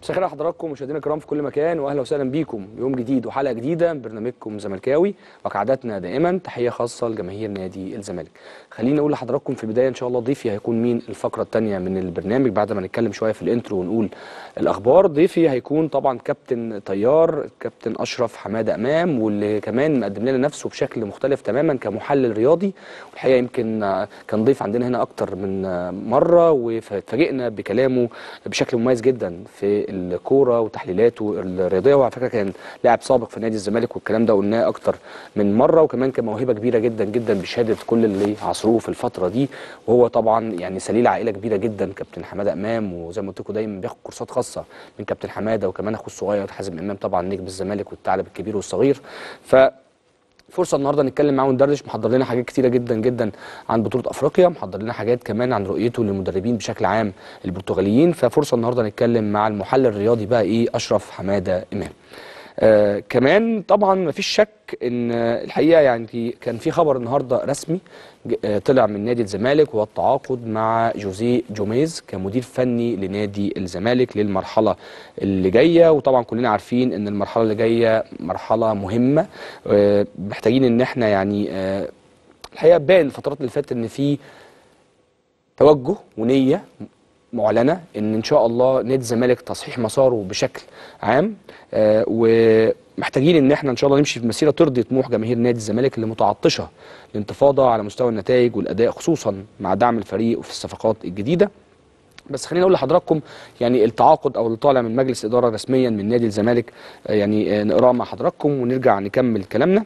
مساء الخير حضراتكم مشاهدينا الكرام في كل مكان واهلا وسهلا بيكم يوم جديد وحلقه جديده من برنامجكم زملكاوي وكعاداتنا دائما تحيه خاصه لجماهير نادي الزمالك. خليني اقول لحضراتكم في البدايه ان شاء الله ضيفي هيكون مين الفقره الثانيه من البرنامج بعد ما نتكلم شويه في الانترو ونقول الاخبار ضيفي هيكون طبعا كابتن طيار كابتن اشرف حماده امام واللي كمان مقدم لنا نفسه بشكل مختلف تماما كمحلل رياضي والحقيقه يمكن آه، كان ضيف عندنا هنا اكتر من آه، مره واتفاجئنا بكلامه بشكل مميز جدا في الكوره وتحليلاته الرياضيه وعلى فكره كان لاعب سابق في نادي الزمالك والكلام ده قلناه اكتر من مره وكمان كان موهبه كبيره جدا جدا بشهاده كل اللي عصروه في الفتره دي وهو طبعا يعني سليل عائله كبيره جدا كابتن حماده امام وزي ما قلت لكم دايما بياخد كورسات خاصه من كابتن حماده وكمان اخوه الصغير حازم امام طبعا نجم الزمالك والثعلب الكبير والصغير ف فرصه النهارده نتكلم معاه وندردش محضر لنا حاجات كتيره جدا جدا عن بطوله افريقيا محضر لنا حاجات كمان عن رؤيته للمدربين بشكل عام البرتغاليين ففرصه النهارده نتكلم مع المحلل الرياضي بقى ايه اشرف حماده امام آه كمان طبعا مفيش شك ان آه، الحقيقه يعني في كان في خبر النهارده رسمي ج- آه طلع من نادي الزمالك وهو التعاقد مع جوزيه جوميز كمدير فني لنادي الزمالك للمرحله اللي جايه وطبعا كلنا عارفين ان المرحله اللي جايه مرحله مهمه آه محتاجين ان احنا يعني آه الحقيقه باين الفترات اللي فاتت ان في توجه ونيه معلنه ان ان شاء الله نادي الزمالك تصحيح مساره بشكل عام آه ومحتاجين ان احنا ان شاء الله نمشي في مسيره ترضي طموح جماهير نادي الزمالك اللي متعطشه للانتفاضه على مستوى النتائج والاداء خصوصا مع دعم الفريق وفي الصفقات الجديده بس خليني اقول لحضراتكم يعني التعاقد او اللي طالع من مجلس اداره رسميا من نادي الزمالك آه، يعني آه، نقراه مع حضراتكم ونرجع نكمل كلامنا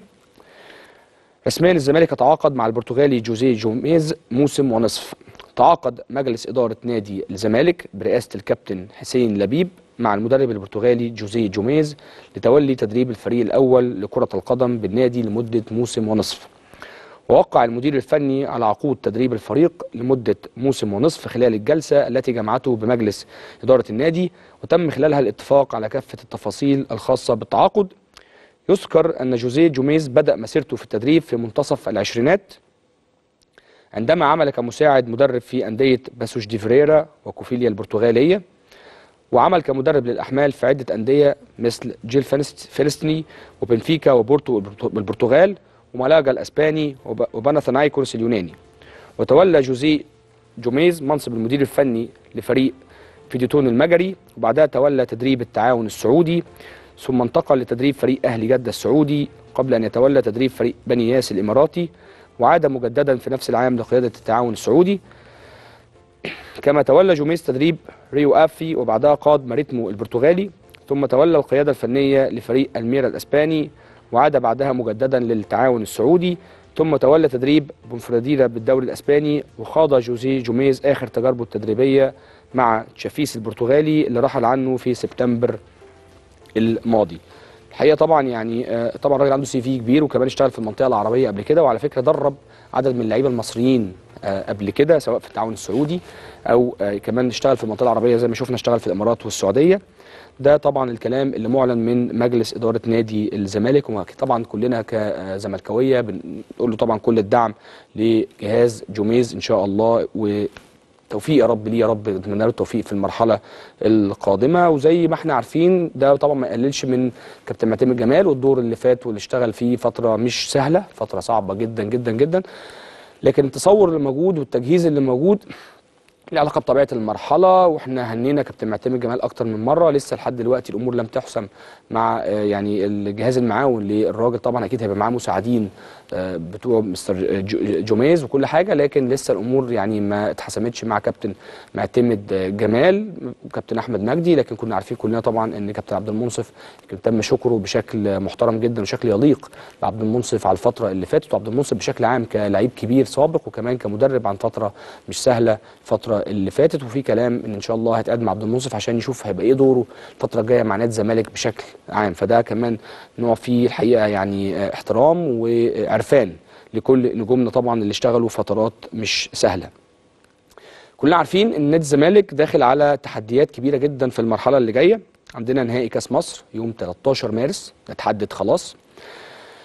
رسميا الزمالك يتعاقد مع البرتغالي جوزيه جوميز موسم ونصف تعاقد مجلس إدارة نادي الزمالك برئاسة الكابتن حسين لبيب مع المدرب البرتغالي جوزيه جوميز لتولي تدريب الفريق الأول لكرة القدم بالنادي لمدة موسم ونصف ووقع المدير الفني على عقود تدريب الفريق لمدة موسم ونصف خلال الجلسة التي جمعته بمجلس إدارة النادي وتم خلالها الاتفاق على كافة التفاصيل الخاصة بالتعاقد يذكر أن جوزيه جوميز بدأ مسيرته في التدريب في منتصف العشرينات عندما عمل كمساعد مدرب في أندية باسوش دي فريرا وكوفيليا البرتغالية وعمل كمدرب للأحمال في عدة أندية مثل جيل فلست- فلسطيني وبنفيكا وبورتو البرتو- بالبرتغال ومالاجا الأسباني وب- وباناثنايكوس اليوناني وتولى جوزيه جوميز منصب المدير الفني لفريق فيديتون المجري وبعدها تولى تدريب التعاون السعودي ثم انتقل لتدريب فريق أهلي جدة السعودي قبل أن يتولى تدريب فريق بني ياس الإماراتي وعاد مجددا في نفس العام لقيادة التعاون السعودي كما تولى جوميز تدريب ريو افي وبعدها قاد ماريتمو البرتغالي ثم تولى القيادة الفنية لفريق الميرا الاسباني وعاد بعدها مجددا للتعاون السعودي ثم تولى تدريب بونفراديرا بالدوري الاسباني وخاض جوزيه جوميز اخر تجاربه التدريبية مع تشافيس البرتغالي اللي رحل عنه في سبتمبر الماضي الحقيقه طبعا يعني آه، طبعا الراجل عنده سي في كبير وكمان اشتغل في المنطقه العربيه قبل كده وعلى فكره درب عدد من اللعيبه المصريين آه، قبل كده سواء في التعاون السعودي او آه، كمان اشتغل في المنطقه العربيه زي ما شفنا اشتغل في الامارات والسعوديه ده طبعا الكلام اللي معلن من مجلس اداره نادي الزمالك وطبعا كلنا كزملكاويه بنقول له طبعا كل الدعم لجهاز جوميز ان شاء الله و توفيق يا رب ليه يا رب نتمنى له التوفيق في المرحله القادمه وزي ما احنا عارفين ده طبعا ما يقللش من كابتن معتمد جمال والدور اللي فات واللي اشتغل فيه فتره مش سهله فتره صعبه جدا جدا جدا لكن التصور اللي موجود والتجهيز اللي موجود له علاقه بطبيعه المرحله واحنا هنينا كابتن معتمد جمال اكتر من مره لسه لحد دلوقتي الامور لم تحسم مع آه، يعني الجهاز المعاون للراجل طبعا اكيد هيبقى معاه مساعدين آه، بتوع مستر جو- جوميز وكل حاجه لكن لسه الامور يعني ما اتحسمتش مع كابتن معتمد آه، جمال وكابتن احمد مجدي لكن كنا عارفين كلنا طبعا ان كابتن عبد المنصف كان تم شكره بشكل محترم جدا وشكل يليق بعبد المنصف على الفتره اللي فاتت وعبد المنصف بشكل عام كلاعب كبير سابق وكمان كمدرب عن فتره مش سهله الفتره اللي فاتت وفي كلام ان ان شاء الله هيتقدم عبد المنصف عشان يشوف هيبقى ايه دوره الفتره الجايه مع نادي الزمالك بشكل عام فده كمان نوع فيه الحقيقه يعني آه، احترام وعرفان لكل نجومنا طبعا اللي اشتغلوا فترات مش سهله كلنا عارفين ان نادي الزمالك داخل على تحديات كبيره جدا في المرحله اللي جايه عندنا نهائي كاس مصر يوم 13 مارس اتحدد خلاص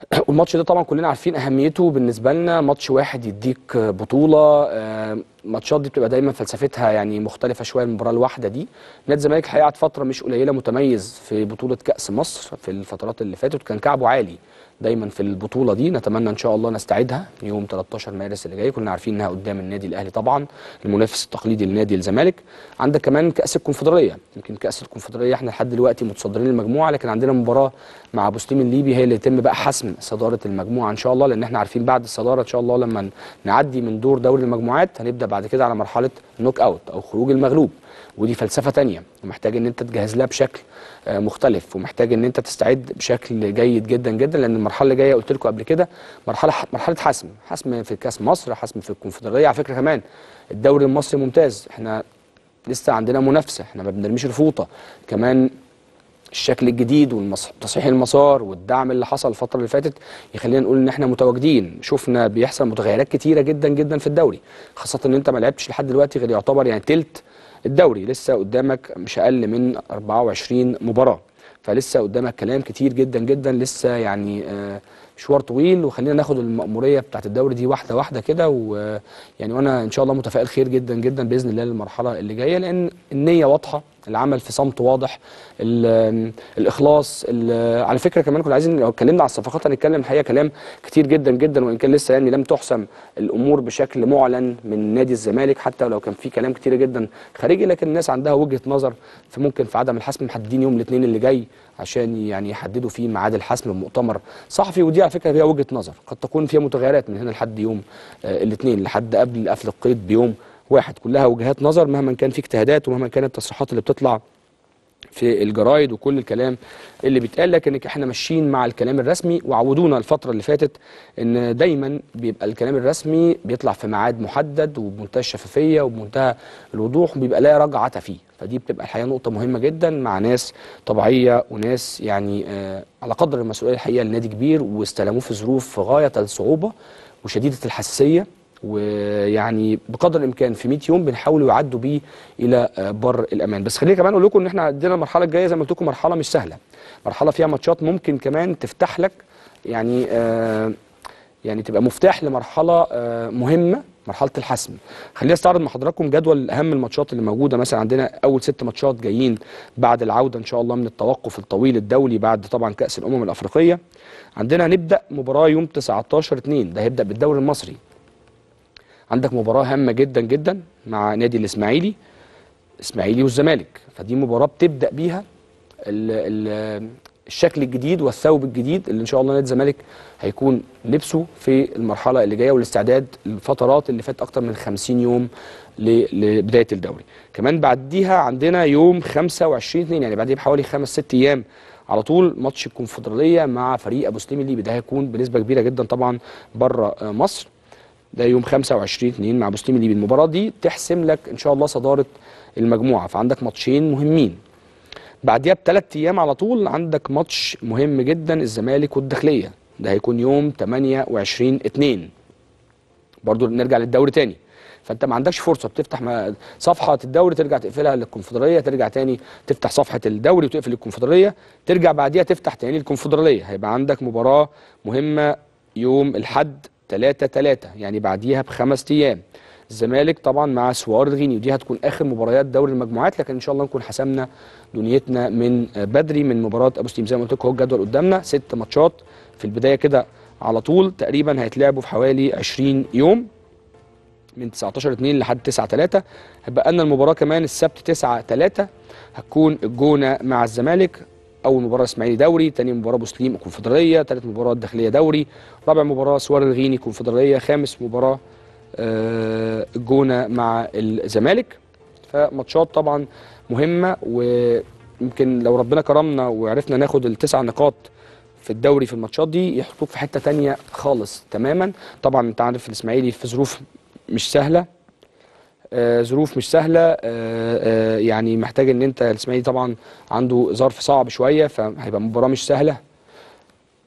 والماتش ده طبعا كلنا عارفين اهميته بالنسبه لنا ماتش واحد يديك بطوله آه، الماتشات دي بتبقى دايما فلسفتها يعني مختلفه شويه المباراه الواحده دي نادي الزمالك الحقيقه قعد فتره مش قليله متميز في بطوله كاس مصر في الفترات اللي فاتت كان كعبه عالي دايما في البطوله دي نتمنى ان شاء الله نستعيدها يوم 13 مارس اللي جاي كلنا عارفين انها قدام النادي الاهلي طبعا المنافس التقليدي لنادي الزمالك عندك كمان كاس الكونفدراليه يمكن كاس الكونفدراليه احنا لحد دلوقتي متصدرين المجموعه لكن عندنا مباراه مع بوستيم الليبي هي اللي يتم بقى حسم صداره المجموعه ان شاء الله لان احنا عارفين بعد الصداره ان شاء الله لما نعدي من دور دوري المجموعات هنبدا بعد كده على مرحله نوك اوت او خروج المغلوب ودي فلسفه تانية ومحتاج ان انت تجهز لها بشكل آه، مختلف ومحتاج ان انت تستعد بشكل جيد جدا جدا لان المرحله اللي جايه قلت لكم قبل كده مرحله مرحله حسم حسم في كاس مصر حسم في الكونفدراليه على فكره كمان الدوري المصري ممتاز احنا لسه عندنا منافسه احنا ما بنرميش الفوطه كمان الشكل الجديد وتصحيح المسار والدعم اللي حصل الفتره اللي فاتت يخلينا نقول ان احنا متواجدين شفنا بيحصل متغيرات كتيره جدا جدا في الدوري خاصه ان انت ما لعبتش لحد دلوقتي غير يعتبر يعني تلت الدوري لسه قدامك مش اقل من 24 مباراه فلسه قدامك كلام كتير جدا جدا لسه يعني آه مشوار طويل وخلينا ناخد المأمورية بتاعت الدوري دي واحدة واحدة كده ويعني وانا ان شاء الله متفائل خير جدا جدا بإذن الله للمرحلة اللي جاية لأن النية واضحة العمل في صمت واضح الاخلاص على فكره كمان كنا عايزين لو اتكلمنا على الصفقات هنتكلم الحقيقه كلام كتير جدا جدا وان كان لسه يعني لم تحسم الامور بشكل معلن من نادي الزمالك حتى لو كان في كلام كتير جدا خارجي لكن الناس عندها وجهه نظر في ممكن في عدم الحسم محددين يوم الاثنين اللي جاي عشان يعني يحددوا فيه ميعاد الحسم بمؤتمر صحفي ودي على فكره فيها وجهه نظر قد تكون فيها متغيرات من هنا لحد يوم آه الاثنين لحد قبل قفل القيد بيوم واحد كلها وجهات نظر مهما كان في اجتهادات ومهما كانت التصريحات اللي بتطلع في الجرايد وكل الكلام اللي بيتقال لكن احنا ماشيين مع الكلام الرسمي وعودونا الفتره اللي فاتت ان دايما بيبقى الكلام الرسمي بيطلع في ميعاد محدد وبمنتهى الشفافيه وبمنتهى الوضوح وبيبقى لا رجعه فيه فدي بتبقى الحقيقه نقطه مهمه جدا مع ناس طبيعيه وناس يعني آه على قدر المسؤوليه الحقيقه لنادي كبير واستلموه في ظروف في غايه الصعوبه وشديده الحساسيه ويعني بقدر الامكان في 100 يوم بنحاول يعدوا بيه الى بر الامان بس خليني كمان اقول لكم ان احنا عندنا المرحله الجايه زي ما قلت لكم مرحله مش سهله مرحله فيها ماتشات ممكن كمان تفتح لك يعني آه يعني تبقى مفتاح لمرحله آه مهمه مرحله الحسم خلينا استعرض مع حضراتكم جدول اهم الماتشات اللي موجوده مثلا عندنا اول ست ماتشات جايين بعد العوده ان شاء الله من التوقف الطويل الدولي بعد طبعا كاس الامم الافريقيه عندنا هنبدا مباراه يوم 19 2 ده هيبدا بالدوري المصري عندك مباراه هامه جدا جدا مع نادي الاسماعيلي الاسماعيلي والزمالك فدي مباراه بتبدا بيها ال ال الشكل الجديد والثوب الجديد اللي ان شاء الله نادي الزمالك هيكون لبسه في المرحله اللي جايه والاستعداد للفترات اللي فات اكتر من 50 يوم لبدايه الدوري كمان بعديها عندنا يوم 25 2 يعني بعديه بحوالي خمس ست ايام على طول ماتش الكونفدراليه مع فريق ابو سليم الليبي ده هيكون بنسبه كبيره جدا طبعا بره مصر ده يوم 25 2 مع بوستيم الليبي المباراه دي تحسم لك ان شاء الله صداره المجموعه فعندك ماتشين مهمين بعديها بثلاث ايام على طول عندك ماتش مهم جدا الزمالك والداخليه ده هيكون يوم 28 2 برضو نرجع للدوري تاني فانت ما عندكش فرصه بتفتح صفحه الدوري ترجع تقفلها للكونفدراليه ترجع تاني تفتح صفحه الدوري وتقفل الكونفدراليه ترجع بعديها تفتح تاني الكونفدراليه هيبقى عندك مباراه مهمه يوم الحد 3 3 يعني بعديها بخمس ايام الزمالك طبعا مع سوار الغيني ودي هتكون اخر مباريات دوري المجموعات لكن ان شاء الله نكون حسمنا دنيتنا من بدري من مباراه ابو سليم زي ما قلت لكم هو الجدول قدامنا ست ماتشات في البدايه كده على طول تقريبا هيتلعبوا في حوالي 20 يوم من 19 2 لحد 9 3 هيبقى لنا المباراه كمان السبت 9 3 هتكون الجونه مع الزمالك اول مباراه اسماعيلي دوري ثاني مباراه مسلم كونفدراليه ثالث مباراه الداخليه دوري رابع مباراه سوار الغيني كونفدراليه خامس مباراه آه الجونه مع الزمالك فماتشات طبعا مهمه ويمكن لو ربنا كرمنا وعرفنا ناخد التسع نقاط في الدوري في الماتشات دي يحطوك في حته تانية خالص تماما طبعا انت عارف الاسماعيلي في ظروف مش سهله آه ظروف مش سهله آه آه يعني محتاج ان انت الاسماعيلي طبعا عنده ظرف صعب شويه فهيبقى مباراه مش سهله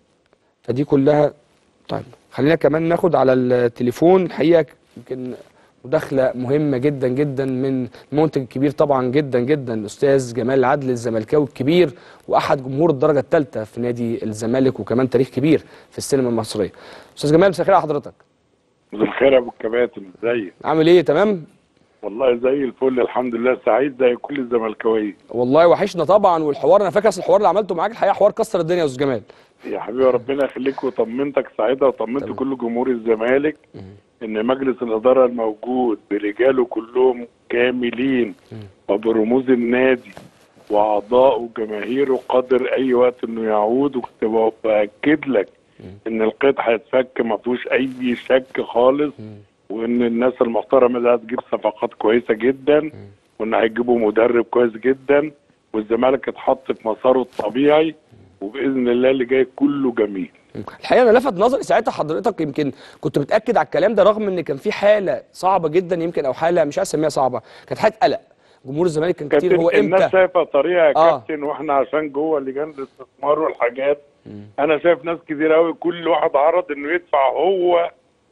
فدي كلها طيب خلينا كمان ناخد على التليفون الحقيقه يمكن ودخله مهمه جدا جدا من منتج كبير طبعا جدا جدا الاستاذ جمال العدل الزملكاوي الكبير واحد جمهور الدرجه الثالثه في نادي الزمالك وكمان تاريخ كبير في السينما المصريه استاذ جمال مساء الخير على حضرتك مساء الخير يا ابو الكباتن ازيك عامل ايه تمام والله زي الفل الحمد لله سعيد زي كل الزملكاويه والله وحشنا طبعا والحوار انا فاكر أصل الحوار اللي عملته معاك الحقيقه حوار كسر الدنيا يا استاذ جمال يا حبيبي ربنا يخليك وطمنتك سعيده وطمنت كل جمهور الزمالك ان مجلس الاداره الموجود برجاله كلهم كاملين وبرموز النادي واعضائه وجماهيره قادر اي وقت انه يعود وكنت باكد لك ان القيد هيتفك ما فيهوش اي شك خالص وان الناس المحترمه دي هتجيب صفقات كويسه جدا وان هيجيبوا مدرب كويس جدا والزمالك اتحط في مساره الطبيعي وباذن الله اللي جاي كله جميل الحقيقه انا لفت نظري ساعتها حضرتك يمكن كنت بتاكد على الكلام ده رغم ان كان في حاله صعبه جدا يمكن او حاله مش عايز اسميها صعبه كانت حاله قلق جمهور الزمالك كان كتير هو الناس امتى شايفه طريقه يا آه. كابتن واحنا عشان جوه لجان الاستثمار والحاجات انا شايف ناس كتير قوي كل واحد عرض انه يدفع هو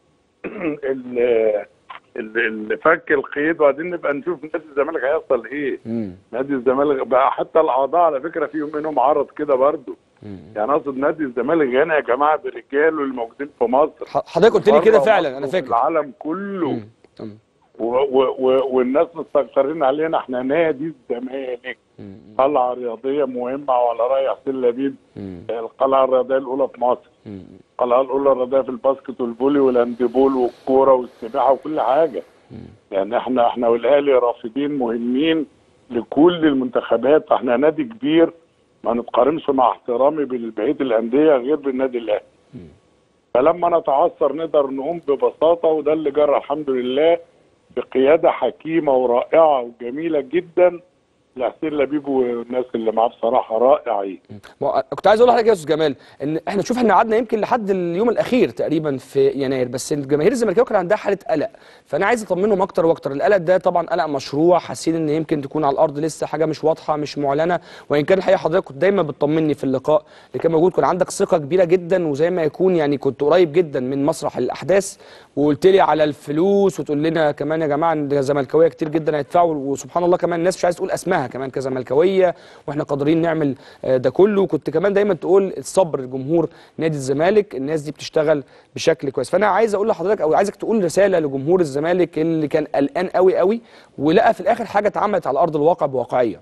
ال- ال- اللي فك القيد وبعدين نبقى نشوف نادي الزمالك هيحصل ايه مم. نادي الزمالك بقى حتى الاعضاء على فكره فيهم منهم عرض كده برضه مم. يعني اقصد نادي الزمالك غني يا جماعه برجاله اللي موجودين في مصر ح- حضرتك قلت لي كده بره فعلا مصر انا وفي فاكر العالم كله مم. مم. و و و والناس مستكترين علينا احنا نادي الزمالك مم. قلعه رياضيه مهمه وعلى راي حسين لبيب مم. القلعه الرياضيه الاولى في مصر مم. القلعه الاولى الرياضيه في الباسكت والفولي والهاندبول والكوره والسباحه وكل حاجه يعني احنا احنا والاهلي رافدين مهمين لكل المنتخبات احنا نادي كبير ما نتقارنش مع احترامي ببقيه الانديه غير بالنادي الاهلي فلما نتعثر نقدر نقوم ببساطه وده اللي جرى الحمد لله بقياده حكيمه ورائعه وجميله جدا لحسين لبيب والناس اللي معاه بصراحه رائعين ما- كنت عايز اقول لحضرتك يا استاذ جمال ان احنا شوف احنا قعدنا يمكن لحد اليوم الاخير تقريبا في يناير بس الجماهير الزمالكاويه كان عندها حاله قلق فانا عايز اطمنهم اكتر واكتر القلق ده طبعا قلق مشروع حاسين ان يمكن تكون على الارض لسه حاجه مش واضحه مش معلنه وان كان الحقيقه حضرتك كنت دايما بتطمني في اللقاء اللي كان موجود كان عندك ثقه كبيره جدا وزي ما يكون يعني كنت قريب جدا من مسرح الاحداث وقلت لي على الفلوس وتقول لنا كمان يا جماعه ان زملكاويه كتير جدا هيدفعوا وسبحان الله كمان الناس مش عايز تقول اسمها كمان كزملكاويه واحنا قادرين نعمل آه، ده كله وكنت كمان دايما تقول الصبر لجمهور نادي الزمالك الناس دي بتشتغل بشكل كويس فانا عايز اقول لحضرتك او عايزك تقول رساله لجمهور الزمالك اللي كان قلقان قوي قوي ولقى في الاخر حاجه اتعملت على ارض الواقع بواقعيه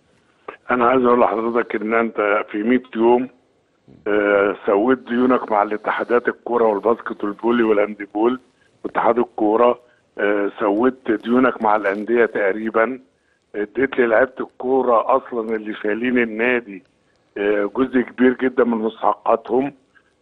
انا عايز اقول لحضرتك ان انت في 100 يوم آه، سويت ديونك مع الاتحادات الكوره والباسكت والفولي والهاندبول واتحاد الكوره آه، سويت ديونك مع الانديه تقريبا اديت للعيبه الكوره اصلا اللي شايلين النادي آه، جزء كبير جدا من مستحقاتهم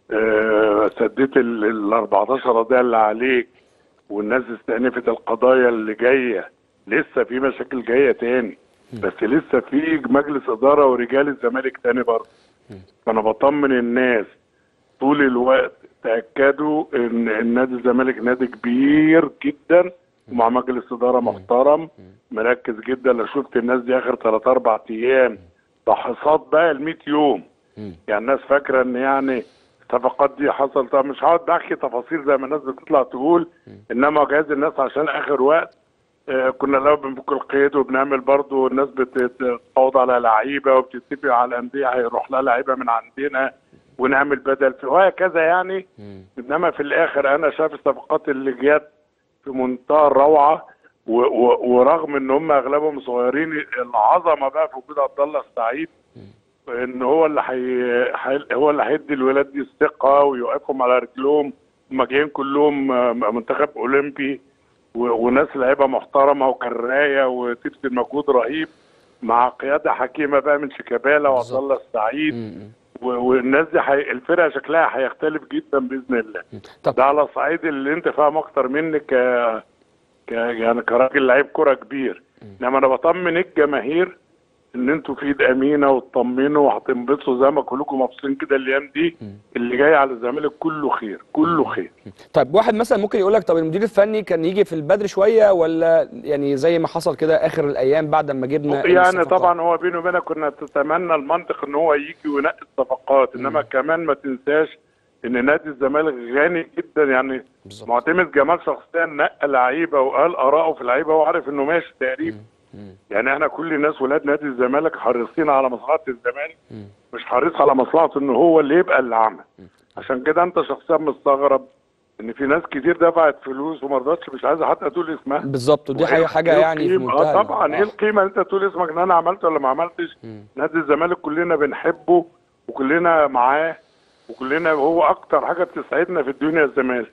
آه، سديت ال ال 14 قضيه اللي عليك والناس استأنفت القضايا اللي جايه لسه في مشاكل جايه تاني بس لسه في مجلس اداره ورجال الزمالك تاني برضه فانا بطمن الناس طول الوقت تاكدوا ان النادي الزمالك نادي كبير جدا ومع مجلس اداره محترم مركز جدا لو شفت الناس دي اخر 3 4 ايام ده حصاد بقى ال 100 يوم يعني الناس فاكره ان يعني الصفقات دي حصل طب مش هقعد احكي تفاصيل زي ما الناس بتطلع تقول انما جهاز الناس عشان اخر وقت آه، كنا الاول بنفك القيد وبنعمل برضو الناس بتتفاوض على لعيبه وبتتفق على الانديه هيروح لها لعيبه من عندنا ونعمل بدل في وهكذا يعني انما في الاخر انا شايف الصفقات اللي جت في منتهى الروعه و و ورغم ان هم اغلبهم صغيرين العظمه بقى في وجود عبد الله السعيد ان هو اللي حي... حي... هو اللي هيدي الولاد دي الثقه ويوقفهم على رجلهم هم جايين كلهم آه، منتخب اولمبي و... وناس لعيبه محترمه وكرايه وتبذل مجهود رهيب مع قياده حكيمه بقى من شيكابالا وعبد بالظبط. الله السعيد م- و... والناس دي حي... الفرقه شكلها هيختلف جدا باذن الله م. طب ده على صعيد اللي انت فاهم اكتر مني ك... ك يعني كراجل لعيب كوره كبير انما انا بطمن الجماهير ان انتوا في ايد امينه وتطمنوا وهتنبسطوا زي ما كلكم مبسوطين كده الايام دي اللي جاي على الزمالك كله خير كله خير طيب واحد مثلا ممكن يقول لك طب المدير الفني كان يجي في البدري شويه ولا يعني زي ما حصل كده اخر الايام بعد ما جبنا يعني الصفقات؟ طبعا هو بيني وبينك كنا تتمنى المنطق ان هو يجي وينقي الصفقات انما كمان ما تنساش ان نادي الزمالك غني جدا يعني بالظبط. معتمد جمال شخصيا نقى لعيبه وقال اراءه في اللعيبه وعارف انه ماشي تقريبا يعني احنا كل الناس ولاد نادي الزمالك حريصين على مصلحه الزمالك مش حريص على مصلحته ان هو اللي يبقى اللي عمل عشان كده انت شخصيا مستغرب ان في ناس كتير دفعت فلوس وما رضتش مش عايزه حتى تقول اسمها بالظبط ودي وإيه- حاجه حاجه إيه يعني في القيمة؟ منتهى اه طبعا ايه آه. القيمه انت تقول اسمك ان انا عملت ولا ما عملتش نادي الزمالك كلنا بنحبه وكلنا معاه وكلنا هو اكتر حاجه بتسعدنا في الدنيا الزمالك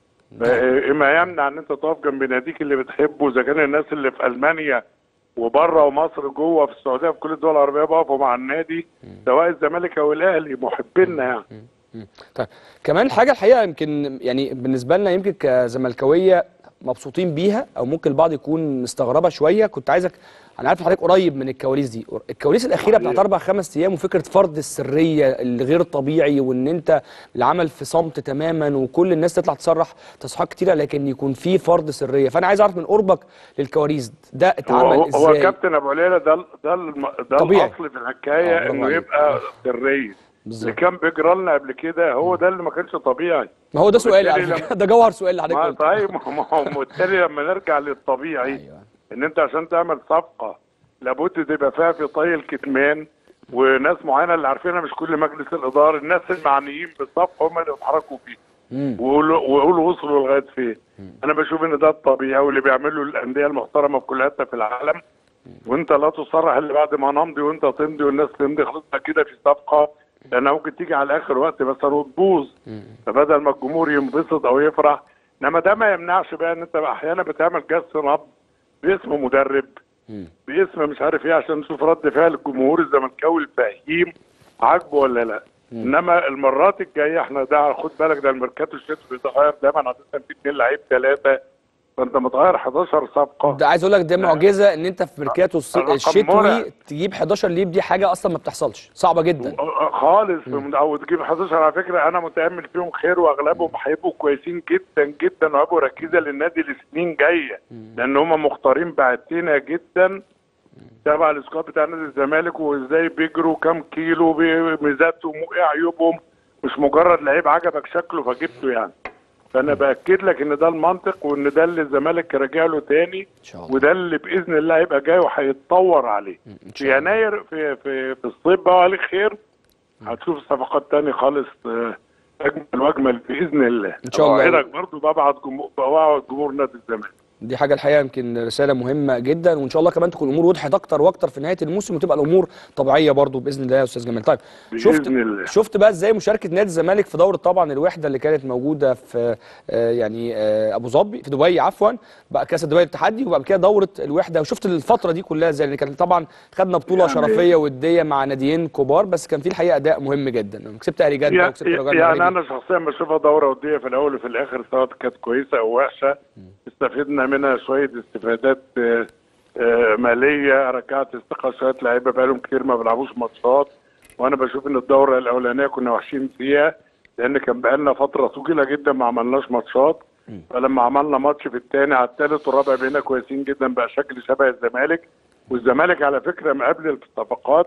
فإيه ما يمنع ان انت تقف جنب ناديك اللي بتحبه اذا كان الناس اللي في المانيا وبره ومصر جوه في السعوديه في كل الدول العربيه بيقفوا مع النادي سواء الزمالك او الاهلي محبيننا يعني مم. طيب كمان حاجه الحقيقه يمكن يعني بالنسبه لنا يمكن كزملكاويه مبسوطين بيها او ممكن البعض يكون مستغربه شويه كنت عايزك انا عارف حضرتك قريب من الكواليس دي الكواليس الاخيره بتاعت اربع خمس ايام وفكره فرض السريه الغير الطبيعي وان انت العمل في صمت تماما وكل الناس تطلع تصرح تصريحات كتيره لكن يكون في فرض سريه فانا عايز اعرف من قربك للكواليس ده هو, اتعمل هو ازاي كابتن ابو ليلى ده ده الم- ده طبيعي. الاصل في آه، الحكايه برافو انه عليك. يبقى سريه بالظبط. اللي كان بيجرى لنا قبل كده هو ده اللي ما كانش طبيعي ما هو ده سؤالي على وبالتالي فكره ده جوهر سؤال اللي حضرتك ما قلته طيب ما هو بالتالي لما نرجع للطبيعي أيوة. ان انت عشان تعمل صفقه لابد تبقى فيها في طي الكتمان وناس معينه اللي عارفينها مش كل مجلس الاداره الناس المعنيين بالصفقه هم اللي اتحركوا فيه مم. ويقولوا ويقولوا وصلوا لغايه فين انا بشوف ان ده الطبيعي واللي بيعمله الانديه المحترمه في كل حته في العالم وانت لا تصرح الا بعد ما نمضي وانت تمضي والناس تمضي خلصنا كده في صفقه لانها ممكن تيجي على اخر وقت مثلا وتبوظ فبدل ما الجمهور ينبسط او يفرح انما ده ما يمنعش بقى ان انت احيانا بتعمل جس نبض باسم مدرب مم. باسم مش عارف ايه عشان نشوف رد فعل الجمهور الزملكاوي الفهيم عاجبه ولا لا انما المرات الجايه احنا ده خد بالك ده الميركاتو الشتوي بيتغير دايما عاده في اثنين لعيب ثلاثه فانت متغير 11 صفقه ده عايز اقول لك ده معجزه ان انت في ميركاتو الص- الرقم الشتوي مرعب. تجيب 11 ليب دي حاجه اصلا ما بتحصلش صعبه جدا خالص او تجيب 11 على فكره انا متامل فيهم خير واغلبهم هيبقوا كويسين جدا جدا وهيبقوا ركيزه للنادي لسنين جايه لان هم مختارين بعتنا جدا تبع الاسكواد بتاع نادي الزمالك وازاي بيجروا كام كيلو بميزاتهم وايه عيوبهم مش مجرد لعيب عجبك شكله فجبته يعني فانا باكد لك ان ده المنطق وان ده اللي الزمالك راجع له تاني ان شاء الله وده اللي باذن الله هيبقى جاي وهيتطور عليه إن في شاء الله. يناير في في في الصيف بقى عليه خير هتشوف صفقات تاني خالص آه، اجمل واجمل باذن الله إن شاء الله. اوعدك برضه ببعت جمهور بوعد جمهور نادي الزمالك دي حاجه الحقيقه يمكن رساله مهمه جدا وان شاء الله كمان تكون الامور وضحت اكتر واكتر في نهايه الموسم وتبقى الامور طبيعيه برضو باذن الله يا استاذ جمال طيب شفت بإذن الله. شفت بقى ازاي مشاركه نادي الزمالك في دوره طبعا الوحده اللي كانت موجوده في آه، يعني آه، ابو ظبي في دبي عفوا بقى كاس دبي التحدي وبعد كده دوره الوحده وشفت الفتره دي كلها ازاي لان كان طبعا خدنا بطوله يعني- شرفيه وديه مع ناديين كبار بس كان في الحقيقه اداء مهم جدا كسبت اهلي جده وكسبت رجاء يعني المغربي. انا شخصيا بشوفها دوره وديه في الاول وفي الاخر سواء كانت كويسه او وحشه استفدنا منها شويه استفادات آه، آه، ماليه رجعت الثقه شويه لعيبه بقالهم كتير ما بيلعبوش ماتشات وانا بشوف ان الدوره الاولانيه كنا وحشين فيها لان كان بقالنا فتره طويله جدا ما عملناش ماتشات فلما عملنا ماتش في الثاني على الثالث والرابع بقينا كويسين جدا بقى شكل شبه الزمالك والزمالك على فكره مقابل الصفقات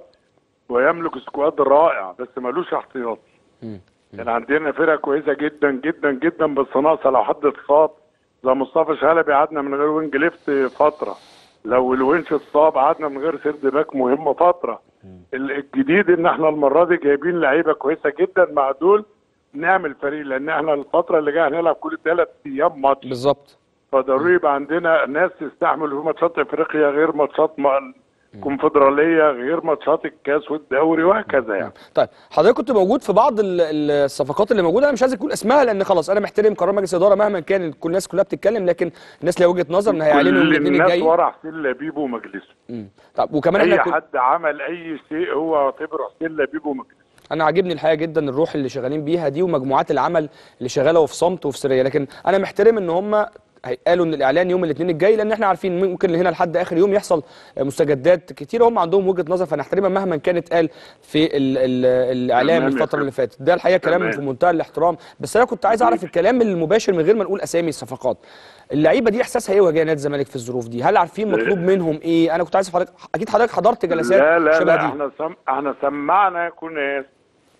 ويملك سكواد رائع بس ملوش احتياطي مم. يعني عندنا فرقه كويسه جدا جدا جدا بس ناقصه لو حد اتصاب زي مصطفى شلبي قعدنا من غير وينج ليفت فتره لو الونش اتصاب قعدنا من غير سيرد باك مهم فتره ال- الجديد ان احنا المره دي جايبين لعيبه كويسه جدا مع دول نعمل فريق لان احنا الفتره اللي جايه هنلعب كل ثلاث ايام ماتش بالظبط فضروري يبقى عندنا ناس تستحمل في ماتشات افريقيا غير ماتشات مع الكونفدراليه غير ماتشات الكاس والدوري وهكذا يعني طيب حضرتك كنت موجود في بعض ال- ال- الصفقات اللي موجوده انا مش عايز اقول اسمها لان خلاص انا محترم قرار مجلس الاداره مهما كان كل الناس كلها بتتكلم لكن الناس ليها وجهه نظر ان هيعلنوا يوم كل الاثنين الناس الجاي ورا حسين لبيب ومجلسه مم. طب وكمان احنا اي كل... حد عمل اي شيء هو يعتبر حسين لبيب ومجلسه انا عاجبني الحقيقه جدا الروح اللي شغالين بيها دي ومجموعات العمل اللي شغاله وفي صمت وفي سريه لكن انا محترم ان هم قالوا ان الاعلان يوم الاثنين الجاي لان احنا عارفين ممكن هنا لحد اخر يوم يحصل مستجدات كتير هم عندهم وجهه نظر فنحترمها مهما كانت قال في ال ال الاعلام تمام يا الفتره فندم. اللي فاتت ده الحقيقه كلام تمام. في منتهى الاحترام بس انا كنت عايز اعرف الكلام المباشر من غير ما نقول اسامي الصفقات اللعيبه دي احساسها ايه وهي جايه نادي الزمالك في الظروف دي هل عارفين مطلوب منهم ايه انا كنت عايز حضرتك اكيد حضرتك حضرت جلسات لا لا شبه لا دي احنا سم... احنا سمعنا كل ناس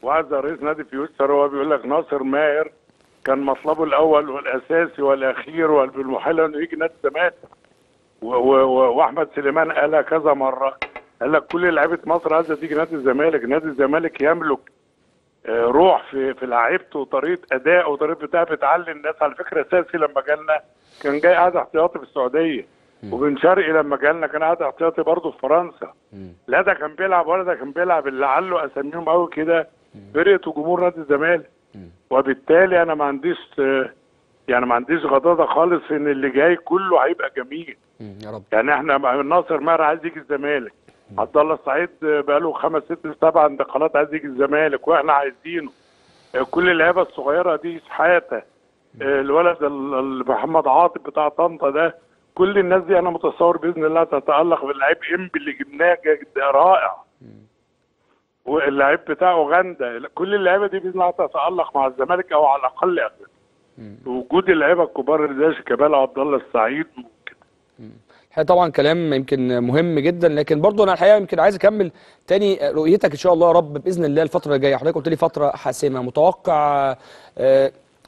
وهذا رئيس نادي فيوتشر هو بيقول لك ناصر ماهر كان مطلبه الاول والاساسي والاخير والمحال انه يجي نادي الزمالك و- و- و- واحمد سليمان قالها كذا مره قال لك كل لعيبه مصر عايزه تيجي نادي الزمالك نادي الزمالك يملك آه، روح في في لعيبته وطريقه اداء وطريقه بتاع بتعلي الناس على فكره اساسي لما جالنا كان جاي قاعد احتياطي في السعوديه وبن شرقي لما جالنا كان قاعد احتياطي برضه في فرنسا لا ده كان بيلعب ولا ده كان بيلعب اللي لعله اسميهم قوي كده فرقه وجمهور نادي الزمالك وبالتالي انا ما عنديش آه، يعني ما عنديش غضاضه خالص في ان اللي جاي كله هيبقى جميل مم. يا رب يعني احنا مع ناصر ماهر عايز يجي الزمالك عبد الله السعيد بقاله خمس ست سبع انتقالات عايز يجي الزمالك واحنا عايزينه كل اللعيبه الصغيره دي شحاته الولد ال- ال- محمد عاطف بتاع طنطا ده كل الناس دي انا متصور باذن الله تتالق باللعيب انبي اللي جبناه جد- رائع واللعيب بتاع اوغندا كل اللعيبه دي باذن الله تتالق مع الزمالك او على الاقل أخذ. وجود اللعيبه الكبار اللي زي شيكابالا وعبد الله السعيد وكده الحقيقه طبعا كلام يمكن مهم جدا لكن برضه انا الحقيقه يمكن عايز اكمل تاني رؤيتك ان شاء الله يا رب باذن الله الفتره اللي جايه حضرتك قلت لي فتره حاسمه متوقع آه،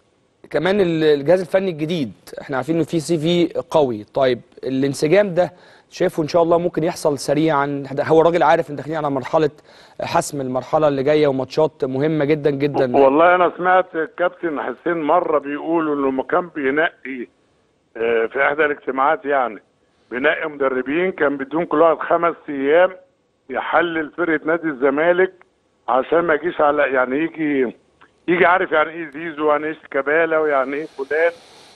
كمان ال- الجهاز الفني الجديد احنا عارفين انه في سي في قوي طيب الانسجام ده شايفه ان شاء الله ممكن يحصل سريعا هو الراجل عارف ان داخلين على مرحله حسم المرحله اللي جايه وماتشات مهمه جدا جدا والله انا سمعت الكابتن حسين مره بيقولوا انه لما كان بينقي آه، في احدى الاجتماعات يعني بينقي مدربين كان بدون كل واحد خمس ايام يحلل فرقه نادي الزمالك عشان ما يجيش على يعني يجي يجي عارف يعني ايه زيزو يعني ايه شيكابالا ويعني ايه فلان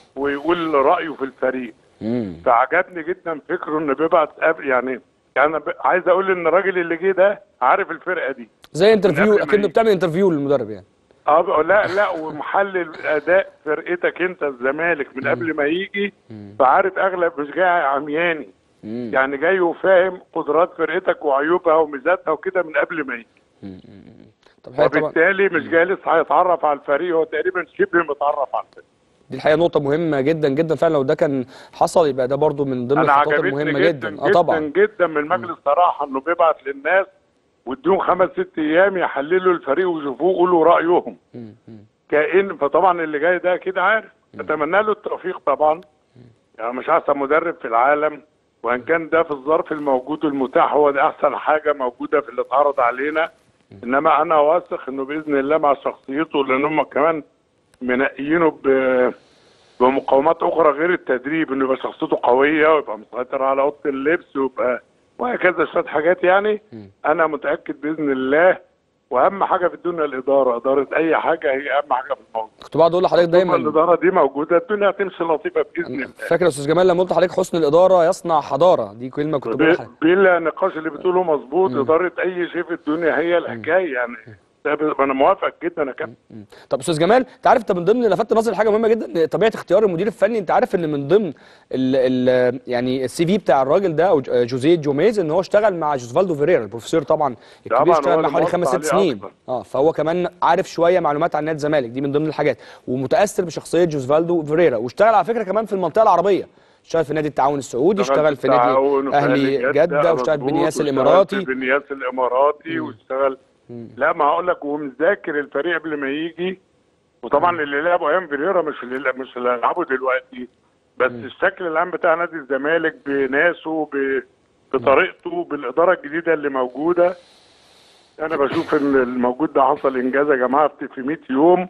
ويقول رايه في الفريق مم. فعجبني جدا فكره انه بيبعت قبل يعني يعني أنا ب- عايز اقول ان الراجل اللي جه ده عارف الفرقه دي زي انترفيو قبل ما اكنه يجي. بتعمل انترفيو للمدرب يعني اه بقى- لا لا ومحلل اداء فرقتك انت الزمالك من قبل ما يجي فعارف اغلب مش جاي عمياني مم. يعني جاي وفاهم قدرات فرقتك وعيوبها وميزاتها وكده من قبل ما يجي طب الحقيقه طبعا وبالتالي مش جاي لسه هيتعرف على الفريق هو تقريبا شبه متعرف على الفريق دي الحقيقه نقطه مهمه جدا جدا فعلا لو ده كان حصل يبقى ده برضو من ضمن انا الخطوات عجبتني المهمه جدا جدا اه طبعا جدا من المجلس صراحه انه بيبعت للناس واديهم خمس ست ايام يحللوا الفريق ويشوفوه يقولوا رايهم مم. مم. كائن فطبعا اللي جاي ده كده عارف اتمنى له التوفيق طبعا يعني مش احسن مدرب في العالم وان كان ده في الظرف الموجود والمتاح هو ده احسن حاجه موجوده في اللي اتعرض علينا انما انا واثق انه باذن الله مع شخصيته لان هم كمان منقيينه ب بمقاومات اخرى غير التدريب انه يبقى شخصيته قويه ويبقى مسيطر على اوضه اللبس ويبقى وهكذا شويه حاجات يعني انا متاكد باذن الله واهم حاجه في الدنيا الاداره اداره اي حاجه هي اهم حاجه في الموضوع كنت بقعد اقول لحضرتك طول دايما ما الاداره دي موجوده الدنيا هتمشي لطيفه باذن الله فاكر يا استاذ جمال لما قلت لحضرتك حسن الاداره يصنع حضاره دي كلمه كنت بقول ب- لحضرتك بلا نقاش اللي بتقوله مظبوط اداره اي شيء في الدنيا هي الحكايه يعني ده ب- انا موافق جدا يا كابتن مم. طب استاذ جمال انت عارف انت من ضمن لفت نظري حاجه مهمه جدا طبيعه اختيار المدير الفني انت عارف ان من ضمن ال ال يعني السي في بتاع الراجل ده او ج- جوزيه جوميز ان هو اشتغل مع جوزفالدو فيريرا البروفيسور طبعا طبعاً، الكبير هو اشتغل اللي معاه حوالي موصى خمس ست عليه سنين أصلاً. اه فهو كمان عارف شويه معلومات عن نادي الزمالك دي من ضمن الحاجات ومتاثر بشخصيه جوزفالدو فيريرا واشتغل على فكره كمان في المنطقه العربيه اشتغل في نادي التعاون السعودي اشتغل في نادي التعاون وفي اهلي جده واشتغل في مظبوط، بنياس واشتغل الاماراتي في بنياس الاماراتي واشتغل لا ما هقول لك ومذاكر الفريق قبل ما يجي وطبعا اللي لعبوا ايام فيريرا مش اللي مش اللي هيلعبوا دلوقتي بس الشكل العام بتاع نادي الزمالك بناسه ب- بطريقته بالاداره الجديده اللي موجوده انا بشوف ان الموجود ده حصل انجاز يا جماعه في- في 100 يوم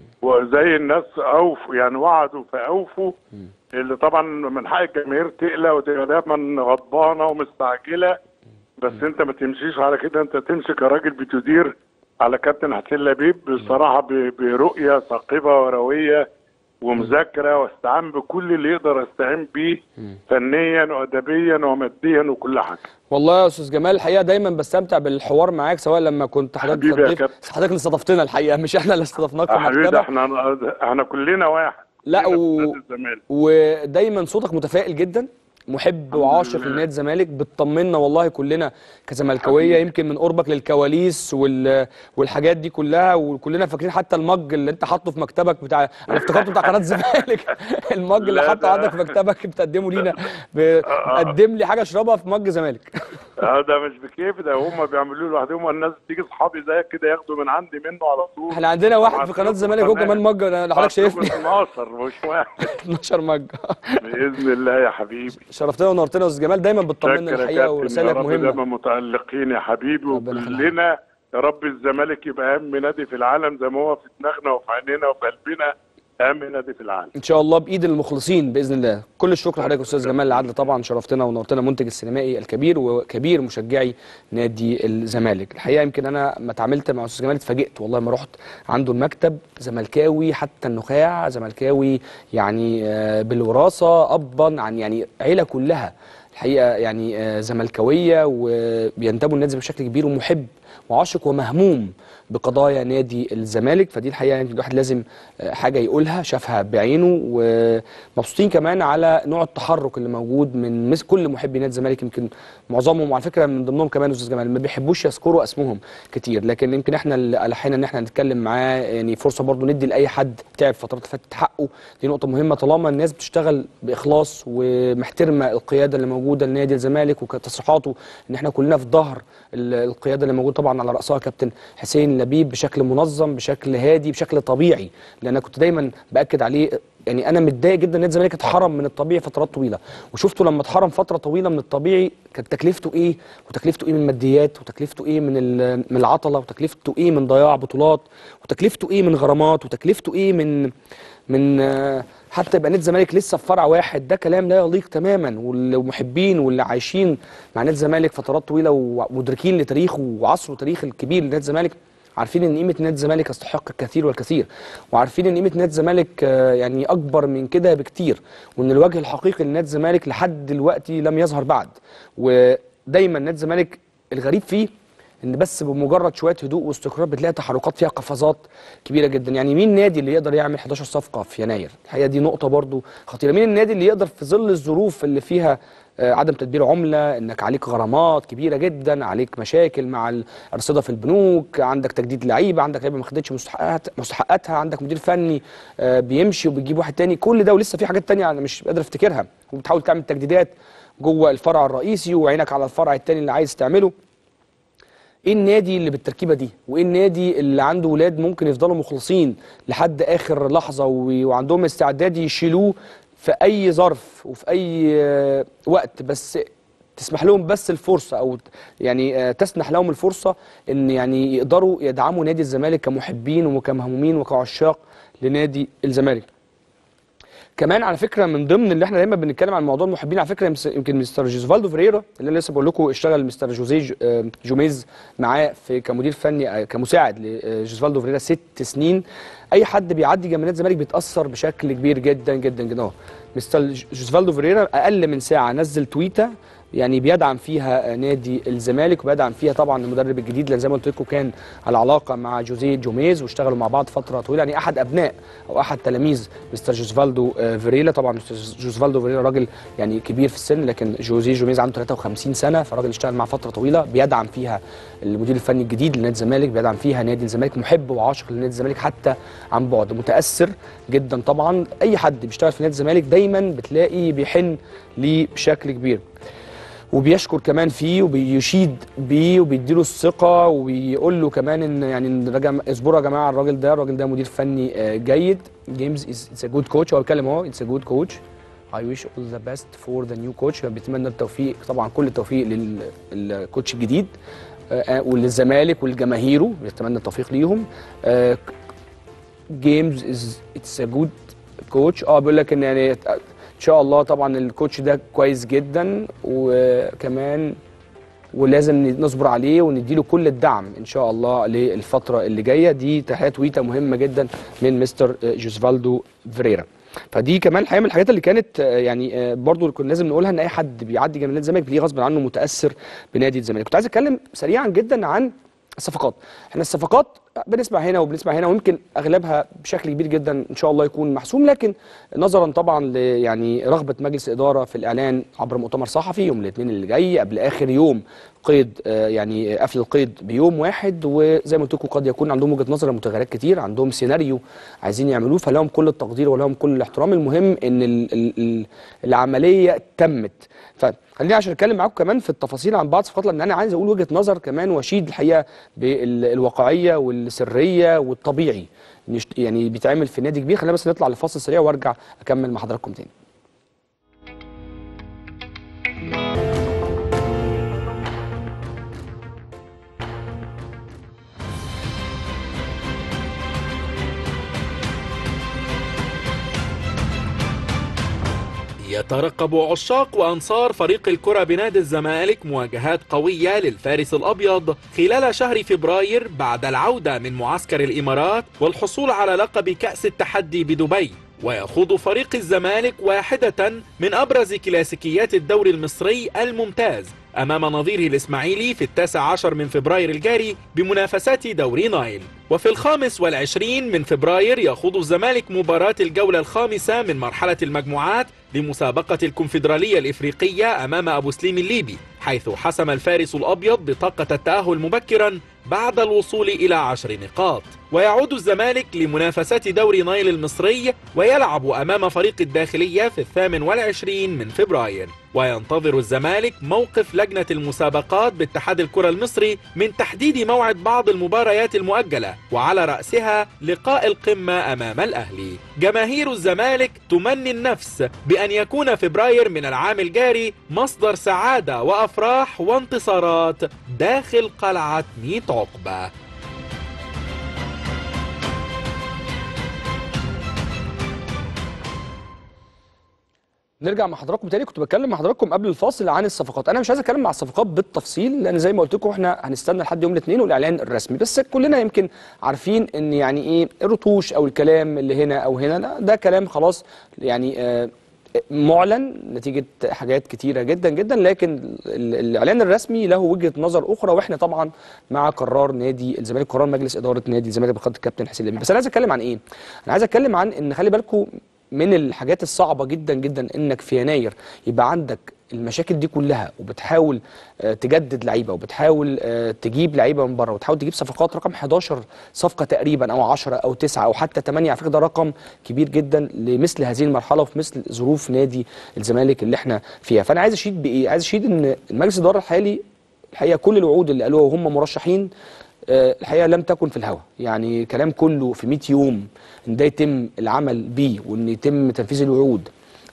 وزي الناس اوفوا يعني وعدوا فاوفوا اللي طبعا من حق الجماهير تقلق وتبقى دايما غضبانه ومستعجله بس انت ما تمشيش على كده انت تمشي كراجل بتدير على كابتن حسين لبيب بصراحه ب- برؤيه ثاقبه ورويه ومذاكره واستعان بكل اللي يقدر يستعين بيه فنيا وادبيا وماديا وكل حاجه والله يا استاذ جمال الحقيقه دايما بستمتع بالحوار معاك سواء لما كنت حضرتك حبيبي يا ضيف كابتن. حضرتك اللي استضفتنا الحقيقه مش احنا اللي استضفناك في يا حبيبي المكتبه احنا احنا كلنا واحد لا، كلنا في و- نادي الزمالك. ودايما صوتك متفائل جدا محب وعاشق لنادي الزمالك بتطمنا والله كلنا كزملكاويه يمكن من قربك للكواليس وال... والحاجات دي كلها وكلنا فاكرين حتى المج اللي انت حاطه في مكتبك بتاع انا افتكرته بتاع قناه الزمالك المج اللي لا، حاطه ده- عندك في مكتبك بتقدمه لينا بتقدم لي حاجه اشربها في مج زمالك اه ده مش بكيف ده هم بيعملوا لوحدهم الناس تيجي اصحابي زيك كده ياخدوا من عندي منه على طول احنا عندنا واحد في قناه الزمالك هو كمان مج اللي حضرتك شايفني 12 مش واحد 12 مج باذن الله يا حبيبي شرفتنا ونورتنا يا استاذ جمال دايما بتطمنا شكرا يا الحقيقه كابتن، يا ورسالك رب مهمه دايما متالقين يا حبيبي ربنا يخليك. وكلنا يا رب الزمالك يبقى اهم نادي في العالم زي ما هو في دماغنا وفي عينينا وفي قلبنا اهم نادي في العالم ان شاء الله بايد المخلصين باذن الله كل الشكر لحضرتك يا استاذ جمال العدل طبعا شرفتنا ونورتنا المنتج السينمائي الكبير وكبير مشجعي نادي الزمالك الحقيقه يمكن انا ما اتعاملت مع استاذ جمال اتفاجئت والله ما رحت عنده المكتب زملكاوي حتى النخاع زملكاوي يعني آه، بالوراثه ابا عن يعني عيله كلها الحقيقه يعني آه، زملكاويه وبينتموا للنادي بشكل كبير ومحب وعاشق ومهموم بقضايا نادي الزمالك فدي الحقيقه يعني الواحد لازم آه، حاجه يقولها شافها بعينه ومبسوطين كمان على نوع التحرك اللي موجود من مس- كل محبي نادي الزمالك يمكن معظمهم وعلى فكره من ضمنهم كمان استاذ جمال ما بيحبوش يذكروا اسمهم كتير لكن يمكن احنا اللي الحينا ان احنا نتكلم معاه يعني فرصه برضو ندي لاي حد تعب فترات اللي فاتت حقه دي نقطه مهمه طالما الناس بتشتغل باخلاص ومحترمه القياده اللي موجوده لنادي الزمالك وتصريحاته ان احنا كلنا في ظهر ال- القياده اللي موجوده طبعا على راسها كابتن حسين لبيب بشكل منظم بشكل هادي بشكل طبيعي لان انا كنت دايما باكد عليه يعني انا متضايق جدا ان نادي الزمالك اتحرم من الطبيعي فترات طويله وشفته لما اتحرم فتره طويله من الطبيعي كانت تكلفته ايه وتكلفته ايه من ماديات وتكلفته ايه من ال- من العطله وتكلفته ايه من ضياع بطولات وتكلفته ايه من غرامات وتكلفته ايه من من آه، حتى يبقى نادي الزمالك لسه في فرع واحد ده كلام لا يليق تماما والمحبين واللي عايشين مع نادي الزمالك فترات طويله ومدركين لتاريخه وعصره تاريخ الكبير لنادي الزمالك عارفين ان قيمه نادي الزمالك يستحق الكثير والكثير وعارفين ان قيمه نادي الزمالك آه، يعني اكبر من كده بكتير وان الوجه الحقيقي لنادي الزمالك لحد دلوقتي لم يظهر بعد ودايما نادي الزمالك الغريب فيه ان بس بمجرد شويه هدوء واستقرار بتلاقي تحركات فيها قفزات كبيره جدا يعني مين النادي اللي يقدر يعمل 11 صفقه في يناير الحقيقه دي نقطه برضو خطيره مين النادي اللي يقدر في ظل الظروف اللي فيها آه، عدم تدبير عمله انك عليك غرامات كبيره جدا عليك مشاكل مع الارصده في البنوك عندك تجديد لعيبه عندك لعيبه ما خدتش مستحقات مستحقاتها عندك مدير فني آه، بيمشي وبيجيب واحد تاني كل ده ولسه في حاجات تانية انا مش قادر افتكرها وبتحاول تعمل تجديدات جوه الفرع الرئيسي وعينك على الفرع التاني اللي عايز تعمله ايه النادي اللي بالتركيبه دي وايه النادي اللي عنده ولاد ممكن يفضلوا مخلصين لحد اخر لحظه و- وعندهم استعداد يشيلوه في اي ظرف وفي اي آه، وقت بس تسمح لهم بس الفرصه او ت- يعني آه، تسنح لهم الفرصه ان يعني يقدروا يدعموا نادي الزمالك كمحبين وكمهمومين وكعشاق لنادي الزمالك كمان على فكره من ضمن اللي احنا دايما بنتكلم عن موضوع المحبين على فكره يمس- يمكن مستر جوزفالدو فريرا اللي انا لسه بقول لكم اشتغل مستر جوزيه ج- آه، جوميز معاه في كمدير فني آه، كمساعد لجوزفالدو فريرا ست سنين اي حد بيعدي جنب نادي الزمالك بيتاثر بشكل كبير جدا جدا جدا اهو مستر ج- جوزفالدو فريرا اقل من ساعه نزل تويته يعني بيدعم فيها نادي الزمالك وبيدعم فيها طبعا المدرب الجديد لان زي ما قلت لكم كان على علاقه مع جوزيه جوميز واشتغلوا مع بعض فتره طويله يعني احد ابناء او احد تلاميذ مستر جوزفالدو آه، فيريلا طبعا مستر جوزفالدو فيريلا راجل يعني كبير في السن لكن جوزيه جوميز عنده 53 سنه فراجل اشتغل معاه فتره طويله بيدعم فيها المدير الفني الجديد لنادي الزمالك بيدعم فيها نادي الزمالك محب وعاشق لنادي الزمالك حتى عن بعد متاثر جدا طبعا اي حد بيشتغل في نادي الزمالك دايما بتلاقي بيحن ليه بشكل كبير وبيشكر كمان فيه وبيشيد بيه وبيديله الثقه وبيقول له كمان ان يعني إن رجع اصبروا يا جماعه الراجل ده الراجل ده مدير فني آه، جيد جيمس اتس ا جود كوتش هو بيتكلم اهو اتس ا جود كوتش I wish all the best for the new coach بيتمنى التوفيق طبعا كل التوفيق للكوتش الجديد آه، آه، وللزمالك ولجماهيره بيتمنى التوفيق ليهم جيمز از اتس ا جود كوتش اه بيقول لك ان يعني ان شاء الله طبعا الكوتش ده كويس جدا وكمان ولازم نصبر عليه ونديله كل الدعم ان شاء الله للفتره اللي جايه دي تحيه تويته مهمه جدا من مستر جوزفالدو فريرا فدي كمان الحقيقه من الحاجات اللي كانت آه، يعني آه، برضو كنا لازم نقولها ان اي حد بيعدي جنب نادي الزمالك بيلاقيه غصب عنه متاثر بنادي الزمالك كنت عايز اتكلم سريعا جدا عن الصفقات احنا الصفقات بنسمع هنا وبنسمع هنا ويمكن اغلبها بشكل كبير جدا ان شاء الله يكون محسوم لكن نظرا طبعا ل يعني رغبه مجلس الاداره في الاعلان عبر مؤتمر صحفي يوم الاثنين اللي جاي قبل اخر يوم قيد آه، يعني قفل القيد بيوم واحد وزي ما قلت لكم قد يكون عندهم وجهه نظر متغيرات كتير عندهم سيناريو عايزين يعملوه فلهم كل التقدير ولهم كل الاحترام المهم ان ال ال ال العمليه تمت فخليني عشان اتكلم معاكم كمان في التفاصيل عن بعض صفات لان انا عايز اقول وجهه نظر كمان واشيد الحقيقه بالواقعيه والسريه والطبيعي نشت- يعني بيتعمل في نادي كبير خلينا بس نطلع لفاصل سريع وارجع اكمل مع حضراتكم تاني يترقب عشاق وأنصار فريق الكرة بنادي الزمالك مواجهات قوية للفارس الأبيض خلال شهر فبراير بعد العودة من معسكر الإمارات والحصول على لقب كأس التحدي بدبي ويخوض فريق الزمالك واحدة من أبرز كلاسيكيات الدوري المصري الممتاز أمام نظيره الإسماعيلي في التاسع عشر من فبراير الجاري بمنافسات دوري نايل وفي الخامس والعشرين من فبراير يخوض الزمالك مباراة الجولة الخامسة من مرحلة المجموعات لمسابقة الكونفدرالية الإفريقية أمام أبو سليم الليبي حيث حسم الفارس الأبيض بطاقة التأهل مبكرا بعد الوصول إلى عشر نقاط ويعود الزمالك لمنافسات دوري نايل المصري ويلعب أمام فريق الداخلية في الثامن والعشرين من فبراير وينتظر الزمالك موقف لجنة المسابقات باتحاد الكرة المصري من تحديد موعد بعض المباريات المؤجلة وعلى رأسها لقاء القمة أمام الأهلي جماهير الزمالك تمني النفس بأن يكون فبراير من العام الجاري مصدر سعادة وأفراح وانتصارات داخل قلعة ميت عقبة نرجع مع حضراتكم تاني كنت بتكلم مع حضراتكم قبل الفاصل عن الصفقات انا مش عايز اتكلم مع الصفقات بالتفصيل لان زي ما قلت لكم احنا هنستنى لحد يوم الاثنين والاعلان الرسمي بس كلنا يمكن عارفين ان يعني ايه الرتوش او الكلام اللي هنا او هنا لا ده كلام خلاص يعني آه معلن نتيجه حاجات كتيره جدا جدا لكن ال- الاعلان الرسمي له وجهه نظر اخرى واحنا طبعا مع قرار نادي الزمالك قرار مجلس اداره نادي الزمالك بقياده الكابتن حسين لبيب بس انا عايز اتكلم عن ايه انا عايز اتكلم عن ان خلي بالكم من الحاجات الصعبه جدا جدا انك في يناير يبقى عندك المشاكل دي كلها وبتحاول آه، تجدد لعيبه وبتحاول آه، تجيب لعيبه من بره وتحاول تجيب صفقات رقم 11 صفقه تقريبا او 10 او 9 او حتى 8 على فكره ده رقم كبير جدا لمثل هذه المرحله وفي مثل ظروف نادي الزمالك اللي احنا فيها فانا عايز اشيد بايه عايز اشيد ان المجلس الاداره الحالي الحقيقه كل الوعود اللي قالوها وهم مرشحين آه، الحقيقه لم تكن في الهوى يعني كلام كله في 100 يوم ان ده يتم العمل بيه وان يتم تنفيذ الوعود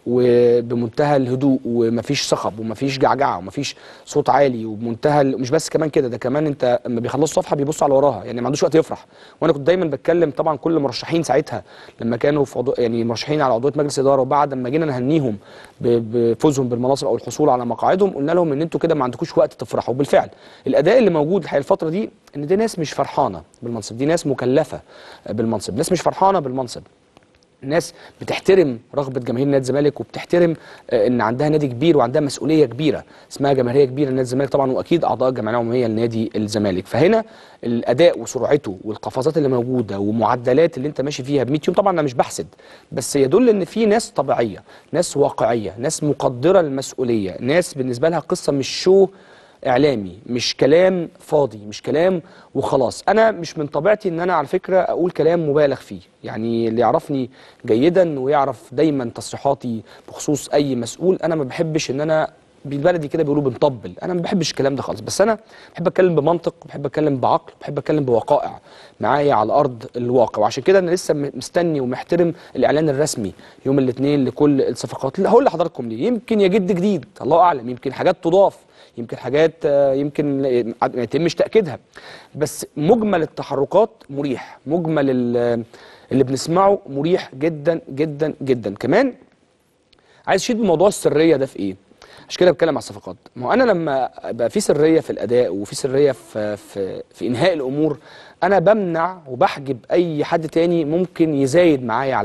وبمنتهى الهدوء ومفيش صخب ومفيش جعجعه ومفيش صوت عالي وبمنتهى ال- مش بس كمان كده ده كمان انت لما بيخلصوا صفحه بيبص على وراها يعني ما عندوش وقت يفرح وانا كنت دايما بتكلم طبعا كل المرشحين ساعتها لما كانوا في عضو يعني مرشحين على عضويه مجلس الاداره وبعد ما جينا نهنيهم ب- بفوزهم بالمناصب او الحصول على مقاعدهم قلنا لهم ان انتوا كده ما عندكوش وقت تفرحوا وبالفعل الاداء اللي موجود الحقيقه الفتره دي ان دي ناس مش فرحانه بالمنصب دي ناس مكلفه بالمنصب ناس مش فرحانه بالمنصب ناس بتحترم رغبه جماهير نادي الزمالك وبتحترم آه، ان عندها نادي كبير وعندها مسؤوليه كبيره اسمها جماهيريه كبيره لنادي الزمالك طبعا واكيد اعضاء الجمعيه العموميه لنادي الزمالك فهنا الاداء وسرعته والقفزات اللي موجوده ومعدلات اللي انت ماشي فيها ب 100 يوم طبعا انا مش بحسد بس يدل ان في ناس طبيعيه ناس واقعيه ناس مقدره للمسؤوليه ناس بالنسبه لها قصه مش شو اعلامي مش كلام فاضي مش كلام وخلاص انا مش من طبيعتي ان انا على فكره اقول كلام مبالغ فيه يعني اللي يعرفني جيدا ويعرف دايما تصريحاتي بخصوص اي مسؤول انا ما بحبش ان انا بالبلدي كده بيقولوا بنطبل انا ما بحبش الكلام ده خالص بس انا بحب اتكلم بمنطق بحب اتكلم بعقل بحب اتكلم بوقائع معايا على ارض الواقع وعشان كده انا لسه م- مستني ومحترم الاعلان الرسمي يوم الاثنين لكل الصفقات لا، هقول لحضراتكم ليه يمكن يجد جديد الله اعلم يمكن حاجات تضاف يمكن حاجات آه، يمكن ما يتمش تاكيدها بس مجمل التحركات مريح مجمل ال- اللي بنسمعه مريح جدا جدا جدا كمان عايز اشيد بموضوع السريه ده في ايه عشان كده بتكلم على الصفقات ما هو انا لما ابقى في سريه في الاداء وفي سريه في في في انهاء الامور انا بمنع وبحجب اي حد تاني ممكن يزايد معايا على لعيب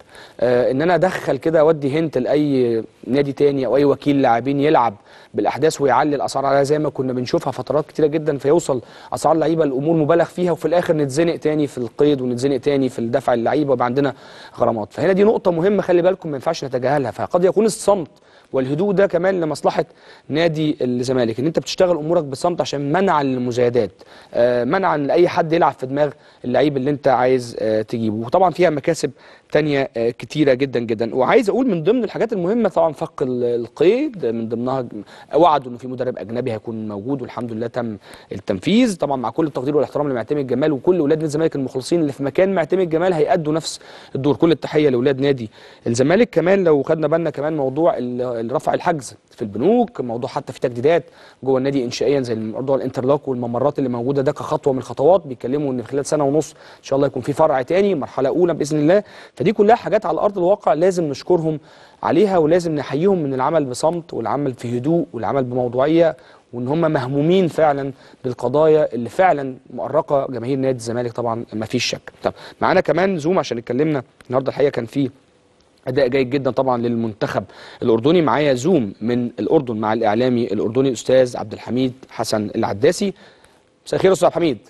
آه ان انا ادخل كده اودي هنت لاي نادي تاني او اي وكيل لاعبين يلعب بالاحداث ويعلي الاسعار عليها زي ما كنا بنشوفها فترات كتيره جدا فيوصل اسعار لعيبه الامور مبالغ فيها وفي الاخر نتزنق تاني في القيد ونتزنق تاني في الدفع اللعيبه ويبقى عندنا غرامات فهنا دي نقطه مهمه خلي بالكم ما ينفعش نتجاهلها فقد يكون الصمت والهدوء ده كمان لمصلحه نادي الزمالك ان انت بتشتغل امورك بصمت عشان منعا للمزايدات آه منعا لاي حد يلعب في دماغ اللعيب اللي انت عايز آه تجيبه وطبعا فيها مكاسب تانية آه كتيره جدا جدا وعايز اقول من ضمن الحاجات المهمه طبعا فك ال- القيد من ضمنها وعدوا انه في مدرب اجنبي هيكون موجود والحمد لله تم التنفيذ طبعا مع كل التقدير والاحترام لمعتمد جمال وكل اولاد نادي الزمالك المخلصين اللي في مكان معتمد جمال هيأدوا نفس الدور كل التحيه لاولاد نادي الزمالك كمان لو خدنا بالنا كمان موضوع ال- الرفع الحجز في البنوك موضوع حتى في تجديدات جوه النادي انشائيا زي موضوع الانترلوك والممرات اللي موجوده ده كخطوه من الخطوات بيتكلموا ان خلال سنه ونص ان شاء الله يكون في فرع تاني مرحله اولى باذن الله فدي كلها حاجات على ارض الواقع لازم نشكرهم عليها ولازم نحييهم من العمل بصمت والعمل في هدوء والعمل بموضوعيه وان هم مهمومين فعلا بالقضايا اللي فعلا مؤرقه جماهير نادي الزمالك طبعا ما فيش شك طب معانا كمان زوم عشان اتكلمنا النهارده الحقيقه كان في اداء جيد جدا طبعا للمنتخب الاردني معايا زوم من الاردن مع الاعلامي الاردني الاستاذ عبد الحميد حسن العداسي مساء الخير يا استاذ عبد الحميد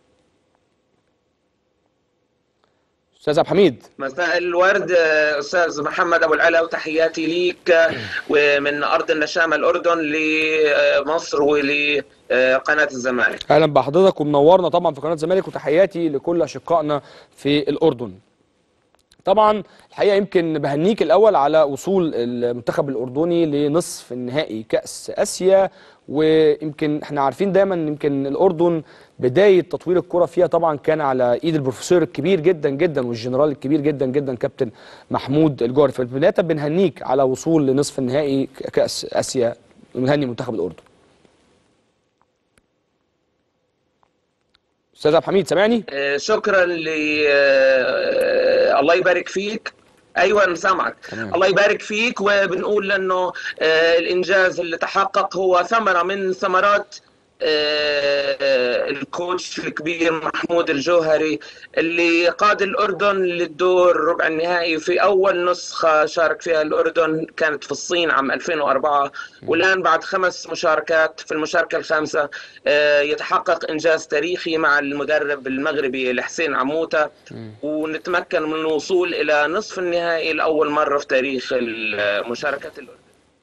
استاذ عبد الحميد مساء الورد آه، استاذ محمد ابو العلا وتحياتي ليك آه، ومن ارض النشامه الاردن لمصر ولقناه الزمالك اهلا بحضرتك ومنورنا طبعا في قناه الزمالك وتحياتي لكل اشقائنا في الاردن طبعا الحقيقه يمكن بهنيك الاول على وصول المنتخب الاردني لنصف النهائي كاس اسيا ويمكن احنا عارفين دايما يمكن الاردن بدايه تطوير الكره فيها طبعا كان على ايد البروفيسور الكبير جدا جدا والجنرال الكبير جدا جدا كابتن محمود الجوهري فبدايه بنهنيك على وصول لنصف النهائي كاس اسيا ونهني منتخب الاردن استاذ عبد الحميد سامعني آه، شكرا ل آه، الله يبارك فيك ايوه أنا سامعك تمام. الله يبارك فيك وبنقول انه آه، الانجاز اللي تحقق هو ثمره من ثمرات آه، الكوتش الكبير محمود الجوهري اللي قاد الأردن للدور ربع النهائي في أول نسخة شارك فيها الأردن كانت في الصين عام 2004 والآن بعد خمس مشاركات في المشاركة الخامسة آه، يتحقق إنجاز تاريخي مع المدرب المغربي الحسين عموتة ونتمكن من الوصول إلى نصف النهائي لأول مرة في تاريخ مشاركة الأردن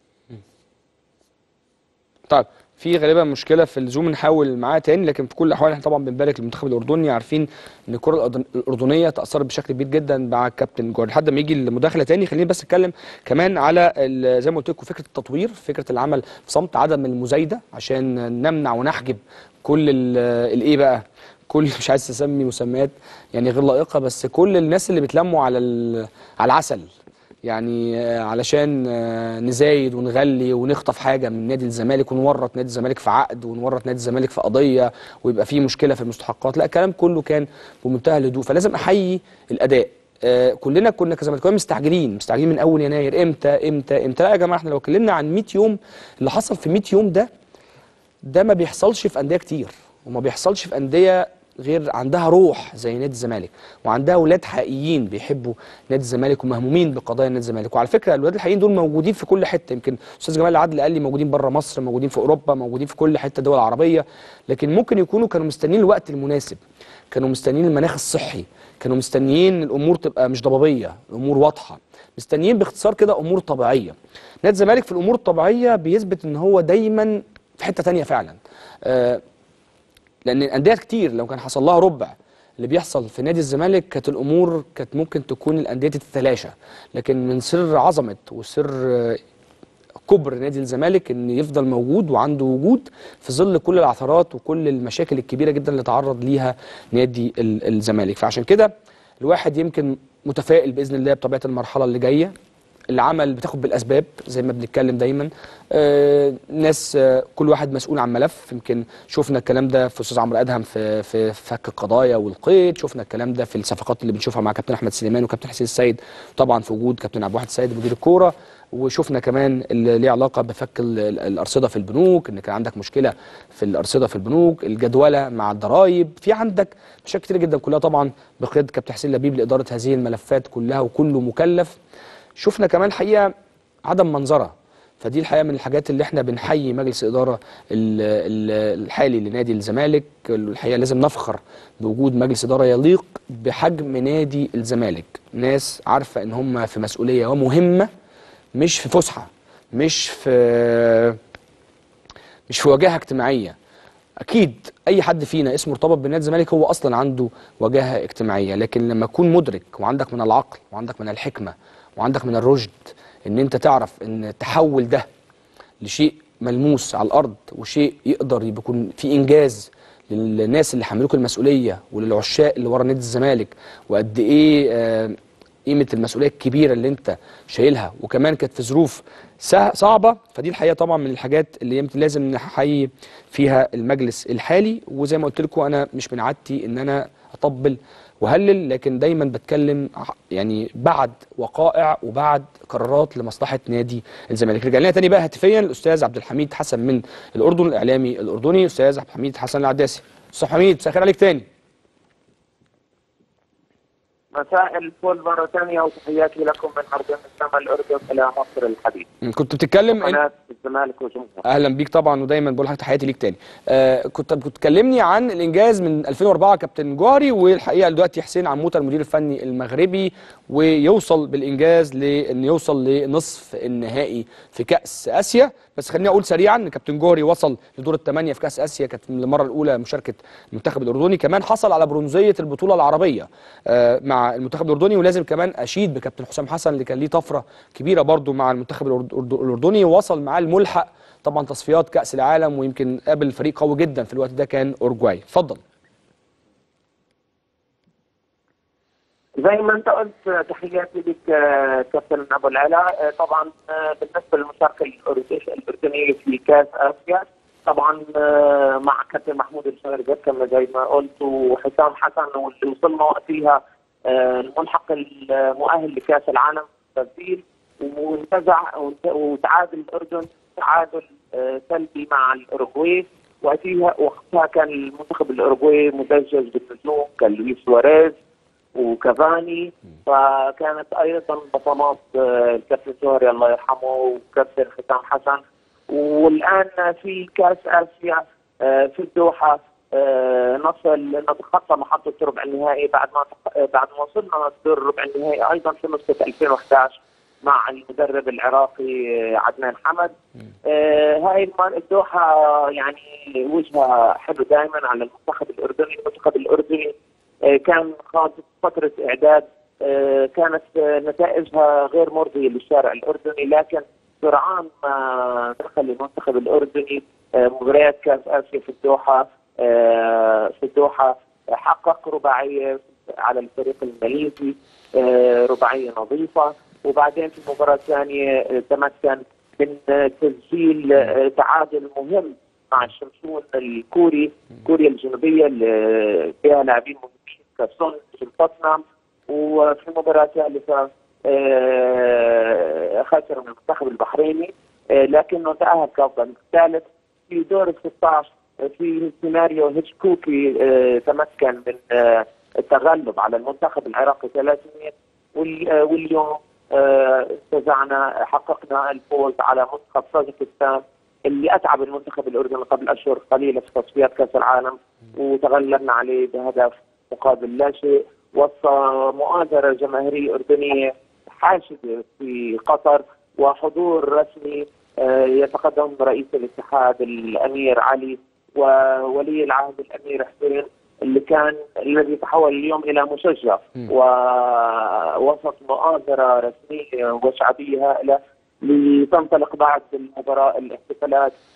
طيب في غالبا مشكله في الزوم نحاول معاه تاني لكن في كل الاحوال احنا طبعا بنبارك للمنتخب الاردني عارفين ان الكره الأردن- الاردنيه تاثرت بشكل كبير جدا مع الكابتن جوهري لحد ما يجي المداخله تاني خليني بس اتكلم كمان على ال- زي ما قلت لكم فكره التطوير فكره العمل في صمت عدم المزايده عشان نمنع ونحجب كل ال- الايه بقى كل مش عايز اسمي مسميات يعني غير لائقه بس كل الناس اللي بيتلموا على ال- على العسل يعني آه، علشان آه، نزايد ونغلي ونخطف حاجه من نادي الزمالك ونورط نادي الزمالك في عقد ونورط نادي الزمالك في قضيه ويبقى في مشكله في المستحقات لا الكلام كله كان بمنتهى الهدوء فلازم احيي الاداء آه، كلنا كنا كزملكاويه مستعجلين مستعجلين من اول يناير امتى امتى امتى لا يا جماعه احنا لو اتكلمنا عن 100 يوم اللي حصل في 100 يوم ده ده ما بيحصلش في انديه كتير وما بيحصلش في انديه غير عندها روح زي نادي الزمالك وعندها اولاد حقيقيين بيحبوا نادي الزمالك ومهمومين بقضايا نادي الزمالك وعلى فكره الاولاد الحقيقيين دول موجودين في كل حته يمكن استاذ جمال العدل قال لي موجودين بره مصر موجودين في اوروبا موجودين في كل حته دول عربيه لكن ممكن يكونوا كانوا مستنيين الوقت المناسب كانوا مستنيين المناخ الصحي كانوا مستنيين الامور تبقى مش ضبابيه الامور واضحه مستنيين باختصار كده امور طبيعيه نادي الزمالك في الامور الطبيعيه بيثبت ان هو دايما في حته تانية فعلا آه لان الانديه كتير لو كان حصل لها ربع اللي بيحصل في نادي الزمالك كانت الامور كانت ممكن تكون الانديه دي تتلاشى لكن من سر عظمه وسر آه، كبر نادي الزمالك ان يفضل موجود وعنده وجود في ظل كل العثرات وكل المشاكل الكبيره جدا اللي تعرض ليها نادي ال- الزمالك فعشان كده الواحد يمكن متفائل باذن الله بطبيعه المرحله اللي جايه العمل بتاخد بالاسباب زي ما بنتكلم دايما آه ناس آه كل واحد مسؤول عن ملف يمكن شفنا الكلام ده في استاذ عمرو ادهم في في فك القضايا والقيد شفنا الكلام ده في الصفقات اللي بنشوفها مع كابتن احمد سليمان وكابتن حسين السيد طبعا في وجود كابتن عبد الواحد السيد مدير الكوره وشفنا كمان اللي ليه علاقه بفك ال- ال- الارصده في البنوك ان كان عندك مشكله في الارصده في البنوك الجدوله مع الضرائب في عندك مشاكل كتير جدا كلها طبعا بقياده كابتن حسين لبيب لاداره هذه الملفات كلها وكله مكلف شفنا كمان حقيقه عدم منظره فدي الحقيقه من الحاجات اللي احنا بنحيي مجلس الاداره ال- ال- الحالي لنادي الزمالك الحقيقه لازم نفخر بوجود مجلس اداره يليق بحجم نادي الزمالك ناس عارفه ان هم في مسؤوليه ومهمه مش في فسحه مش في مش في وجاهه اجتماعيه اكيد اي حد فينا اسمه مرتبط بنادي الزمالك هو اصلا عنده وجاهه اجتماعيه لكن لما تكون مدرك وعندك من العقل وعندك من الحكمه وعندك من الرشد ان انت تعرف ان تحول ده لشيء ملموس على الارض وشيء يقدر يكون في انجاز للناس اللي حملوك المسؤوليه وللعشاق اللي ورا نادي الزمالك وقد ايه آه، قيمه المسؤوليه الكبيره اللي انت شايلها وكمان كانت في ظروف سا- صعبه فدي الحقيقه طبعا من الحاجات اللي يمكن لازم نحيي فيها المجلس الحالي وزي ما قلت لكم انا مش من عادتي ان انا اطبل وهلل لكن دايما بتكلم ع- يعني بعد وقائع وبعد قرارات لمصلحه نادي الزمالك رجع لنا تاني بقى هاتفيا الاستاذ عبد الحميد حسن من الاردن الاعلامي الاردني استاذ عبد الحميد حسن العداسي استاذ حميد مساء الخير عليك تاني مساء الفل مرة ثانية وتحياتي لكم من أرض السماء الأردن إلى مصر الحبيب كنت بتتكلم إن- قناة الزمالك وجمهورها اهلا بيك طبعا ودايما بقول لك تحياتي ليك تاني آه كنت بتكلمني عن الانجاز من 2004 كابتن جوهري والحقيقه دلوقتي حسين عموته المدير الفني المغربي ويوصل بالانجاز لان يوصل لنصف النهائي في كاس اسيا بس خليني اقول سريعا ان كابتن جوهري وصل لدور الثمانيه في كاس اسيا كانت المره الاولى مشاركه المنتخب الاردني كمان حصل على برونزيه البطوله العربيه آه مع المنتخب الاردني ولازم كمان اشيد بكابتن حسام حسن اللي كان ليه طفره كبيره برضو مع المنتخب الأرد- الاردني ووصل معاه الملحق طبعا تصفيات كاس العالم ويمكن قابل فريق قوي جدا في الوقت ده كان اورجواي اتفضل زي ما أنت قلت تحياتي لك آه، كابتن أبو العلا آه، طبعا آه، بالنسبة للمشاركة الأردنية الأردنية في كأس آسيا طبعا آه، مع كابتن محمود الشهري كما زي ما قلت وحسام حسن واللي وصلنا وقتها آه، الملحق المؤهل لكأس العالم تبديل وانتزع وانت- وتعادل الأردن تعادل آه، سلبي مع الأوروغواي وقتها وقتها كان المنتخب الأوروغواي مدجج بالنجوم كان سواريز وكافاني فكانت ايضا بصمات آه، الكابتن جوهري الله يرحمه وكابتن حسام حسن والان في كاس اسيا آه، في الدوحه آه، نصل نتخطى محطه ربع النهائي بعد ما تق- بعد ما وصلنا دور ربع النهائي ايضا في نسخه 2011 مع المدرب العراقي آه، عدنان حمد آه، هاي الم- الدوحه يعني وجهها حلو دائما على المنتخب الاردني، المنتخب الاردني آه، كان خاض فتره اعداد آه، كانت آه، نتائجها غير مرضيه للشارع الاردني لكن سرعان ما دخل المنتخب الاردني آه، مباريات كاس اسيا في الدوحه آه، في الدوحه حقق رباعيه على الفريق الماليزي آه، رباعيه نظيفه وبعدين في المباراه الثانيه آه، تمكن من آه، تسجيل آه، تعادل مهم مع الشمسون الكوري كوريا الجنوبيه اللي فيها لاعبين مهمين كسون في توتنهام وفي المباراه الثالثه آه، خسر من المنتخب البحريني آه، لكنه تاهل كافضل الثالث في دور ال 16 في سيناريو هيتشكوكي آه، تمكن من آه، التغلب على المنتخب العراقي 300 وال- آه، واليوم آه، استزعنا حققنا الفوز على منتخب طاجكستان اللي اتعب المنتخب الاردني قبل اشهر قليله في تصفيات كاس العالم وتغلبنا عليه بهدف مقابل لا شيء وسط مؤازره جماهيريه اردنيه حاشده في قطر وحضور رسمي آه، يتقدم رئيس الاتحاد الامير علي وولي العهد الامير حسين اللي كان الذي تحول اليوم الى مشجع ووسط مؤازره رسميه وشعبيه هائله لتنطلق بعد المباراه الاحتفالات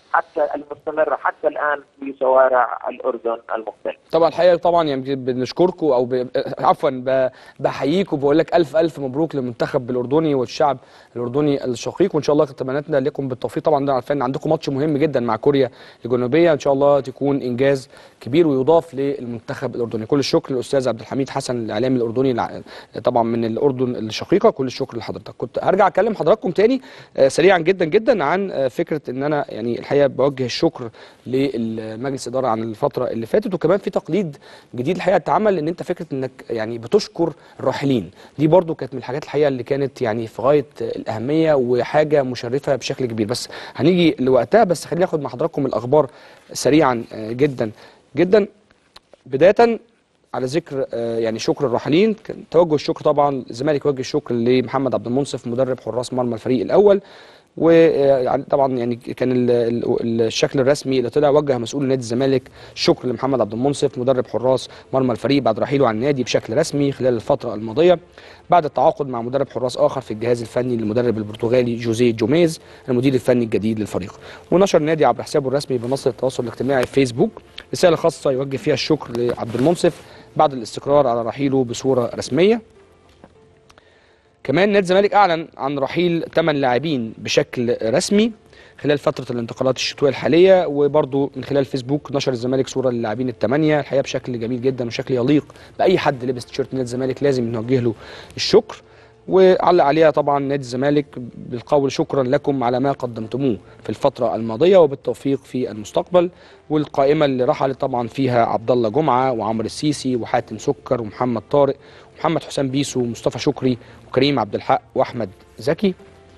حتى المستمره حتى الان في شوارع الاردن المختلفه. طبعا الحقيقه طبعا يعني بنشكركم او ب... عفوا ب... بحييكم وبقول لك الف الف مبروك للمنتخب الاردني والشعب الاردني الشقيق وان شاء الله تمنياتنا لكم بالتوفيق طبعا ده عارفين عندكم ماتش مهم جدا مع كوريا الجنوبيه ان شاء الله تكون انجاز كبير ويضاف للمنتخب الاردني كل الشكر للاستاذ عبد الحميد حسن الاعلامي الاردني الع- طبعا من الاردن الشقيقه كل الشكر لحضرتك كنت هرجع اكلم حضراتكم تاني آه، سريعا جدا جدا عن آه، فكره ان انا يعني الحقيقه بوجه الشكر للمجلس الاداره عن الفتره اللي فاتت وكمان في تقليد جديد الحقيقه اتعمل ان انت فكره انك يعني بتشكر الراحلين دي برضو كانت من الحاجات الحقيقه اللي كانت يعني في غايه الاهميه وحاجه مشرفه بشكل كبير بس هنيجي لوقتها بس خليني اخد مع حضراتكم الاخبار سريعا آه، جدا جدا بدايه على ذكر آه، يعني شكر الراحلين كان توجه الشكر طبعا الزمالك وجه الشكر لمحمد عبد المنصف مدرب حراس مرمى الفريق الاول وطبعا يعني كان ال- ال- الشكل الرسمي اللي طلع وجه مسؤول نادي الزمالك الشكر لمحمد عبد المنصف مدرب حراس مرمى الفريق بعد رحيله عن النادي بشكل رسمي خلال الفتره الماضيه بعد التعاقد مع مدرب حراس اخر في الجهاز الفني للمدرب البرتغالي جوزيه جوميز المدير الفني الجديد للفريق ونشر النادي عبر حسابه الرسمي بمنصه التواصل الاجتماعي فيسبوك رساله خاصه يوجه فيها الشكر لعبد المنصف بعد الاستقرار على رحيله بصوره رسميه كمان نادي الزمالك اعلن عن رحيل 8 لاعبين بشكل رسمي خلال فتره الانتقالات الشتويه الحاليه وبرضه من خلال فيسبوك نشر الزمالك صوره للاعبين الثمانيه الحقيقه بشكل جميل جدا وشكل يليق باي حد لبس تيشيرت نادي الزمالك لازم نوجه له الشكر وعلق عليها طبعا نادي الزمالك بالقول شكرا لكم على ما قدمتموه في الفتره الماضيه وبالتوفيق في المستقبل والقائمه اللي رحلت طبعا فيها عبد الله جمعه وعمرو السيسي وحاتم سكر ومحمد طارق ومحمد حسام بيسو ومصطفى شكري وكريم عبد الحق واحمد زكي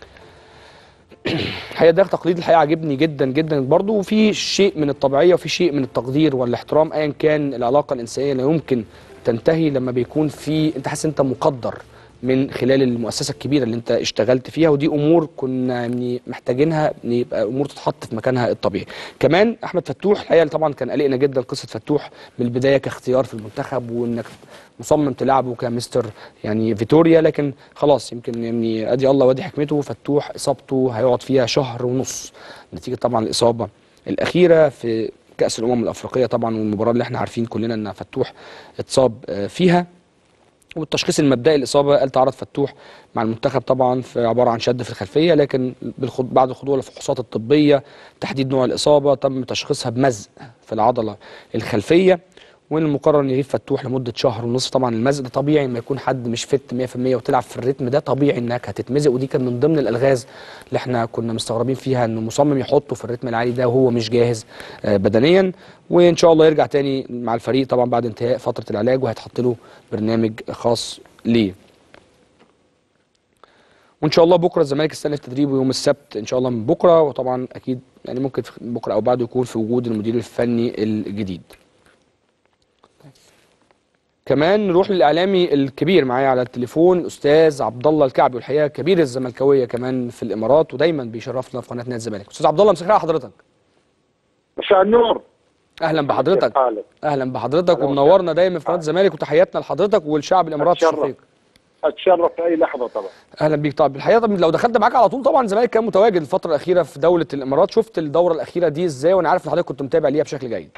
الحقيقه ده تقليد الحقيقه عجبني جدا جدا برضو وفي شيء من الطبيعيه وفي شيء من التقدير والاحترام ايا كان العلاقه الانسانيه لا يمكن تنتهي لما بيكون في انت حاسس انت مقدر من خلال المؤسسه الكبيره اللي انت اشتغلت فيها ودي امور كنا يعني محتاجينها ان يبقى امور تتحط في مكانها الطبيعي. كمان احمد فتوح الحقيقه طبعا كان قلقنا جدا قصه فتوح من البدايه كاختيار في المنتخب وانك مصمم تلعبه كمستر يعني فيتوريا لكن خلاص يمكن يعني ادي الله وادي حكمته فتوح اصابته هيقعد فيها شهر ونص نتيجه طبعا الاصابه الاخيره في كاس الامم الافريقيه طبعا والمباراه اللي احنا عارفين كلنا ان فتوح اتصاب آه، فيها والتشخيص المبدئي الاصابه قال تعرض فتوح مع المنتخب طبعا في عباره عن شد في الخلفيه لكن بالخض... بعد الخضوع للفحوصات الطبيه تحديد نوع الاصابه تم تشخيصها بمزق في العضله الخلفيه وان المقرر ان يغيب فتوح لمده شهر ونصف طبعا المزق ده طبيعي ما يكون حد مش فت 100% وتلعب في الريتم ده طبيعي انك هتتمزق ودي كان من ضمن الالغاز اللي احنا كنا مستغربين فيها انه مصمم يحطه في الريتم العالي ده وهو مش جاهز آه، بدنيا وان شاء الله يرجع تاني مع الفريق طبعا بعد انتهاء فتره العلاج وهيتحط له برنامج خاص ليه وان شاء الله بكره الزمالك استنى تدريبه يوم السبت ان شاء الله من بكره وطبعا اكيد يعني ممكن في- بكره او بعده يكون في وجود المدير الفني الجديد كمان نروح للاعلامي الكبير معايا على التليفون الاستاذ عبد الله الكعبي والحقيقه كبير الزملكاويه كمان في الامارات ودايما بيشرفنا في قناه نادي الزمالك استاذ عبد الله مساء الخير على حضرتك مساء النور اهلا بحضرتك كيف حالك؟ اهلا بحضرتك أهلا ومنورنا دايما في قناه الزمالك وتحياتنا لحضرتك والشعب الاماراتي أتشرف. الشقيق اتشرف في اي لحظه طبعا اهلا بيك طبعا الحقيقه طب لو دخلت معاك على طول طبعا الزمالك كان متواجد الفتره الاخيره في دوله الامارات شفت الدوره الاخيره دي ازاي وانا عارف ان حضرتك كنت متابع ليها بشكل جيد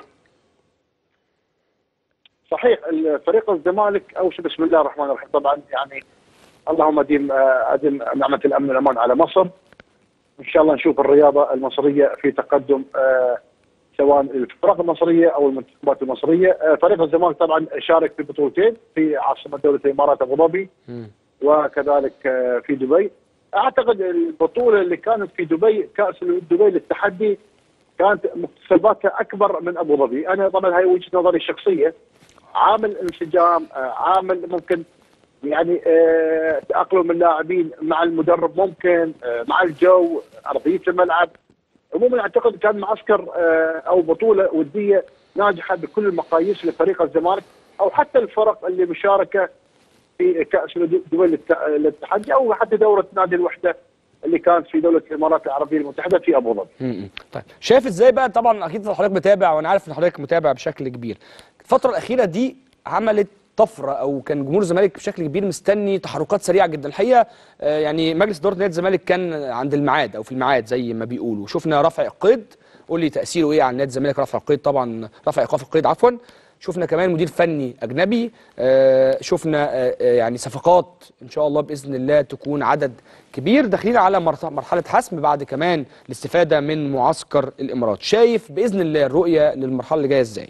صحيح فريق الزمالك اول شيء بسم الله الرحمن الرحيم طبعا يعني اللهم اديم آه، ادم نعمه الامن والامان على مصر ان شاء الله نشوف الرياضه المصريه في تقدم آه، سواء الفرق المصريه او المنتخبات المصريه آه، فريق الزمالك طبعا شارك في بطولتين في عاصمه دوله الامارات ابو ظبي مم. وكذلك آه، في دبي اعتقد البطوله اللي كانت في دبي كاس دبي للتحدي كانت مكتسباتها اكبر من ابو ظبي، انا طبعا هاي وجهه نظري الشخصيه عامل انسجام آه، عامل ممكن يعني آه، تاقلم اللاعبين مع المدرب ممكن آه، مع الجو ارضيه الملعب عموما اعتقد كان معسكر آه، او بطوله وديه ناجحه بكل المقاييس لفريق الزمالك او حتى الفرق اللي مشاركه في كاس دول الت- الاتحاد او حتى دوره نادي الوحده اللي كانت في دوله الامارات العربيه المتحده في ابو ظبي. م-م. طيب شايف ازاي بقى طبعا اكيد حضرتك متابع وانا عارف ان حضرتك متابع بشكل كبير الفتره الاخيره دي عملت طفره او كان جمهور الزمالك بشكل كبير مستني تحركات سريعه جدا الحقيقه آه، يعني مجلس اداره نادي الزمالك كان عند الميعاد او في الميعاد زي ما بيقولوا شفنا رفع القيد قول لي تاثيره ايه على نادي الزمالك رفع القيد طبعا رفع ايقاف القيد عفوا شفنا كمان مدير فني اجنبي آه، شفنا آه، آه، يعني صفقات ان شاء الله باذن الله تكون عدد كبير داخلين على مرت- مرحله حسم بعد كمان الاستفاده من معسكر الامارات شايف باذن الله الرؤيه للمرحله اللي جايه ازاي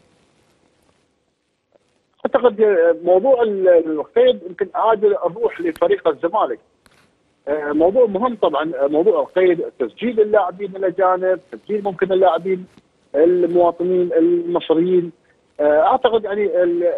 اعتقد موضوع ال- القيد يمكن عاد نروح لفريق الزمالك آه، موضوع مهم طبعا آه، موضوع القيد تسجيل اللاعبين الاجانب تسجيل ممكن اللاعبين المواطنين المصريين آه، اعتقد يعني ال-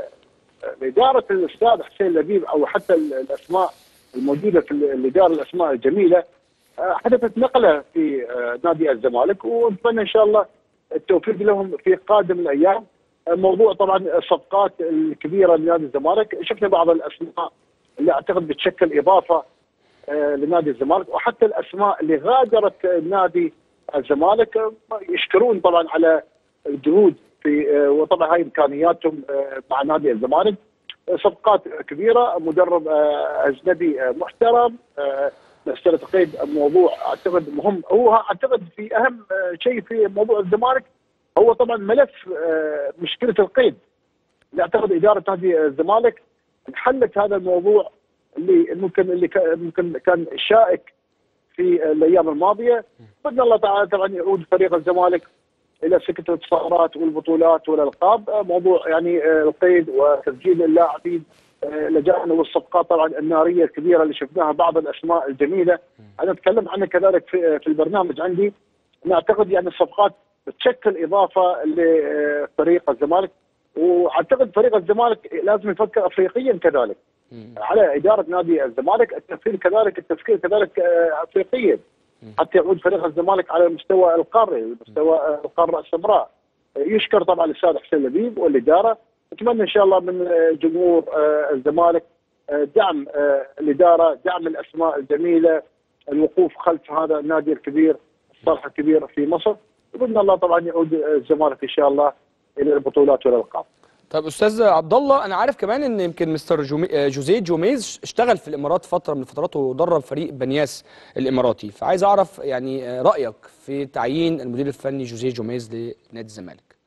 اداره الاستاذ حسين لبيب او حتى ال- الاسماء الموجوده في ال- الاداره الاسماء الجميله آه، حدثت نقله في آه، نادي الزمالك ونتمنى ان شاء الله التوفيق لهم في قادم الايام آه، موضوع طبعا الصفقات الكبيره لنادي الزمالك شفنا بعض الاسماء اللي اعتقد بتشكل اضافه آه، لنادي الزمالك وحتى الاسماء اللي غادرت نادي الزمالك آه، يشكرون طبعا على الجهود في آه، وطبعا هاي امكانياتهم آه، مع نادي الزمالك آه، صفقات كبيره مدرب آه، اجنبي آه، محترم آه، مساله قيد موضوع اعتقد مهم هو اعتقد في اهم آه، شيء في موضوع الزمالك هو طبعا ملف آه، مشكله القيد اللي اعتقد اداره نادي الزمالك حلت هذا الموضوع اللي ممكن اللي كان ممكن كان شائك في الايام الماضيه باذن الله تعالى طبعا يعود فريق الزمالك الى سكه الانتصارات والبطولات والالقاب آه، موضوع يعني آه، القيد وتسجيل اللاعبين آه، الاجانب والصفقات طبعا الناريه الكبيره اللي شفناها بعض الاسماء الجميله انا اتكلم عنها كذلك في في البرنامج عندي نعتقد يعني الصفقات بتشكل اضافه لفريق الزمالك واعتقد فريق الزمالك لازم يفكر افريقيا كذلك على اداره نادي الزمالك التفكير كذلك التفكير كذلك آه، افريقيا حتى يعود فريق الزمالك على المستوى القاري مستوى آه، القاره السمراء آه، يشكر طبعا الاستاذ حسين لبيب والاداره اتمنى ان شاء الله من آه، جمهور آه، الزمالك آه، دعم آه، الاداره دعم الاسماء الجميله الوقوف خلف هذا النادي الكبير الصالح الكبير في مصر باذن الله طبعا يعود الزمالك ان شاء الله الى البطولات والالقاب طب استاذ عبد الله انا عارف كمان ان يمكن مستر جومي... آه، جوزيه جوميز اشتغل في الامارات فتره من الفترات ودرب فريق بنياس الاماراتي فعايز اعرف يعني آه، رايك في تعيين المدير الفني جوزيه جوميز لنادي الزمالك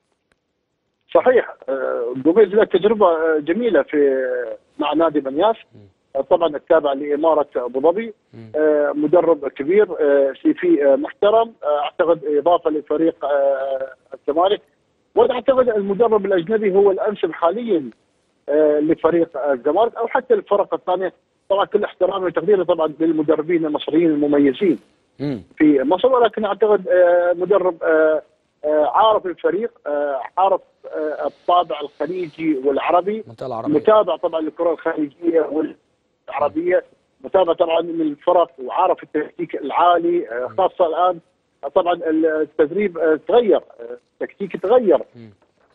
صحيح آه، جوميز له تجربه آه، جميله في مع نادي بنياس آه، طبعا التابع لاماره ابو ظبي آه، مدرب كبير آه، سي في آه، محترم آه، اعتقد اضافه لفريق آه، الزمالك وانا اعتقد المدرب الاجنبي هو الانسب حاليا آه، لفريق الزمالك او حتى الفرق الثانيه طبعا كل احترامي وتقديري طبعا للمدربين المصريين المميزين امم في مصر ولكن اعتقد آه، مدرب آه، آه، عارف الفريق آه، عارف آه، الطابع الخليجي والعربي المنطقه العربيه متابع طبعا للكره الخليجيه والعربيه متابع طبعا للفرق وعارف التكتيك العالي آه، خاصه الان آه، طبعا التدريب آه، تغير آه، التكتيك تغير مم.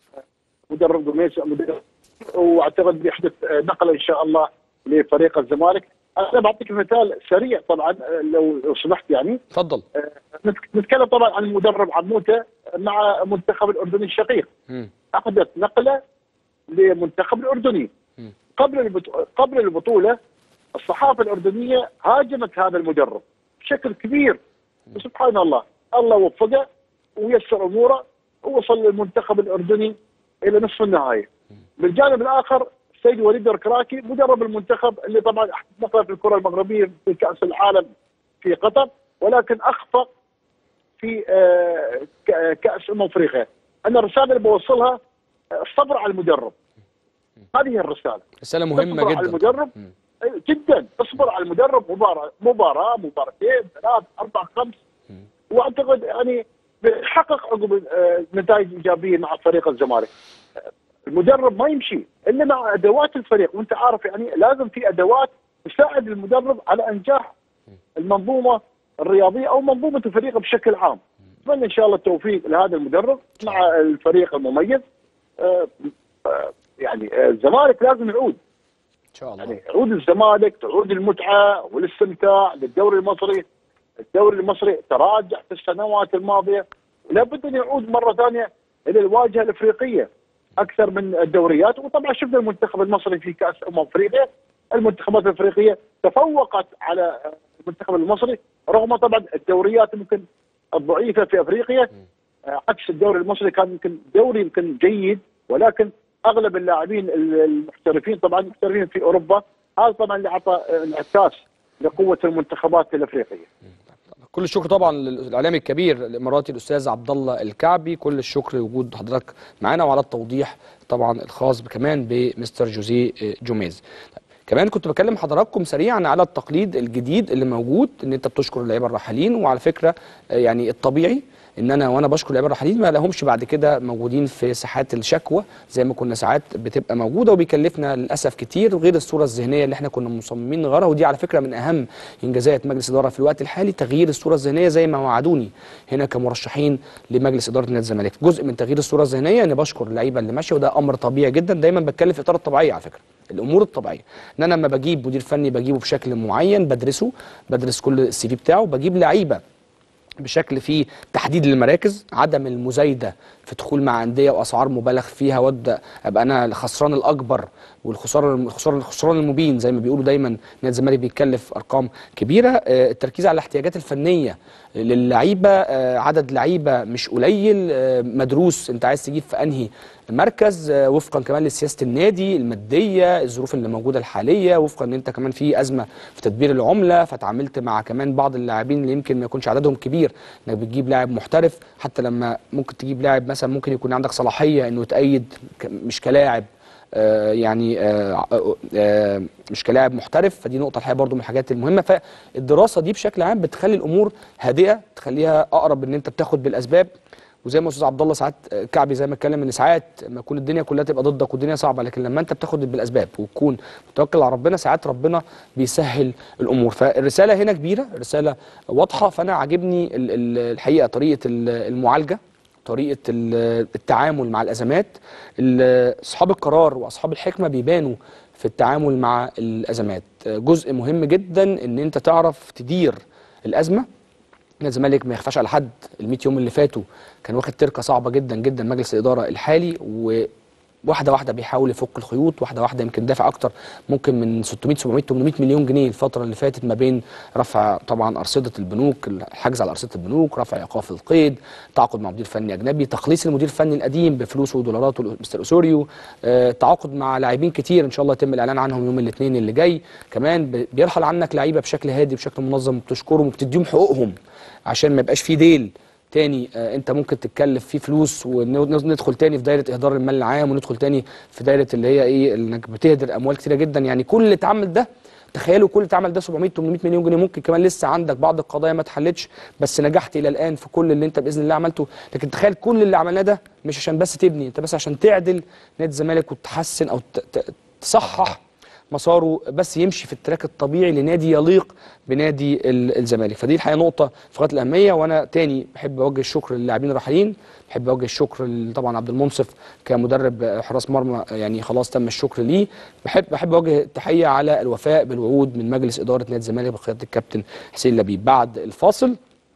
مدرب قميص مدرب واعتقد بيحدث آه، نقله ان شاء الله لفريق الزمالك انا بعطيك مثال سريع طبعا آه، لو لو سمحت يعني اتفضل نتك- نتكلم طبعا عن المدرب عموته مع منتخب الاردني الشقيق مم. احدث نقله لمنتخب الاردني مم. قبل البطو... قبل البطوله الصحافه الاردنيه هاجمت هذا المدرب بشكل كبير سبحان الله الله وفقه ويسر اموره ووصل المنتخب الاردني الى نصف النهائي بالجانب الاخر السيد وليد الكراكي مدرب المنتخب اللي طبعا احدث نقله في الكره المغربيه في كاس العالم في قطر ولكن اخفق في آه، ك- كاس امم افريقيا انا الرساله اللي بوصلها آه، الصبر على المدرب هذه هي الرساله رساله مهمه اصبر على جدا المدرب مم. أي جدا اصبر على المدرب مباراه مباراه مباراتين ثلاث اربع خمس واعتقد يعني بيحقق عقب آه، نتائج ايجابيه مع فريق الزمالك آه، المدرب ما يمشي الا مع ادوات الفريق وانت عارف يعني لازم في ادوات تساعد المدرب على انجاح المنظومه الرياضيه او منظومه الفريق بشكل عام. اتمنى ان شاء الله التوفيق لهذا المدرب مع الفريق المميز آه، آه، يعني آه، الزمالك لازم يعود ان شاء الله يعني يعود الزمالك تعود المتعه والاستمتاع للدوري المصري الدوري المصري تراجع في السنوات الماضيه لابد ان يعود مره ثانيه الى الواجهه الافريقيه اكثر من الدوريات وطبعا شفنا المنتخب المصري في كاس امم افريقيا المنتخبات الافريقيه تفوقت على المنتخب المصري رغم طبعا الدوريات ممكن الضعيفه في افريقيا آه، عكس الدوري المصري كان يمكن دوري يمكن جيد ولكن اغلب اللاعبين ال- المحترفين طبعا محترفين في اوروبا هذا طبعا اللي اعطى آه، انعكاس لقوه المنتخبات الافريقيه. كل الشكر طبعا للاعلامي الكبير الاماراتي الاستاذ عبد الله الكعبي كل الشكر لوجود حضرتك معانا وعلى التوضيح طبعا الخاص كمان بمستر جوزيه جوميز كمان كنت بكلم حضراتكم سريعا على التقليد الجديد اللي موجود ان انت بتشكر اللعيبه الراحلين وعلى فكره آه، يعني الطبيعي ان انا وانا بشكر اللعيبه الراحلين ما لهمش بعد كده موجودين في ساحات الشكوى زي ما كنا ساعات بتبقى موجوده وبيكلفنا للاسف كتير غير الصوره الذهنيه اللي احنا كنا مصممين نغيرها ودي على فكره من اهم انجازات مجلس الاداره في الوقت الحالي تغيير الصوره الذهنيه زي ما وعدوني هنا كمرشحين لمجلس اداره نادي الزمالك جزء من تغيير الصوره الذهنيه اني بشكر اللعيبه اللي ماشيه وده امر طبيعي جدا دايما بتكلم في اطار الطبيعيه على فكره الامور الطبيعيه ان انا لما بجيب مدير فني بجيبه بشكل معين بدرسه بدرس كل السي في بتاعه بجيب لعيبه بشكل فيه تحديد للمراكز عدم المزايده في دخول مع انديه واسعار مبالغ فيها وابدا ابقى انا الخسران الاكبر والخسران الخسران الخسران المبين زي ما بيقولوا دايما نادي الزمالك بيتكلف ارقام كبيره آه، التركيز على الاحتياجات الفنيه للعيبه آه، عدد لعيبه مش قليل آه، مدروس انت عايز تجيب في انهي مركز آه، وفقا كمان لسياسه النادي الماديه الظروف اللي موجوده الحاليه وفقا ان انت كمان في ازمه في تدبير العمله فتعاملت مع كمان بعض اللاعبين اللي يمكن ما يكونش عددهم كبير انك بتجيب لاعب محترف حتى لما ممكن تجيب لاعب مثلا ممكن يكون عندك صلاحيه انه يتأيد ك- مش كلاعب آه، يعني آه، آه، آه، مش كلاعب محترف فدي نقطه الحقيقه برضو من الحاجات المهمه فالدراسه دي بشكل عام بتخلي الامور هادئه تخليها اقرب ان انت بتاخد بالاسباب وزي ما استاذ عبد الله ساعات آه، كعبي زي ما اتكلم ان ساعات ما تكون الدنيا كلها تبقى ضدك والدنيا صعبه لكن لما انت بتاخد بالاسباب وتكون متوكل على ربنا ساعات ربنا بيسهل الامور فالرساله هنا كبيره رساله واضحه فانا عاجبني ال- ال- الحقيقه طريقه ال- المعالجه طريقه ال- التعامل مع الازمات ال- اصحاب القرار واصحاب الحكمه بيبانوا في التعامل مع الازمات جزء مهم جدا ان انت تعرف تدير الازمه نادي الزمالك ما يخفاش على حد ال 100 يوم اللي فاتوا كان واخد تركه صعبه جدا جدا مجلس الاداره الحالي وواحده واحده بيحاول يفك الخيوط واحده واحده يمكن دافع اكتر ممكن من 600 700 800 مليون جنيه الفتره اللي فاتت ما بين رفع طبعا ارصده البنوك الحجز على ارصده البنوك رفع ايقاف القيد تعاقد مع مدير فني اجنبي تخليص المدير الفني القديم بفلوسه ودولاراته مستر اوسوريو آه، تعاقد مع لاعبين كتير ان شاء الله يتم الاعلان عنهم يوم الاثنين اللي جاي كمان ب- بيرحل عنك لعيبه بشكل هادي بشكل منظم وبتشكرهم وبتديهم حقوقهم عشان ما يبقاش في ديل تاني آه، انت ممكن تتكلف فيه فلوس وندخل تاني في دايره اهدار المال العام وندخل تاني في دايره اللي هي ايه انك بتهدر اموال كتيره جدا يعني كل اللي اتعمل ده تخيلوا كل اللي اتعمل ده 700 800 مليون جنيه ممكن كمان لسه عندك بعض القضايا ما اتحلتش بس نجحت الى الان في كل اللي انت باذن الله عملته لكن تخيل كل اللي عملناه ده مش عشان بس تبني انت بس عشان تعدل نادي الزمالك وتحسن او ت- ت- تصحح مساره بس يمشي في التراك الطبيعي لنادي يليق بنادي ال- الزمالك فدي الحقيقه نقطه في غايه الاهميه وانا تاني بحب اوجه الشكر للاعبين الراحلين بحب اوجه الشكر ل- طبعا عبد المنصف كمدرب حراس مرمى يعني خلاص تم الشكر ليه بحب بحب اوجه التحيه على الوفاء بالوعود من مجلس اداره نادي الزمالك بقياده الكابتن حسين لبيب بعد الفاصل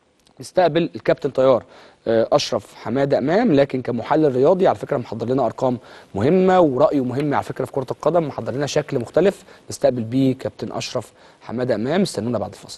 نستقبل الكابتن طيار آه، اشرف حماده امام لكن كمحلل رياضي على فكره محضر لنا ارقام مهمه ورايه مهم على فكره في كره القدم محضر لنا شكل مختلف نستقبل بيه كابتن اشرف حماده امام استنونا بعد الفاصل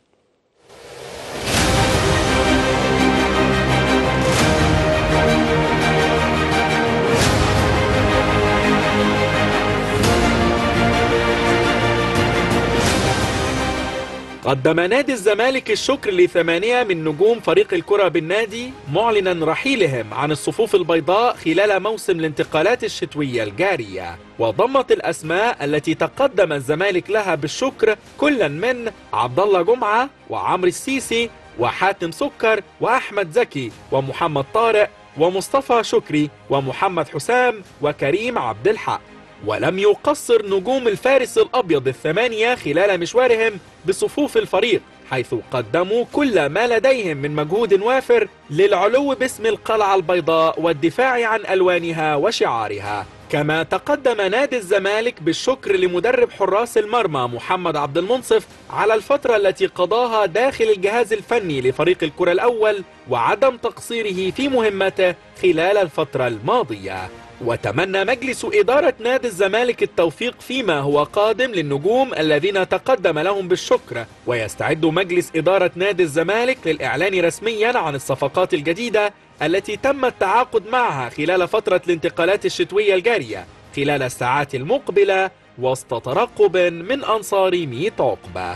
قدم نادي الزمالك الشكر لثمانية من نجوم فريق الكرة بالنادي معلنا رحيلهم عن الصفوف البيضاء خلال موسم الانتقالات الشتوية الجارية وضمت الأسماء التي تقدم الزمالك لها بالشكر كلا من عبد الله جمعة وعمرو السيسي وحاتم سكر وأحمد زكي ومحمد طارق ومصطفى شكري ومحمد حسام وكريم عبد الحق ولم يقصر نجوم الفارس الأبيض الثمانية خلال مشوارهم بصفوف الفريق حيث قدموا كل ما لديهم من مجهود وافر للعلو باسم القلعة البيضاء والدفاع عن ألوانها وشعارها كما تقدم نادي الزمالك بالشكر لمدرب حراس المرمى محمد عبد المنصف على الفترة التي قضاها داخل الجهاز الفني لفريق الكرة الأول وعدم تقصيره في مهمته خلال الفترة الماضية وتمنى مجلس إدارة نادي الزمالك التوفيق فيما هو قادم للنجوم الذين تقدم لهم بالشكر ويستعد مجلس إدارة نادي الزمالك للإعلان رسميا عن الصفقات الجديدة التي تم التعاقد معها خلال فترة الانتقالات الشتوية الجارية خلال الساعات المقبلة وسط ترقب من أنصار ميت عقبة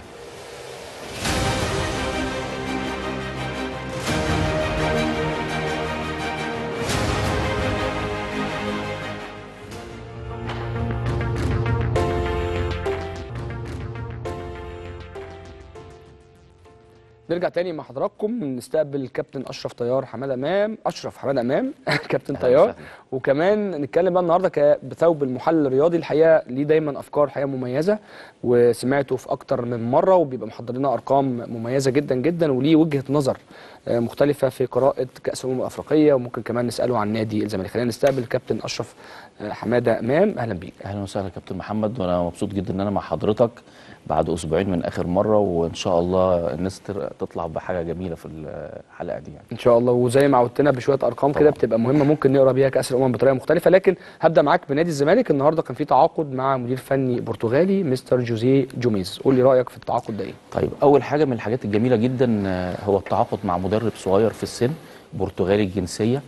نرجع تاني مع حضراتكم نستقبل الكابتن اشرف طيار حماده امام اشرف حماده امام كابتن أهلا طيار وسهلا. وكمان نتكلم بقى النهارده ك- بثوب المحلل الرياضي الحقيقه ليه دايما افكار حقيقه مميزه وسمعته في اكتر من مره وبيبقى محضر لنا ارقام مميزه جدا جدا وليه وجهه نظر آه، مختلفه في قراءه كاس الامم الافريقيه وممكن كمان نساله عن نادي الزمالك خلينا نستقبل الكابتن اشرف آه، حماده امام اهلا بيك اهلا وسهلا كابتن محمد وانا مبسوط جدا ان انا مع حضرتك بعد اسبوعين من اخر مره وان شاء الله الناس تر- تطلع بحاجه جميله في الحلقه دي يعني ان شاء الله وزي ما عودتنا بشويه ارقام كده طبعا. بتبقى مهمه ممكن نقرا بيها كاس الامم بطريقه مختلفه لكن هبدا معاك بنادي الزمالك النهارده كان في تعاقد مع مدير فني برتغالي مستر جوزيه جوميز قول لي رايك في التعاقد ده ايه طيب اول حاجه من الحاجات الجميله جدا آه، هو التعاقد مع مدرب صغير في السن برتغالي الجنسيه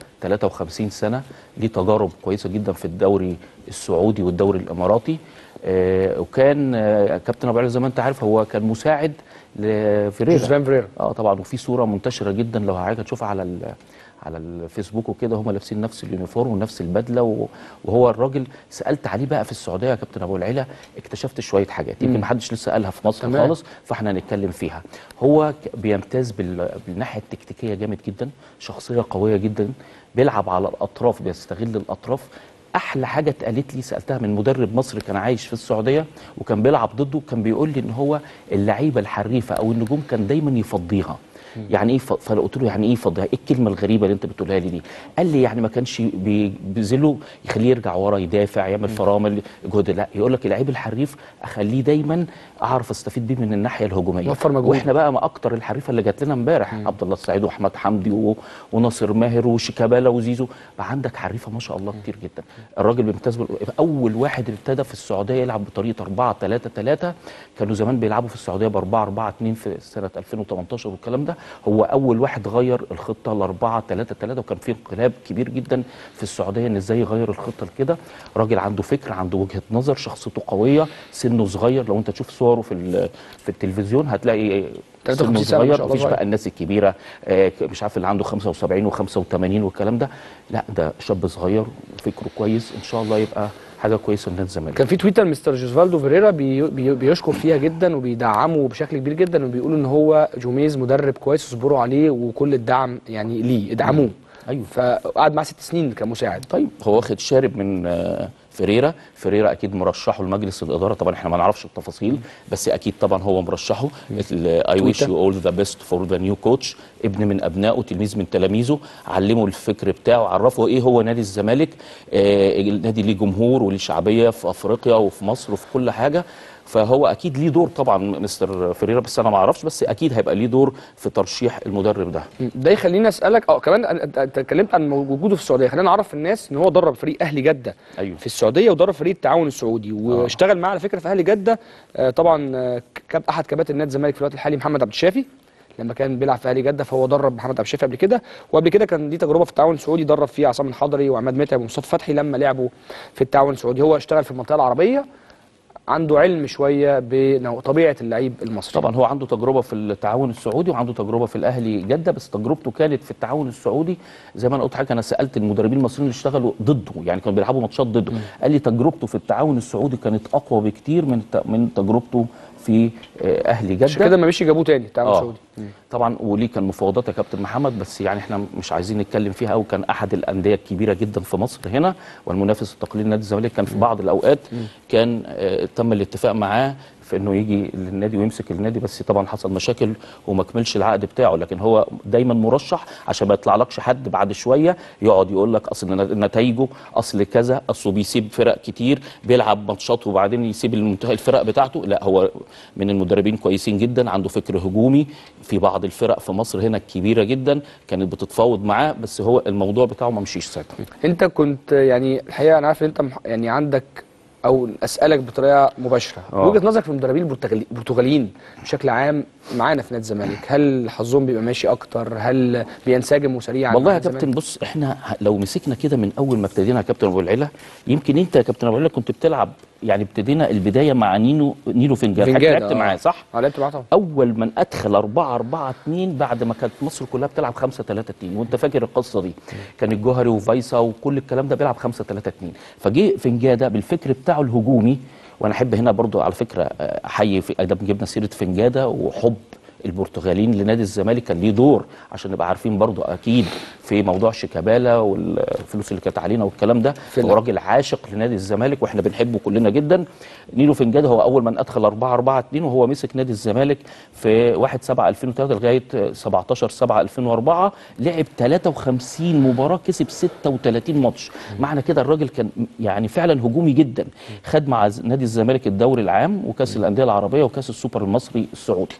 53 سنه ليه تجارب كويسه جدا في الدوري السعودي والدوري الاماراتي آه، وكان آه، كابتن ابو علي زي ما انت عارف هو كان مساعد لفيريرا جوزفان فيريرا اه طبعا وفي صوره منتشره جدا لو حضرتك هتشوفها على ال- على الفيسبوك وكده هم لابسين نفس اليونيفورم ونفس البدله و- وهو الراجل سالت عليه بقى في السعوديه يا كابتن ابو العلا اكتشفت شويه حاجات يمكن ما حدش لسه قالها في مصر تمام. خالص فاحنا هنتكلم فيها هو ك- بيمتاز بال- بالناحيه التكتيكيه جامد جدا شخصيه قويه جدا بيلعب على الاطراف بيستغل الاطراف احلى حاجه اتقالت لي سالتها من مدرب مصري كان عايش في السعوديه وكان بيلعب ضده كان بيقول لي ان هو اللعيبه الحريفه او النجوم كان دايما يفضيها يعني ايه ف- فانا قلت له يعني ايه يفضيها ايه الكلمه الغريبه اللي انت بتقولها لي دي قال لي يعني ما كانش بي- بينزله يخليه يرجع ورا يدافع يعمل فرامل جهد لا يقول لك اللعيب الحريف اخليه دايما اعرف استفيد بيه من الناحيه الهجوميه يوفر مجهود. واحنا بقى ما اكتر الحريفه اللي جات لنا امبارح عبد الله السعيد واحمد حمدي و... وناصر ماهر وشيكابالا وزيزو بقى عندك حريفه ما شاء الله كتير جدا الراجل بيمتاز بال... اول واحد ابتدى في السعوديه يلعب بطريقه 4 3 3 كانوا زمان بيلعبوا في السعوديه ب 4 4 2 في سنه 2018 والكلام ده هو اول واحد غير الخطه ل 4 3 3 وكان في انقلاب كبير جدا في السعوديه ان ازاي يغير الخطه لكده راجل عنده فكر عنده وجهه نظر شخصيته قويه سنه صغير لو انت تشوف صوره في ال- في التلفزيون هتلاقي 53 سنه سنة ما صغير شاء الله مفيش صغير. بقى الناس الكبيره آه، مش عارف اللي عنده 75 و85 والكلام ده لا ده شاب صغير وفكره كويس ان شاء الله يبقى حاجه كويسه لنادي الزمالك كان في تويتر مستر جوزفالدو فيريرا بي بي بيشكر فيها جدا وبيدعمه بشكل كبير جدا وبيقول ان هو جوميز مدرب كويس اصبروا عليه وكل الدعم يعني ليه ادعموه ايوه فقعد معاه ست سنين كمساعد طيب هو واخد شارب من آه، فيريرا فيريرا اكيد مرشحه لمجلس الاداره طبعا احنا ما نعرفش التفاصيل بس اكيد طبعا هو مرشحه اي ويش يو اول ذا بيست فور ذا نيو كوتش ابن من ابنائه تلميذ من تلاميذه علمه الفكر بتاعه عرفه ايه هو نادي الزمالك آه النادي ليه جمهور وليه شعبيه في افريقيا وفي مصر وفي كل حاجه فهو اكيد ليه دور طبعا مستر فيريرا بس انا ما اعرفش بس اكيد هيبقى ليه دور في ترشيح المدرب ده ده يخليني اسالك اه كمان أنت- انت اتكلمت عن وجوده في السعوديه خلينا نعرف الناس ان هو درب فريق اهلي جده أيوه. في السعوديه ودرب فريق التعاون السعودي واشتغل معاه على فكره في اهلي جده آه طبعا آه، كاب احد كباتن نادي الزمالك في الوقت الحالي محمد عبد الشافي لما كان بيلعب في اهلي جده فهو درب محمد عبد الشافي قبل كده وقبل كده كان ليه تجربه في التعاون السعودي درب فيه عصام الحضري وعماد متعب ومصطفى فتحي لما لعبوا في التعاون السعودي هو اشتغل في المنطقه العربيه عنده علم شويه بطبيعه اللعيب المصري طبعا هو عنده تجربه في التعاون السعودي وعنده تجربه في الاهلي جده بس تجربته كانت في التعاون السعودي زي ما انا قلت حاجه انا سالت المدربين المصريين اللي اشتغلوا ضده يعني كانوا بيلعبوا ماتشات ضده قال لي تجربته في التعاون السعودي كانت اقوى بكتير من الت- من تجربته في آه، اهلي جده عشان كده ما مشي جابوه تاني التعاون آه. السعودي طبعا وليه كان مفاوضات يا كابتن محمد بس يعني احنا مش عايزين نتكلم فيها قوي كان احد الانديه الكبيره جدا في مصر هنا والمنافس التقليدي نادي الزمالك كان في بعض الاوقات كان آه تم الاتفاق معاه في انه يجي للنادي ويمسك النادي بس طبعا حصل مشاكل وما كملش العقد بتاعه لكن هو دايما مرشح عشان ما يطلعلكش حد بعد شويه يقعد يقول لك اصل نت- نتائجه اصل كذا اصله بيسيب فرق كتير بيلعب ماتشات وبعدين يسيب المنتهى الفرق بتاعته لا هو من المدربين كويسين جدا عنده فكر هجومي في بعض الفرق في مصر هنا الكبيره جدا كانت بتتفاوض معاه بس هو الموضوع بتاعه ما مشيش ساعتها انت كنت يعني الحقيقه انا عارف ان انت مح- يعني عندك او اسالك بطريقه مباشره آه. وجهه نظرك في المدربين البرتغالي- البرتغاليين بشكل عام معانا في نادي الزمالك هل حظهم بيبقى ماشي اكتر هل بينسجموا سريعا والله مع يا نادي كابتن الزمالك؟ بص احنا ه- لو مسكنا كده من اول ما ابتدينا يا كابتن ابو العلا يمكن انت يا كابتن ابو العلا كنت بتلعب يعني ابتدينا البدايه مع نينو نيلو فنجان حضرتك فنجان لعبت معاه صح؟ اه لعبت معاه طبعا اول من ادخل 4 4 2 بعد ما كانت مصر كلها بتلعب 5 3 2 وانت فاكر القصه دي كان الجوهري وفايسا وكل الكلام ده بيلعب 5 3 2 فجه فنجاده بالفكر بتاعه الهجومي وانا احب هنا برضو على فكره آه، احيي في ادام جبنا سيره فنجاده وحب البرتغاليين لنادي الزمالك كان ليه دور عشان نبقى عارفين برضو اكيد في موضوع شيكابالا والفلوس اللي كانت علينا والكلام ده في هو راجل عاشق لنادي الزمالك واحنا بنحبه كلنا جدا نيلو فنجاد هو اول من ادخل 4 4 2 وهو مسك نادي الزمالك في 1 7 2003 لغايه 17 7 2004 لعب 53 مباراه كسب 36 ماتش معنى كده الراجل كان يعني فعلا هجومي جدا خد مع ز- نادي الزمالك الدوري العام وكاس الانديه العربيه وكاس السوبر المصري السعودي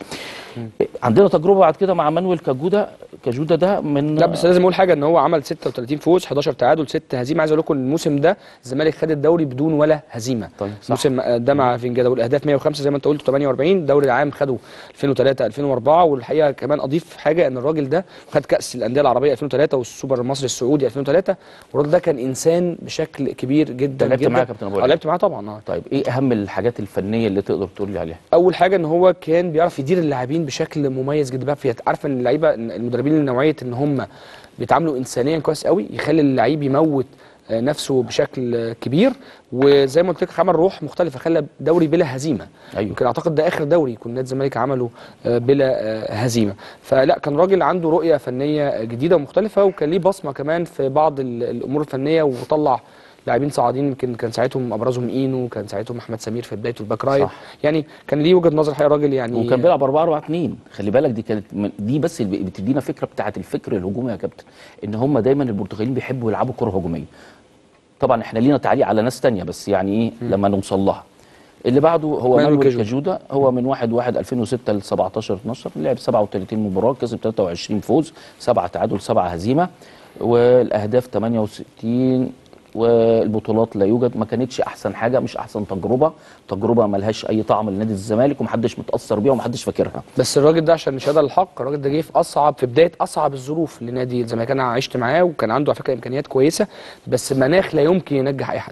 عندنا تجربه بعد كده مع مانويل كاجودا كاجودا ده من لا بس لازم اقول حاجه ان هو عمل 36 فوز 11 تعادل 6 هزيمه عايز اقول لكم إن الموسم ده الزمالك خد الدوري بدون ولا هزيمه طيب، صح. الموسم ده مع فينجادا والاهداف 105 زي ما انت قلت 48 الدوري العام خده 2003 2004 والحقيقه كمان اضيف حاجه ان الراجل ده خد كاس الانديه العربيه 2003 والسوبر المصري السعودي 2003 والراجل ده كان انسان بشكل كبير جدا لعبت جدا معاه يا كابتن أبو اه علي؟ لعبت معاه طبعا اه طيب ايه اهم الحاجات الفنيه اللي تقدر تقول لي عليها اول حاجه ان هو كان بيعرف يدير اللاعبين بشكل مميز جدا بقى في عارفه ان اللعيبه إن المدربين اللي نوعيه ان هم بيتعاملوا انسانيا كويس قوي يخلي اللعيب يموت آه، نفسه بشكل آه، كبير وزي ما قلت لك عمل روح مختلفه خلى دوري بلا هزيمه أيوة. يمكن اعتقد ده اخر دوري يكون نادي الزمالك عمله آه، بلا آه، هزيمه فلا كان راجل عنده رؤيه فنيه جديده ومختلفه وكان ليه بصمه كمان في بعض ال- الامور الفنيه وطلع لاعبين صاعدين يمكن كان ساعتهم ابرزهم اينو كان ساعتهم احمد سمير في بدايته الباك رايت صح. يعني كان ليه وجهه نظر الحقيقه راجل يعني وكان بيلعب 4 4 2 خلي بالك دي كانت من دي بس اللي بتدينا فكره بتاعه الفكر الهجومي يا كابتن ان هم دايما البرتغاليين بيحبوا يلعبوا كره هجوميه طبعا احنا لينا تعليق على ناس تانية بس يعني ايه لما نوصل لها اللي بعده هو مانويل مانويل كاجودا. كاجودا هو من 1 1 2006 ل 17 12 لعب 37 مباراه كسب 23 فوز 7 تعادل 7 هزيمه والاهداف 68 والبطولات لا يوجد ما كانتش احسن حاجه مش احسن تجربه تجربه ملهاش اي طعم لنادي الزمالك ومحدش متاثر بيها ومحدش فاكرها بس الراجل ده عشان نشهد الحق الراجل ده جه في اصعب في بدايه اصعب الظروف لنادي الزمالك انا عشت معاه وكان عنده على فكره امكانيات كويسه بس مناخ لا يمكن ينجح اي حد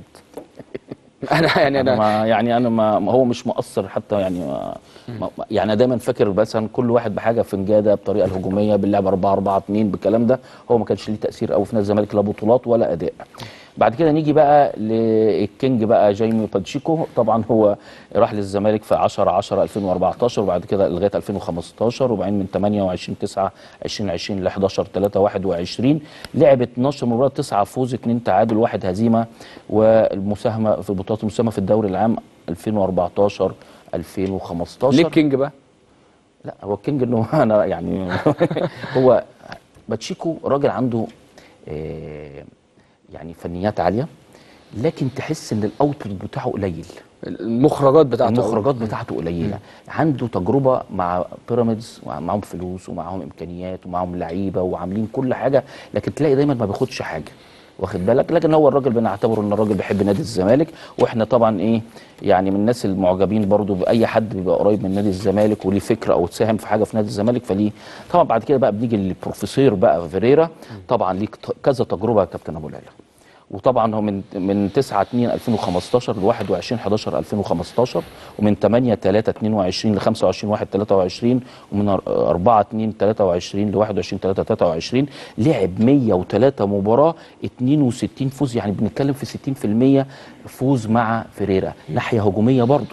انا يعني انا انا ما يعني انا ما ما هو مش مؤثر حتى يعني ما ما يعني أنا دايما فاكر مثلا كل واحد بحاجه فنجاده بالطريقه الهجوميه باللعب 4 4 2 بالكلام ده هو ما كانش ليه تاثير قوي في نادي الزمالك لا بطولات ولا اداء بعد كده نيجي بقى للكينج بقى جايمي باتشيكو طبعا هو راح للزمالك في 10 10 2014 وبعد كده لغايه 2015 وبعدين من 28 9 2020 ل 11 3 21 لعب 12 مباراه 9 فوز 2 تعادل 1 هزيمه والمساهمه في البطولات المساهمه في الدوري العام 2014 2015 ليه الكينج بقى لا هو الكينج انه انا يعني هو باتشيكو راجل عنده آه، يعني فنيات عاليه لكن تحس ان الاوتبوت بتاعه قليل المخرجات بتاعته المخرجات بتاعته قليله عنده تجربه مع بيراميدز ومعاهم فلوس ومعاهم امكانيات ومعاهم لعيبه وعاملين كل حاجه لكن تلاقي دايما ما بياخدش حاجه واخد بالك لكن هو الراجل بنعتبره ان الراجل بيحب نادي الزمالك واحنا طبعا ايه يعني من الناس المعجبين برضو باي حد بيبقى قريب من نادي الزمالك وليه فكره او تساهم في حاجه في نادي الزمالك فليه طبعا بعد كده بقى بنيجي للبروفيسور بقى فيريرا طبعا ليك ت- كذا تجربه يا كابتن ابو العلا وطبعا هو من من 9 2 2015 ل 21 11 2015 ومن 8 3 22 ل 25 1 23 ومن 4 2 23 ل 21 3 23 لعب 103 مباراه 62 فوز يعني بنتكلم في 60% فوز مع فيريرا ناحيه هجوميه برضه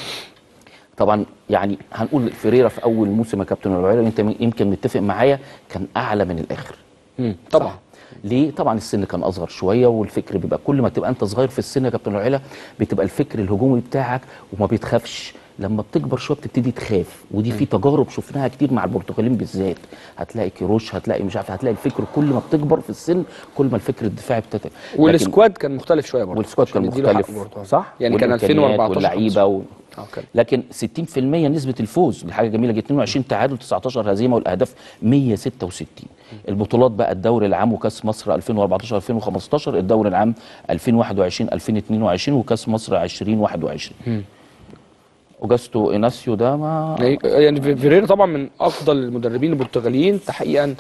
طبعا يعني هنقول فيريرا في اول موسم يا كابتن ابو العلا انت يمكن متفق معايا كان اعلى من الاخر مم. طبعا صح. ليه؟ طبعا السن كان اصغر شويه والفكر بيبقى كل ما تبقى انت صغير في السن يا كابتن العيله بتبقى الفكر الهجومي بتاعك وما بتخافش لما بتكبر شويه بتبتدي تخاف ودي في تجارب شفناها كتير مع البرتغاليين بالذات هتلاقي كيروش هتلاقي مش عارف هتلاقي الفكر كل ما بتكبر في السن كل ما الفكر الدفاعي بتت... لكن- والسكواد كان مختلف شويه برضه والسكواد كان عشان نديله حقه مختلف برضه. صح يعني كان والإمكانيات 2014 واللعيبه و... اوكي لكن 60% نسبه الفوز دي حاجه جميله جدا 22 تعادل 19 هزيمه والاهداف 166 البطولات بقى الدوري العام وكاس مصر 2014 2015 الدوري العام 2021 2022 وكاس مصر 2021 اوجاستو ايناسيو ده ما يعني- يعني في- فيريرا طبعا من افضل المدربين البرتغاليين تحقيقا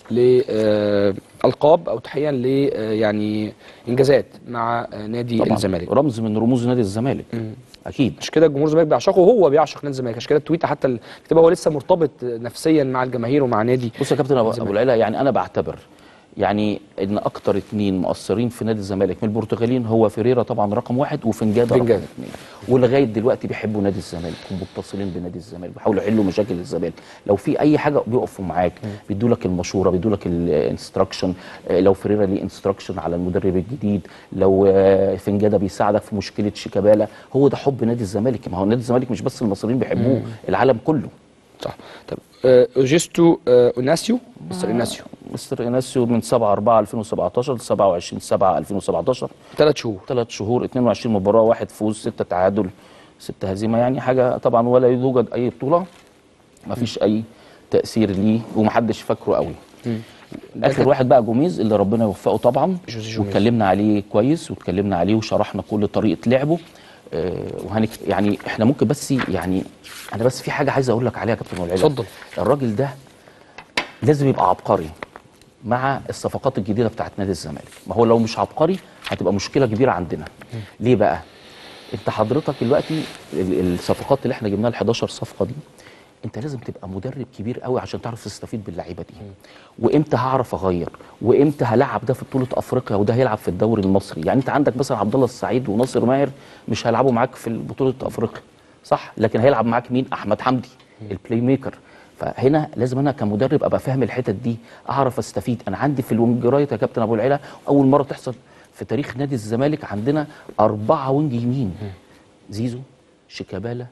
لالقاب او تحقيقا ل آه، يعني انجازات مع آه، نادي طبعا الزمالك رمز من رموز نادي الزمالك اكيد عشان كده الجمهور الزمالك بيعشقه وهو بيعشق نادي الزمالك عشان كده التويته حتى اللي كتبها هو لسه مرتبط نفسيا مع الجماهير ومع نادي بص يا كابتن ابو الزمالك. أبو العلا يعني انا بعتبر يعني ان اكتر اتنين مؤثرين في نادي الزمالك من البرتغاليين هو فيريرا طبعا رقم واحد وفنجادا رقم فنجادة. اثنين ولغايه دلوقتي بيحبوا نادي الزمالك ومتصلين بنادي الزمالك بيحاولوا يحلوا مشاكل الزمالك لو في اي حاجه بيقفوا معاك بيدوا لك المشوره بيدوا لك الانستراكشن لو فيريرا ليه انستراكشن على المدرب الجديد لو آه، فنجادا بيساعدك في مشكله شيكابالا هو ده حب نادي الزمالك ما هو نادي الزمالك مش بس المصريين بيحبوه العالم كله صح طب آه، اوجيستو آه، اوناسيو مستر اوناسيو مستر ايناسيو من 7 4 2017 ل 27 7 2017 ثلاث شهور ثلاث شهور 22 مباراه واحد فوز ستة تعادل ستة هزيمه يعني حاجه طبعا ولا يوجد اي بطوله ما فيش اي تاثير ليه ومحدش فاكره قوي اخر واحد بقى جوميز اللي ربنا يوفقه طبعا جوزي جوميز. واتكلمنا عليه كويس واتكلمنا عليه وشرحنا كل طريقه لعبه آه وهنك يعني احنا ممكن بس يعني انا بس في حاجه عايز اقول لك عليها يا كابتن والعلا اتفضل. الراجل ده لازم يبقى عبقري مع الصفقات الجديده بتاعت نادي الزمالك ما هو لو مش عبقري هتبقى مشكله كبيره عندنا ليه بقى انت حضرتك دلوقتي ال- الصفقات اللي احنا جبناها ال 11 صفقه دي انت لازم تبقى مدرب كبير قوي عشان تعرف تستفيد باللعيبه دي وامتى هعرف اغير وامتى هلعب ده في بطوله افريقيا وده هيلعب في الدوري المصري يعني انت عندك مثلا عبد الله السعيد وناصر ماهر مش هيلعبوا معاك في بطوله افريقيا صح لكن هيلعب معاك مين احمد حمدي البلاي ميكر فهنا لازم انا كمدرب ابقى فاهم الحتت دي اعرف استفيد انا عندي في الوينج رايت يا كابتن ابو العلا اول مره تحصل في تاريخ نادي الزمالك عندنا اربعه وينج يمين زيزو شيكابالا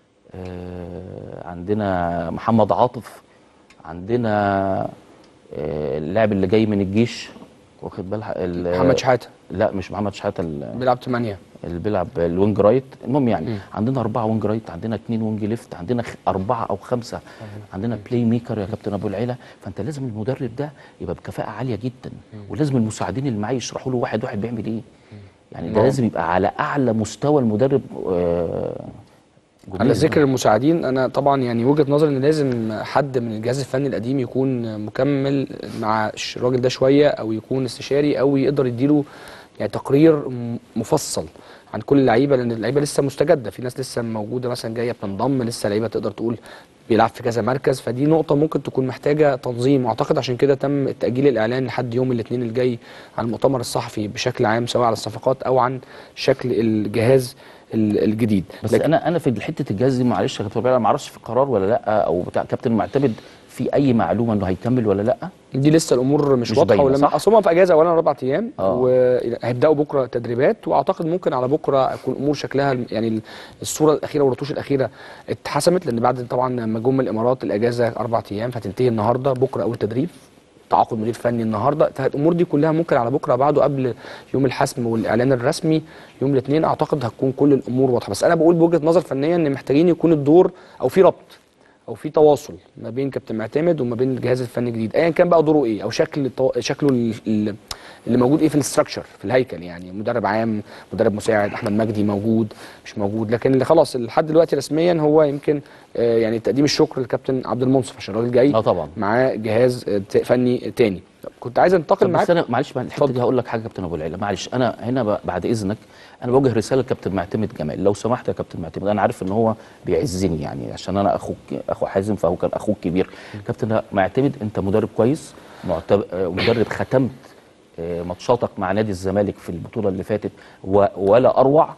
آه عندنا محمد عاطف عندنا آه اللاعب اللي جاي من الجيش واخد بالك ال- محمد شحاته لا مش محمد شحاته ال- بيلعب 8 اللي بيلعب الوينج رايت المهم يعني عندنا اربعه وينج رايت عندنا اثنين وينج ليفت عندنا خ- اربعه او خمسه عندنا بلاي ميكر يا كابتن ابو العلا فانت لازم المدرب ده يبقى بكفاءه عاليه جدا ولازم المساعدين اللي معاه يشرحوا له واحد واحد بيعمل ايه يعني ده نعم. لازم يبقى على اعلى مستوى المدرب آه على جميل. ذكر المساعدين انا طبعا يعني وجهه نظري ان لازم حد من الجهاز الفني القديم يكون مكمل مع الش- الراجل ده شويه او يكون استشاري او يقدر يديله يعني تقرير م- مفصل عن كل اللعيبه لان اللعيبه لسه مستجده في ناس لسه موجوده مثلا جايه بتنضم لسه لعيبه تقدر تقول بيلعب في كذا مركز فدي نقطه ممكن تكون محتاجه تنظيم واعتقد عشان كده تم تاجيل الاعلان لحد يوم الاثنين الجاي عن المؤتمر الصحفي بشكل عام سواء على الصفقات او عن شكل الجهاز ال- الجديد بس انا انا في حته الجهاز دي معلش يا كابتن أبو العلا ما اعرفش في قرار ولا لا او بتاع كابتن معتمد في اي معلومه انه هيكمل ولا لا دي لسه الامور مش, مش واضحه باينة، ولما صح؟ اصل هم في اجازه اولا اربع ايام آه. وهيبداوا بكره تدريبات واعتقد ممكن على بكره يكون الامور شكلها يعني الصوره الاخيره والرتوش الاخيره اتحسمت لان بعد طبعا لما جم الامارات الاجازه اربع ايام فتنتهي النهارده بكره اول تدريب تعاقد مدير فني النهارده فالامور دي كلها ممكن على بكره بعده قبل يوم الحسم والاعلان الرسمي يوم الاثنين اعتقد هتكون كل الامور واضحه بس انا بقول بوجهه نظر فنيه ان محتاجين يكون الدور او في ربط او في تواصل ما بين كابتن معتمد وما بين الجهاز الفني الجديد ايا كان بقى دوره ايه او شكل التو... شكله ال- ال- اللي موجود ايه في الاستراكشر في الهيكل يعني مدرب عام مدرب مساعد احمد مجدي موجود مش موجود لكن اللي خلاص لحد دلوقتي رسميا هو يمكن آه، يعني تقديم الشكر للكابتن عبد المنصف عشان الراجل جاي اه طبعا معاه جهاز آه، ت- فني تاني كنت عايز انتقل طب معاك بس انا معلش بعد الحته اتفضل. دي هقول لك حاجه يا كابتن ابو العلا معلش انا هنا ب- بعد اذنك انا بوجه رساله لكابتن معتمد جمال لو سمحت يا كابتن معتمد انا عارف ان هو بيعزني يعني عشان انا اخوك اخو حازم فهو كان اخوك كبير كابتن معتمد انت مدرب كويس معتب... آه، مدرب ختمت آه، ماتشاتك مع نادي الزمالك في البطوله اللي فاتت و... ولا اروع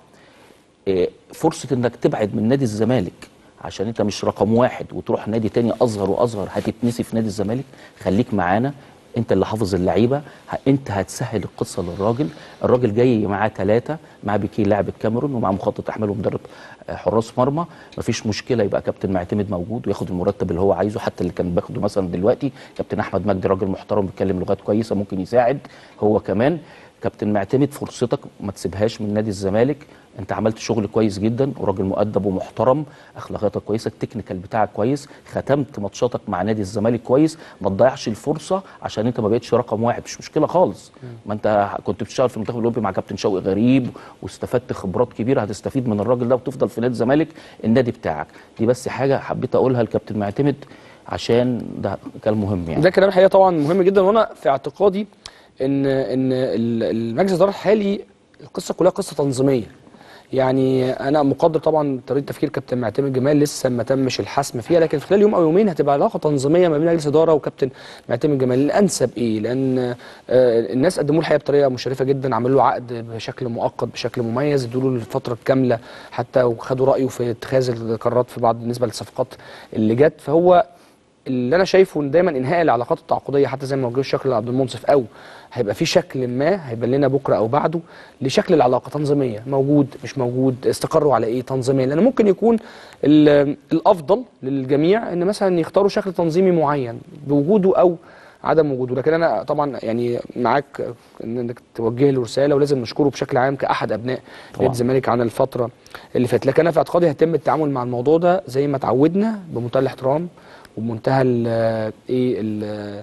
آه، فرصه انك تبعد من نادي الزمالك عشان انت مش رقم واحد وتروح نادي تاني اصغر واصغر هتتنسي في نادي الزمالك خليك معانا انت اللي حافظ اللعيبه ه- انت هتسهل القصه للراجل الراجل جاي معاه ثلاثه معاه بيكي لاعب الكاميرون ومعاه مخطط احمال ومدرب آه، حراس مرمى مفيش مشكله يبقى كابتن معتمد موجود وياخد المرتب اللي هو عايزه حتى اللي كان باخده مثلا دلوقتي كابتن احمد مجدي راجل محترم بيتكلم لغات كويسه ممكن يساعد هو كمان كابتن معتمد فرصتك ما تسيبهاش من نادي الزمالك انت عملت شغل كويس جدا وراجل مؤدب ومحترم اخلاقياتك كويسه التكنيكال بتاعك كويس ختمت ماتشاتك مع نادي الزمالك كويس ما تضيعش الفرصه عشان انت ما بقتش رقم واحد مش مشكله خالص ما انت كنت بتشتغل في المنتخب الاولمبي مع كابتن شوقي غريب واستفدت خبرات كبيره هتستفيد من الراجل ده وتفضل في نادي الزمالك النادي بتاعك دي بس حاجه حبيت اقولها لكابتن معتمد عشان ده كان مهم يعني ده كلام الحقيقه طبعا مهم جدا وانا في اعتقادي ان ان ال- المجلس الاداره الحالي القصه كلها قصه تنظيميه يعني انا مقدر طبعا طريقه تفكير كابتن معتمد جمال لسه ما تمش الحسم فيها لكن خلال يوم او يومين هتبقى علاقه تنظيميه ما بين مجلس اداره وكابتن معتمد جمال الانسب ايه لان آه، الناس قدموا له الحقيقه بطريقه مشرفه جدا عملوا له عقد بشكل مؤقت بشكل مميز ادوا له الفتره الكامله حتى وخدوا رايه في اتخاذ القرارات في بعض بالنسبه للصفقات اللي جت فهو اللي انا شايفه ان دايما انهاء العلاقات التعاقديه حتى زي ما وجه الشكل لعبد المنصف او هيبقى في شكل ما هيبان لنا بكره او بعده لشكل العلاقه تنظيميه موجود مش موجود استقروا على ايه تنظيميا لان ممكن يكون ال- الافضل للجميع ان مثلا يختاروا شكل تنظيمي معين بوجوده او عدم وجوده لكن انا طبعا يعني معاك انك توجه له رساله ولازم نشكره بشكل عام كاحد ابناء نادي الزمالك عن الفتره اللي فاتت لكن انا في اعتقادي هيتم التعامل مع الموضوع ده زي ما اتعودنا بمنتهى الاحترام وبمنتهى ال- ايه ال-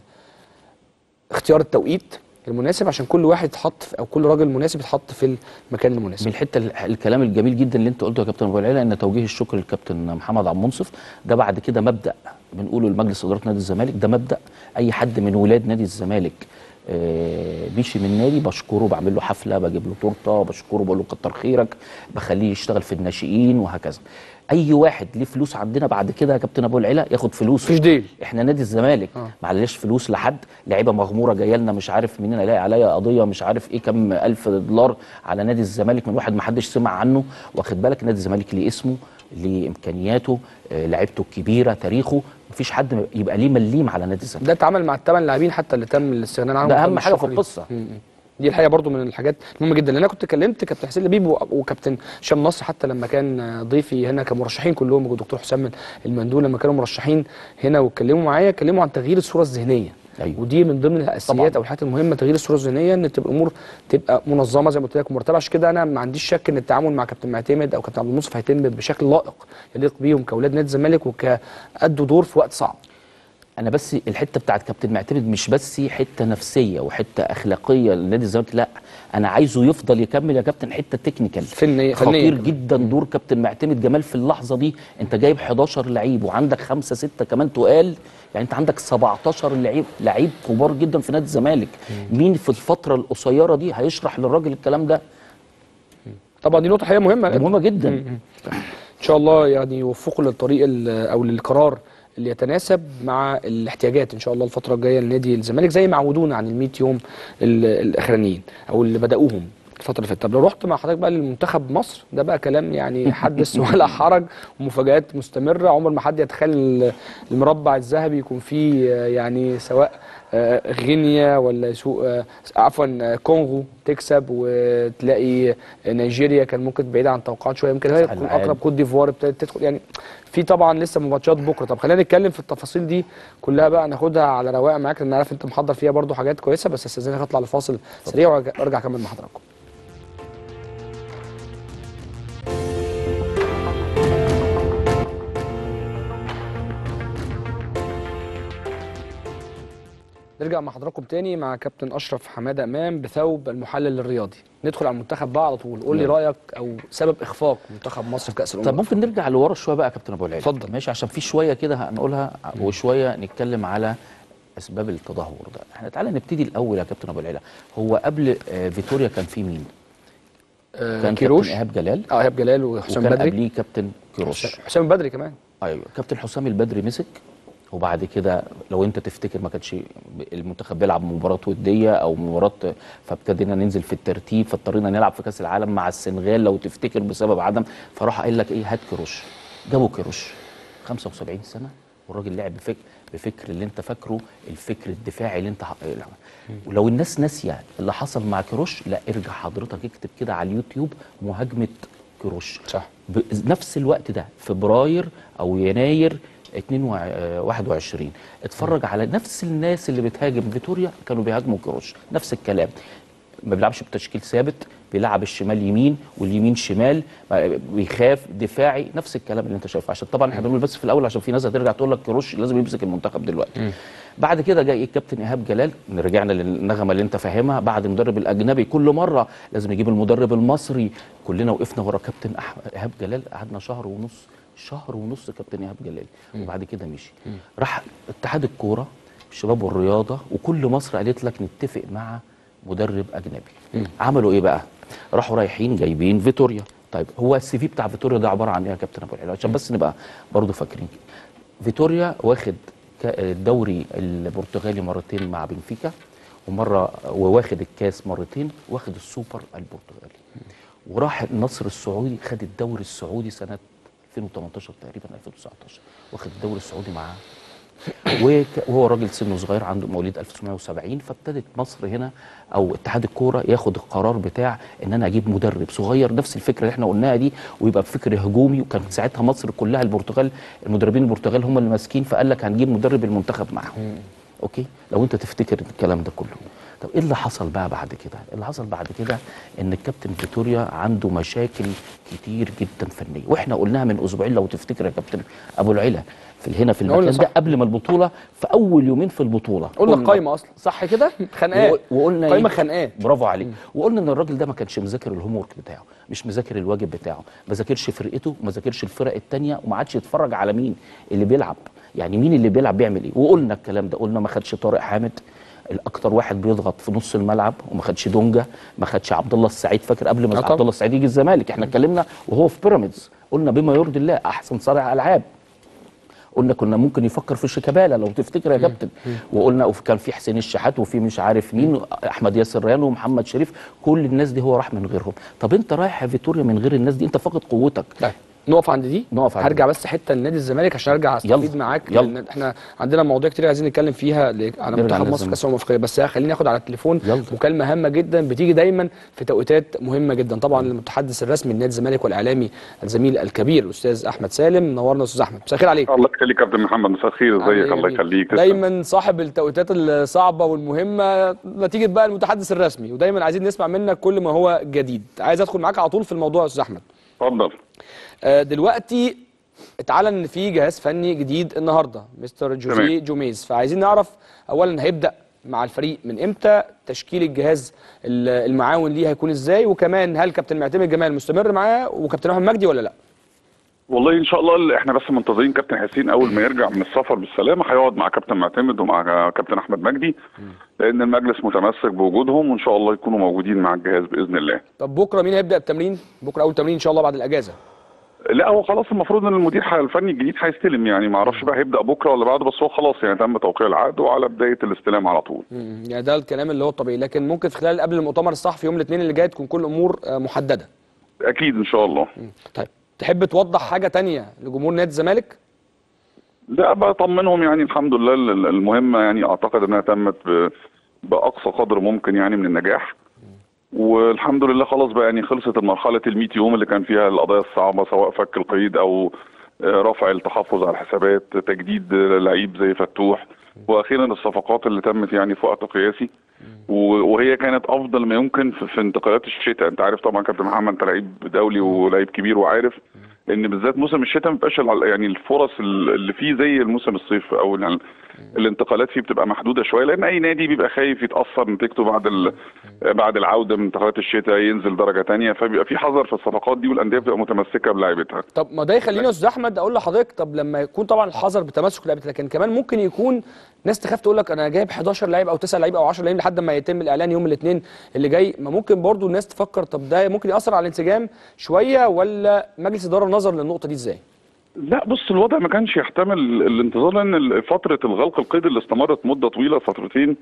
اختيار التوقيت المناسب عشان كل واحد يتحط في- او كل راجل مناسب يتحط في المكان المناسب من الحته ال- الكلام الجميل جدا اللي انت قلته يا كابتن ابو العلا ان توجيه الشكر للكابتن محمد عبد المنصف ده بعد كده مبدا بنقوله لمجلس اداره نادي الزمالك ده مبدا اي حد من ولاد نادي الزمالك آه، مشي من النادي بشكره بعمل له حفله بجيب له تورته بشكره بقول له كتر خيرك بخليه يشتغل في الناشئين وهكذا اي واحد ليه فلوس عندنا بعد كده يا كابتن ابو العلا ياخد فلوسه مفيش ديل احنا نادي الزمالك آه. معلش فلوس لحد لعيبه مغموره جايه لنا مش عارف منين الاقي عليا قضيه مش عارف ايه كام الف دولار على نادي الزمالك من واحد ما حدش سمع عنه واخد بالك نادي الزمالك ليه اسمه ليه امكانياته آه، لعيبته الكبيره تاريخه مفيش حد يبقى ليه مليم على نادي الزمالك ده اتعمل مع الثمان لاعبين حتى اللي تم الاستغناء عنهم ده وتم اهم حاجه في الشكر ليهم. القصه م- م. دي الحقيقه برضو من الحاجات المهمه جدا لان انا كنت كلمت كابتن حسين لبيب و- وكابتن هشام نصر حتى لما كان ضيفي هنا كمرشحين كلهم والدكتور حسام المندول لما كانوا مرشحين هنا واتكلموا معايا اتكلموا عن تغيير الصوره الذهنيه أيوة. ودي من ضمن الاساسيات طبعاً. او الحاجات المهمه تغيير الصوره الذهنيه ان تبقى الامور تبقى منظمه زي ما قلت لك ومرتبه عشان كده انا ما عنديش شك ان التعامل مع كابتن معتمد او كابتن عبد المنصف هيتم بشكل لائق يليق بيهم كاولاد نادي الزمالك وكادوا دور في وقت صعب انا بس الحته بتاعت كابتن معتمد مش بس حته نفسيه وحته اخلاقيه لنادي الزمالك لا انا عايزه يفضل يكمل يا كابتن حته تكنيكال فنية- فنية خطير كمان. جدا دور كابتن معتمد جمال في اللحظه دي انت جايب 11 لعيب وعندك خمسه سته كمان تقال يعني انت عندك 17 لعيب لعيب كبار جدا في نادي الزمالك مين في الفتره القصيره دي هيشرح للراجل الكلام ده طبعا دي نقطه حقيقه مهمه دي مهمه جدا ان شاء الله يعني يوفقوا للطريق ال- او للقرار اللي يتناسب مع الاحتياجات ان شاء الله الفتره الجايه لنادي الزمالك زي ما عودونا عن ال 100 يوم ال- الاخرانيين او اللي بداوهم الفتره اللي فاتت طب لو رحت مع حضرتك بقى للمنتخب مصر ده بقى كلام يعني حدث ولا حرج ومفاجات مستمره عمر ما حد يتخيل المربع الذهبي يكون فيه آه، يعني سواء آه، غينيا ولا سوق آه، عفوا آه، كونغو تكسب وتلاقي نيجيريا كان ممكن بعيد عن توقعات شويه يمكن هي صح تكون العالم. اقرب كوت ديفوار ابتدت تدخل يعني في طبعا لسه ماتشات بكره طب خلينا نتكلم في التفاصيل دي كلها بقى ناخدها على رواق معاك لان عارف انت محضر فيها برضو حاجات كويسه بس استاذنك اطلع لفاصل سريع وارجع وارجع اكمل مع حضراتكم نرجع مع حضراتكم تاني مع كابتن اشرف حماده امام بثوب المحلل الرياضي ندخل على المنتخب بقى على طول قول لي يلا. رايك او سبب اخفاق منتخب مصر في كاس الامم طب ممكن نرجع لورا شويه بقى يا كابتن ابو العلا اتفضل. ماشي عشان في شويه كده هنقولها وشويه نتكلم على اسباب التدهور ده احنا تعالى نبتدي الاول يا كابتن ابو العلا هو قبل آه، فيتوريا كان في مين آه كان كيروش كابتن ايهاب جلال اه ايهاب جلال وحسام وكان بدري قبليه كابتن كيروش حسام بدري كمان ايوه كابتن حسام البدري مسك وبعد كده لو انت تفتكر ما كانش المنتخب بيلعب مباراه وديه او مباراه فابتدينا ننزل في الترتيب فاضطرينا نلعب في كاس العالم مع السنغال لو تفتكر بسبب عدم فراح قايل لك ايه هات كيروش جابوا كيروش 75 سنه والراجل لعب بفكر بفكر اللي انت فاكره الفكر الدفاعي اللي انت ح- ولو الناس ناسيه اللي حصل مع كروش لا ارجع حضرتك اكتب كده على اليوتيوب مهاجمه كروش صح بنفس الوقت ده فبراير او يناير 21 اتفرج على نفس الناس اللي بتهاجم فيتوريا كانوا بيهاجموا كروش نفس الكلام ما بيلعبش بتشكيل ثابت بيلعب الشمال يمين واليمين شمال ما- بيخاف دفاعي نفس الكلام اللي انت شايفه عشان طبعا احنا بنقول بس في الاول عشان في ناس هترجع تقول لك كروش لازم يمسك المنتخب دلوقتي بعد كده جاي الكابتن ايهاب جلال رجعنا للنغمه اللي انت فاهمها بعد المدرب الاجنبي كل مره لازم نجيب المدرب المصري كلنا وقفنا ورا كابتن احمد ايهاب جلال قعدنا شهر ونص شهر ونص كابتن ايهاب جلال وبعد كده مشي راح اتحاد الكوره الشباب والرياضه وكل مصر قالت لك نتفق مع مدرب اجنبي عملوا ايه بقى راحوا رايحين جايبين فيتوريا طيب هو السي في بتاع فيتوريا ده عباره عن ايه يا كابتن ابو العلا عشان بس نبقى برضه فاكرين فيتوريا واخد ك- الدوري البرتغالي مرتين مع بنفيكا ومره وواخد الكاس مرتين واخد السوبر البرتغالي وراح النصر السعودي خد الدوري السعودي سنه 2018 تقريبا 2019 واخد الدوري السعودي معاه وك- وهو راجل سنه صغير عنده مواليد 1970 فابتدت مصر هنا او اتحاد الكوره ياخد القرار بتاع ان انا اجيب مدرب صغير نفس الفكره اللي احنا قلناها دي ويبقى بفكر هجومي وكان ساعتها مصر كلها البرتغال المدربين البرتغال هم اللي ماسكين فقال لك هنجيب مدرب المنتخب معاهم اوكي لو انت تفتكر الكلام ده كله طب ايه اللي حصل بقى بعد كده اللي حصل بعد كده ان الكابتن فيتوريا عنده مشاكل كتير جدا فنيه واحنا قلناها من اسبوعين لو تفتكر يا كابتن ابو العلا في هنا في قلنا المكان صح. ده قبل ما البطوله في اول يومين في البطوله قلنا القايمه اصلا صح كده خنقاه. وقل- وقلنا قايمة إيه؟ خنقاه. برافو عليك وقلنا ان الراجل ده ما كانش مذاكر الهوم ورك بتاعه مش مذاكر الواجب بتاعه ما ذاكرش فرقته وما ذاكرش الفرق التانية وما عادش يتفرج على مين اللي بيلعب يعني مين اللي بيلعب بيعمل ايه وقلنا الكلام ده قلنا ما خدش طارق حامد الاكتر واحد بيضغط في نص الملعب وما خدش دونجا ما خدش عبد الله السعيد فاكر قبل آه ما طبعا. عبد الله السعيد يجي الزمالك احنا اتكلمنا وهو في بيراميدز قلنا بما يرضي الله احسن صانع العاب قلنا كنا ممكن يفكر في شيكابالا لو تفتكر يا كابتن وقلنا وف- كان في حسين الشحات وفي مش عارف مين احمد ياسر ريان ومحمد شريف كل الناس دي هو راح من غيرهم طب انت رايح يا فيتوريا من غير الناس دي انت فاقد قوتك طيب نقف عند دي نقف عند هرجع دي. بس حته لنادي الزمالك عشان ارجع استفيد يلا. معاك يلا. لان احنا عندنا مواضيع كتير عايزين نتكلم فيها ل- على نرجع منتخب للزمالك. مصر كاس الامم الافريقيه بس خليني اخد على التليفون يلا. مكالمه هامه جدا بتيجي دايما في توقيتات مهمه جدا طبعا المتحدث الرسمي لنادي الزمالك والاعلامي الزميل الكبير الاستاذ احمد سالم نورنا استاذ احمد مساء الخير عليك الله يخليك يا كابتن محمد مساء الخير عامل إيه ازيك يا الله جميل؟ يخليك تسلم. دايما صاحب التوقيتات الصعبه والمهمه نتيجه بقى المتحدث الرسمي ودايما عايزين نسمع منك كل ما هو جديد عايز ادخل معاك على طول في الموضوع يا استاذ احمد اتفضل آه، دلوقتي اتعلن ان في جهاز فني جديد النهارده مستر جوزيه تمام. جوميز فعايزين نعرف اولا هيبدا مع الفريق من امتى تشكيل الجهاز ال- المعاون ليه هيكون ازاي وكمان هل كابتن معتمد جمال مستمر معاه وكابتن احمد مجدي ولا لا والله ان شاء الله اللي احنا بس منتظرين كابتن حسين اول ما يرجع من السفر بالسلامه هيقعد مع كابتن معتمد ومع كابتن احمد مجدي لان المجلس متمسك بوجودهم وان شاء الله يكونوا موجودين مع الجهاز باذن الله طب بكره مين هيبدا التمرين بكره اول تمرين ان شاء الله بعد الاجازه لا هو خلاص المفروض ان المدير ح- الفني الجديد هيستلم يعني ما اعرفش بقى هيبدا بكره ولا بعده بس هو خلاص يعني تم توقيع العقد وعلى بدايه الاستلام على طول مم. يعني ده الكلام اللي هو الطبيعي لكن ممكن في خلال قبل المؤتمر الصحفي يوم الاثنين اللي جاي تكون كل الامور آه، محدده اكيد ان شاء الله طيب تحب توضح حاجه تانية لجمهور نادي الزمالك لا بطمنهم يعني الحمد لله ال- ال- المهمه يعني اعتقد انها تمت ب- باقصى قدر ممكن يعني من النجاح والحمد لله خلاص بقى يعني خلصت المرحله ال 100 يوم اللي كان فيها القضايا الصعبه سواء فك القيد او آه، رفع التحفظ على الحسابات تجديد آه، لعيب زي فتوح واخيرا الصفقات اللي تمت يعني في وقت قياسي و- وهي كانت افضل ما يمكن في, في انتقالات الشتاء انت عارف طبعا كابتن محمد انت لعيب دولي ولعيب كبير وعارف ان بالذات موسم الشتاء ما بيبقاش ال- يعني الفرص ال- اللي فيه زي الموسم الصيف او يعني الانتقالات فيه بتبقى محدوده شويه لان اي نادي بيبقى خايف يتاثر نتيجته بعد ال- بعد العوده من انتقالات الشتاء ينزل درجه تانية فبيبقى في حذر في الصفقات دي والانديه بتبقى متمسكه بلاعيبتها طب ما ده يخليني يا استاذ احمد اقول لحضرتك طب لما يكون طبعا الحذر بتمسك لعيبه لكن كمان ممكن يكون ناس تخاف تقول لك انا جايب 11 لعيب او 9 لعيب او 10 لعيب لحد ما يتم الاعلان يوم الاثنين اللي جاي ما ممكن برضو الناس تفكر طب ده ممكن ياثر على الانسجام شويه ولا مجلس الاداره نظر للنقطه دي ازاي؟ لا بص الوضع ما كانش يحتمل الانتظار لان ال- فتره الغلق القيد اللي استمرت مده طويله فترتين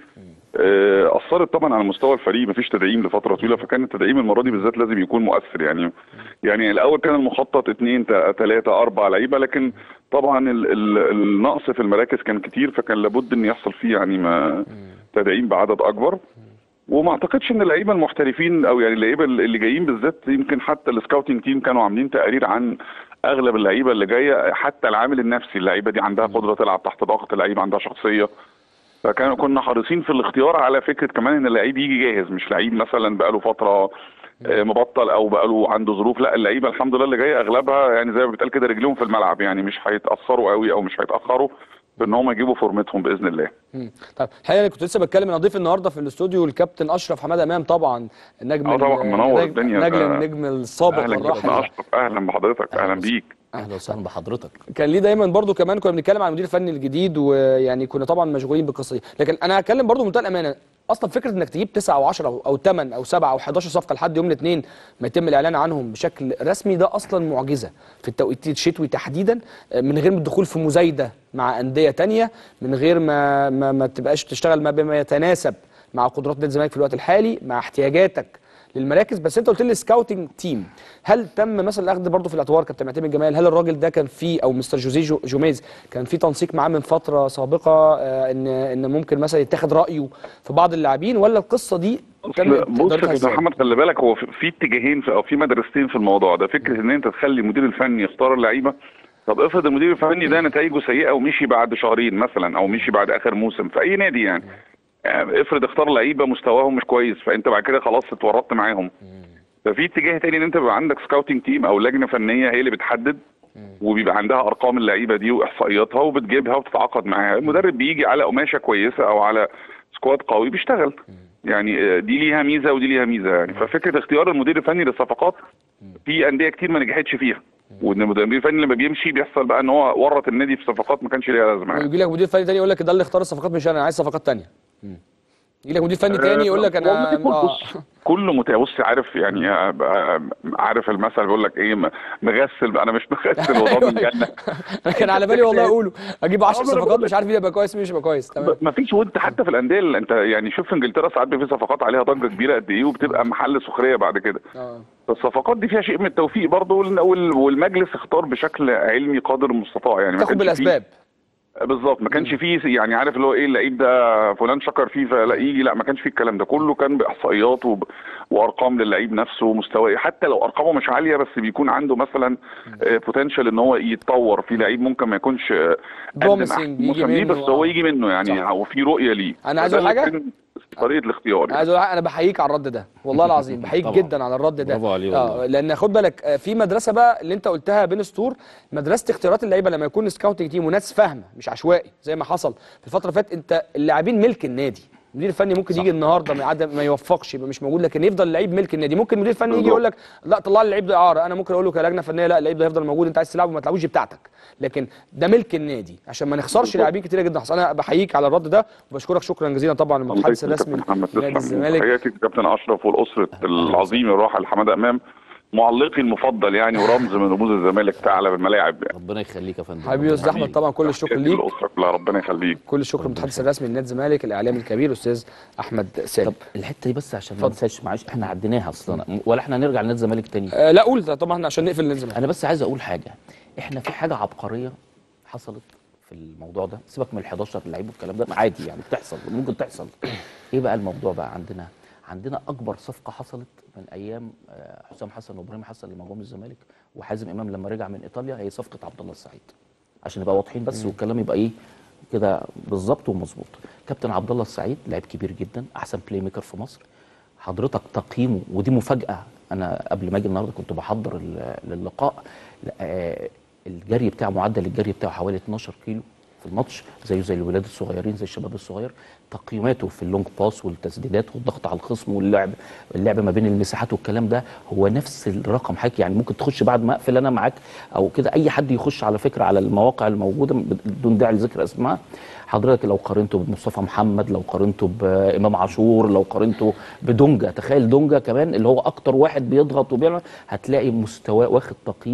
آه، اثرت طبعا على مستوى الفريق مفيش تدعيم لفتره طويله فكان التدعيم المره دي بالذات لازم يكون مؤثر يعني يعني الاول كان المخطط اثنين ثلاثه اربع لعيبه لكن طبعا ال- ال- النقص في المراكز كان كتير فكان لابد ان يحصل فيه يعني ما تدعيم بعدد اكبر وما اعتقدش ان اللعيبه المحترفين او يعني اللعيبه اللي جايين بالذات يمكن حتى السكاوتنج تيم كانوا عاملين تقارير عن اغلب اللعيبه اللي جايه حتى العامل النفسي اللعيبه دي عندها قدره تلعب تحت ضغط اللعيبه عندها شخصيه فكان كنا حريصين في الاختيار على فكره كمان ان اللعيب يجي جاهز مش لعيب مثلا بقاله فتره آه، مبطل او بقاله عنده ظروف لا اللعيبه الحمد لله اللي جايه اغلبها يعني زي ما بيتقال كده رجليهم في الملعب يعني مش هيتاثروا قوي او مش هيتاخروا في ان هم يجيبوا فورمتهم باذن الله مم. طيب الحقيقه انا كنت لسه بتكلم انا ضيف النهارده في الاستوديو الكابتن اشرف حماده امام طبعا النجم اه طبعا ال- منور نجم- الدنيا نجم ده. النجم السابق اهلا الراحل كابتن اشرف اهلا بحضرتك اهلا بيك اهلا وسهلا بحضرتك كان ليه دايما برضو كمان كنا بنتكلم عن المدير الفني الجديد ويعني كنا طبعا مشغولين بالقصه دي لكن انا هتكلم برضو بمنتهى الامانه اصلا فكره انك تجيب 9 او 10 او 8 او 7 او 11 صفقه لحد يوم الاثنين ما يتم الاعلان عنهم بشكل رسمي ده اصلا معجزه في التوقيت الشتوي تحديدا آه، من غير الدخول في مزايده مع انديه تانية من غير ما ما, ما تبقاش تشتغل ما بما يتناسب مع قدرات نادي الزمالك في الوقت الحالي مع احتياجاتك للمراكز بس انت قلت لي سكاوتنج تيم هل تم مثلا الاخذ برضه في الاعتبار كابتن معتمد جمال هل الراجل ده كان فيه او مستر جوزيه جو- جوميز كان في تنسيق معاه من فتره سابقه آه ان ان ممكن مثلا يتاخد رايه في بعض اللاعبين ولا القصه دي تم بص يا إدارتها كابتن إزاي؟ محمد خلي بالك هو في في اتجاهين في او في مدرستين في الموضوع ده فكره ان انت تخلي المدير الفني يختار اللعيبه طب افرض المدير الفني ده نتائجه سيئه ومشي بعد شهرين مثلا او مشي بعد اخر موسم في اي نادي يعني يعني افرض اختار لعيبه مستواهم مش كويس فانت بعد كده خلاص اتورطت معاهم ففي اتجاه تاني ان انت بيبقى عندك سكاوتنج تيم او لجنه فنيه هي اللي بتحدد وبيبقى عندها ارقام اللعيبه دي واحصائياتها وبتجيبها وتتعاقد معاها المدرب بيجي على قماشه كويسه او على سكواد قوي بيشتغل يعني آه، دي ليها ميزه ودي ليها ميزه يعني ففكره اختيار المدير الفني للصفقات في انديه كتير ما نجحتش فيها وان المدير الفني لما بيمشي بيحصل بقى ان هو ورط النادي في صفقات ما كانش ليها لازمه يعني. ويجي لك مدير فني تاني يقول لك ده اللي اختار الصفقات مش انا انا عايز صفقات تانية يجي لك مدير فني تاني يقول لك انا والله كل- آه. بص كله مت- بص عارف يعني آه، آه، عارف المثل بيقول لك ايه م- مغسل انا مش مغسل وضامن جنه انا كان على بالي والله اقوله اجيب 10 آه، ما أنا صفقات بقول مش عارف مين يبقى كويس مين مش هيبقى كويس تمام ما فيش وانت حتى في الانديه اللي انت يعني شوف في انجلترا ساعات بيبقى في صفقات عليها ضجه كبيره قد ايه وبتبقى محل سخريه بعد كده اه فالصفقات دي فيها شيء من التوفيق برضه وال- وال- والمجلس اختار بشكل علمي قدر المستطاع يعني ما تاخد كانش فيه- بالاسباب بالظبط ما كانش فيه يعني عارف اللي هو ايه اللعيب ده فلان شكر فيه فلا يجي لا ما كانش فيه الكلام ده كله كان باحصائيات وب... وارقام للعيب نفسه ومستواه حتى لو ارقامه مش عاليه بس بيكون عنده مثلا بوتنشال ان هو يتطور في لعيب ممكن ما يكونش آه، قدم Promising أحسن يجي موسم ليه منه، بس هو آه. يجي منه يعني صح. او في رؤيه ليه أنا عايز فده أقول حاجة؟ اللي كان طريقه الاختيار يعني. عايز اقول حاجة، انا بحييك على الرد ده والله العظيم بحييك طبعا. جدا على الرد ده برافو عليه اه والله. لان خد بالك آه، في مدرسه بقى اللي انت قلتها بين ستور مدرسه اختيارات اللعيبه لما يكون سكاوتنج تيم وناس فاهمه مش عشوائي زي ما حصل في الفتره اللي فاتت انت اللاعبين ملك النادي المدير الفني ممكن يجي النهارده ما يعدي ما يوفقش يبقى مش موجود لكن يفضل اللعيب ملك النادي ممكن المدير الفني يجي بالظبط. يقول لك لا طلع لي اللعيب ده اعاره انا ممكن اقول له كلجنه فنيه لا اللعيب ده هيفضل موجود انت عايز تلعبه ما تلعبوش دي بتاعتك لكن ده ملك النادي عشان ما نخسرش لاعبين كتيره جدا حصل انا بحييك على الرد ده وبشكرك شكرا جزيلا طبعا الله المتحدث يكرمك يا الرسمي كابتن محمد لنادي تسلم الزمالك تحياتي لكابتن اشرف والاسره العظيم الراحل حماده امام معلقي المفضل يعني ورمز من رموز الزمالك في اعلى الملاعب يعني ربنا يخليك يا فندم حبيبي يا استاذ احمد طبعا كل الشكر تحياتي ليك للاسره كلها ربنا يخليك كل الشكر للمتحدث الرسمي لنادي الزمالك الاعلامي الكبير استاذ احمد سالم طب الحته دي بس عشان ما اتفضل. ننساش معلش احنا عديناها اصلا ولا احنا هنرجع لنادي الزمالك تاني آه لا قول ده طبعا عشان نقفل نادي الزمالك انا بس عايز اقول حاجه احنا في حاجه عبقريه حصلت في الموضوع ده سيبك من ال 11 لعيب والكلام ده عادي يعني بتحصل ممكن تحصل ايه بقى الموضوع بقى عندنا عندنا اكبر صفقه حصلت من ايام آه، حسام حسن وابراهيم حسن لما جم الزمالك وحازم امام لما رجع من ايطاليا هي صفقه عبد الله السعيد عشان نبقى واضحين بس والكلام يبقى ايه كده بالظبط ومظبوط كابتن عبد الله السعيد لعيب كبير جدا احسن بلاي ميكر في مصر حضرتك تقييمه ودي مفاجاه انا قبل ما اجي النهارده كنت بحضر ال- للقاء لا، آه، الجري بتاعه معدل الجري بتاعه حوالي 12 كيلو في الماتش زيه زي الولاد الصغيرين زي الشباب الصغير تقييماته في اللونج باس والتسديدات والضغط على الخصم واللعب اللعب ما بين المساحات والكلام ده هو نفس الرقم حضرتك يعني ممكن تخش بعد ما اقفل انا معاك او كده اي حد يخش على فكره على المواقع الموجوده بدون داعي لذكر اسماء حضرتك لو قارنته بمصطفى محمد لو قارنته بامام عاشور لو قارنته بدونجا تخيل دونجا كمان اللي هو اكتر واحد بيضغط وبيعمل هتلاقي مستواه واخد تقييم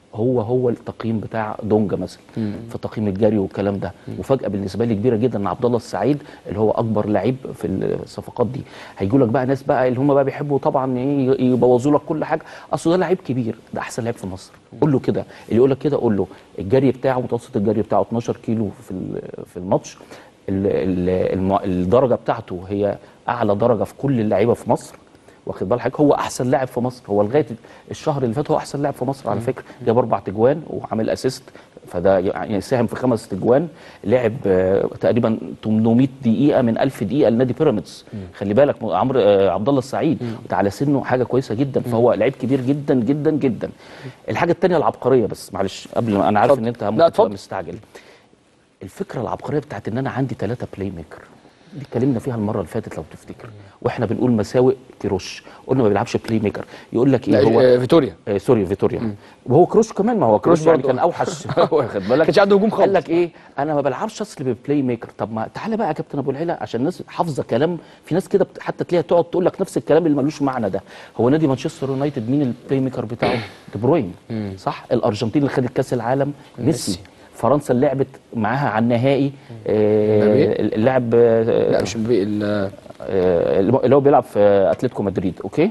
هو هو التقييم بتاع دونجا مثلا في تقييم الجري والكلام ده وفجاه بالنسبه لي كبيره جدا ان عبد الله السعيد اللي هو اكبر لعيب في الصفقات دي هيجوا لك بقى ناس بقى اللي هم بقى بيحبوا طبعا ايه يبوظوا لك كل حاجه اصل ده لعيب كبير ده احسن لعيب في مصر قول له كده اللي يقول لك كده قول له الجري بتاعه متوسط الجري بتاعه 12 كيلو في ال- في الماتش ال- ال- الم- الدرجه بتاعته هي اعلى درجه في كل اللعيبه في مصر واخد بال حضرتك هو احسن لاعب في مصر هو لغايه الشهر اللي فات هو احسن لاعب في مصر على فكره جاب اربع تجوان وعامل اسيست فده يعني ساهم في خمس تجوان لعب آه، تقريبا 800 دقيقه من 1000 دقيقه لنادي بيراميدز خلي بالك عمرو آه، عبد الله السعيد وده على سنه حاجه كويسه جدا فهو لعيب كبير جدا جدا جدا الحاجه الثانيه العبقريه بس معلش قبل ما انا عارف اتفضل. ان انت لا، ممكن تبقى اتفضل. مستعجل الفكره العبقريه بتاعت ان انا عندي ثلاثه بلاي ميكر دي اتكلمنا فيها المره اللي فاتت لو تفتكر واحنا بنقول مساوئ كيروش قلنا ما بيلعبش بلاي ميكر يقول لك لا ايه هو آه، فيتوريا آه سوري فيتوريا وهو كروش كمان ما هو كروش يعني برضه. كان اوحش واخد بالك كانش عنده هجوم خالص. قال لك ايه انا ما بلعبش اصل بالبلاي ميكر طب ما تعالى بقى يا كابتن ابو العلا عشان الناس حافظه كلام في ناس كده بت- حتى تلاقيها تقعد تقول لك نفس الكلام اللي ملوش معنى ده هو نادي مانشستر يونايتد مين البلاي ميكر بتاعه دي بروين صح الارجنتين اللي خدت كاس العالم ميسي ميسي. فرنسا اللي لعبت معاها على النهائي مبابي؟ آه اللاعب آه لا مش مبابي، ال- آه، اللي هو بيلعب في اتلتيكو مدريد اوكي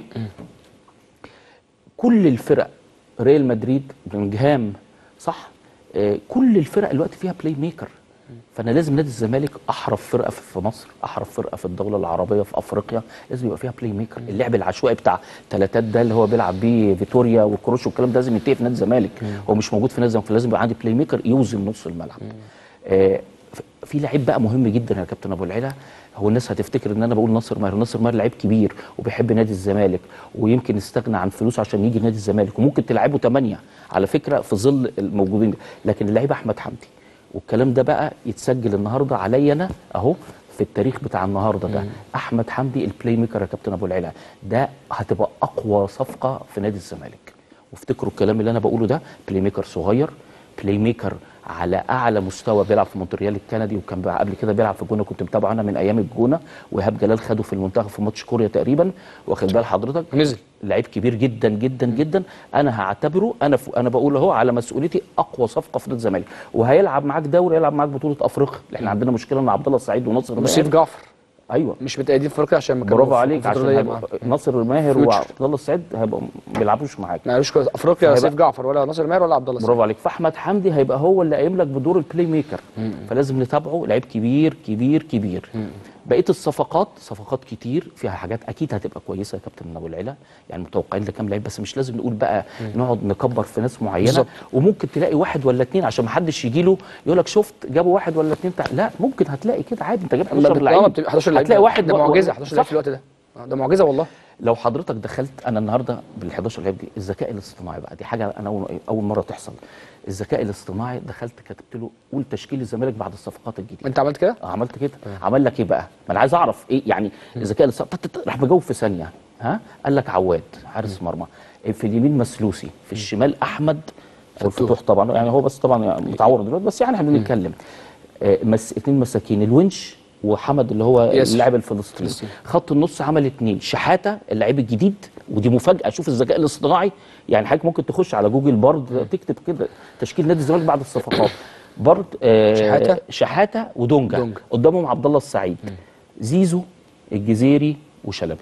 كل الفرق ريال مدريد بلينجهام صح آه، كل الفرق الوقت فيها بلاي ميكر فانا لازم نادي الزمالك احرف فرقه في في مصر احرف فرقه في الدوله العربيه في افريقيا لازم يبقى فيها بلاي ميكر اللعب العشوائي بتاع تلاتات ده اللي هو بيلعب بيه فيتوريا وكروش والكلام ده لازم ينتهي في نادي الزمالك هو مش موجود في نادي الزمالك فلازم يبقى عندي بلاي ميكر يوزن نص الملعب آه، ف- في لعيب بقى مهم جدا يا كابتن ابو العلا هو الناس هتفتكر ان انا بقول ناصر ماهر ناصر ماهر لعيب كبير وبيحب نادي الزمالك ويمكن يستغنى عن فلوس عشان يجي نادي الزمالك وممكن تلعبه 8 على فكره في ظل الموجودين لكن اللعيب احمد حمدي والكلام ده بقى يتسجل النهارده عليا انا اهو في التاريخ بتاع النهارده ده احمد حمدي البلاي ميكر يا كابتن ابو العلا ده هتبقى اقوى صفقه في نادي الزمالك وافتكروا الكلام اللي انا بقوله ده بلاي ميكر صغير بلاي ميكر على اعلى مستوى بيلعب في مونتريال الكندي وكان بقى قبل كده بيلعب في الجونه كنت متابعه انا من ايام الجونه وايهاب جلال خده في المنتخب في ماتش كوريا تقريبا واخد بال حضرتك نزل لعيب كبير جدا جدا جدا انا هعتبره انا ف... انا بقول اهو على مسؤوليتي اقوى صفقه في نادي الزمالك وهيلعب معاك دوري يلعب معاك بطوله افريقيا احنا عندنا مشكله ان عبد الله السعيد وناصر وسيف ماهر جعفر ايوه مش متأيدين في افريقيا عشان ما كانوا برافو في عليك الفترة عشان دي هيبقى مع- ناصر ماهر فيوتشر. وعبد الله السعيد هيبقوا ما بيلعبوش معاك ما قالوش كده افريقيا فهيبقى- سيف جعفر ولا ناصر ماهر ولا عبد الله برافو عليك فاحمد حمدي هيبقى هو اللي قايم لك بدور البلاي ميكر فلازم نتابعه لعيب كبير كبير كبير بقيه الصفقات صفقات كتير فيها حاجات اكيد هتبقى كويسه يا كابتن ابو العلا يعني متوقعين لكام لعيب بس مش لازم نقول بقى نقعد نكبر في ناس معينه بالظبط. وممكن تلاقي واحد ولا اتنين عشان ما حدش يجي له يقول لك شفت جابوا واحد ولا اتنين تع... لا ممكن هتلاقي كده عادي انت جايب 11 لما لعيب بتبقى 11 لعيب هتلاقي واحد ده و- معجزه و- 11 لعيب صح. في الوقت ده آه، ده معجزه والله لو حضرتك دخلت انا النهارده بال 11 لعيب دي الذكاء الاصطناعي بقى دي حاجه انا اول اول مره تحصل الذكاء الاصطناعي دخلت كتبت له قول تشكيل الزمالك بعد الصفقات الجديده انت عملت كده آه، عملت كده عمل لك ايه بقى ما انا عايز اعرف ايه يعني الذكاء الاصطناعي تت- تت- راح مجاوب في ثانيه ها قال لك عواد حارس مرمى في اليمين مسلوسي في الشمال احمد والفتوح طبعا يعني هو بس طبعا يعني متعور دلوقتي بس يعني احنا بنتكلم آه، مس اتنين مساكين الونش وحمد اللي هو ياسر. اللاعب الفلسطيني فلسطيني. خط النص عمل اتنين شحاته اللعيب الجديد ودي مفاجاه شوف الذكاء الاصطناعي يعني حضرتك ممكن تخش على جوجل برد تكتب كده تشكيل نادي الزمالك بعد الصفقات برد آه شحاتة. شحاته ودونجا دونجا. قدامهم عبد الله السعيد زيزو الجزيري وشلبي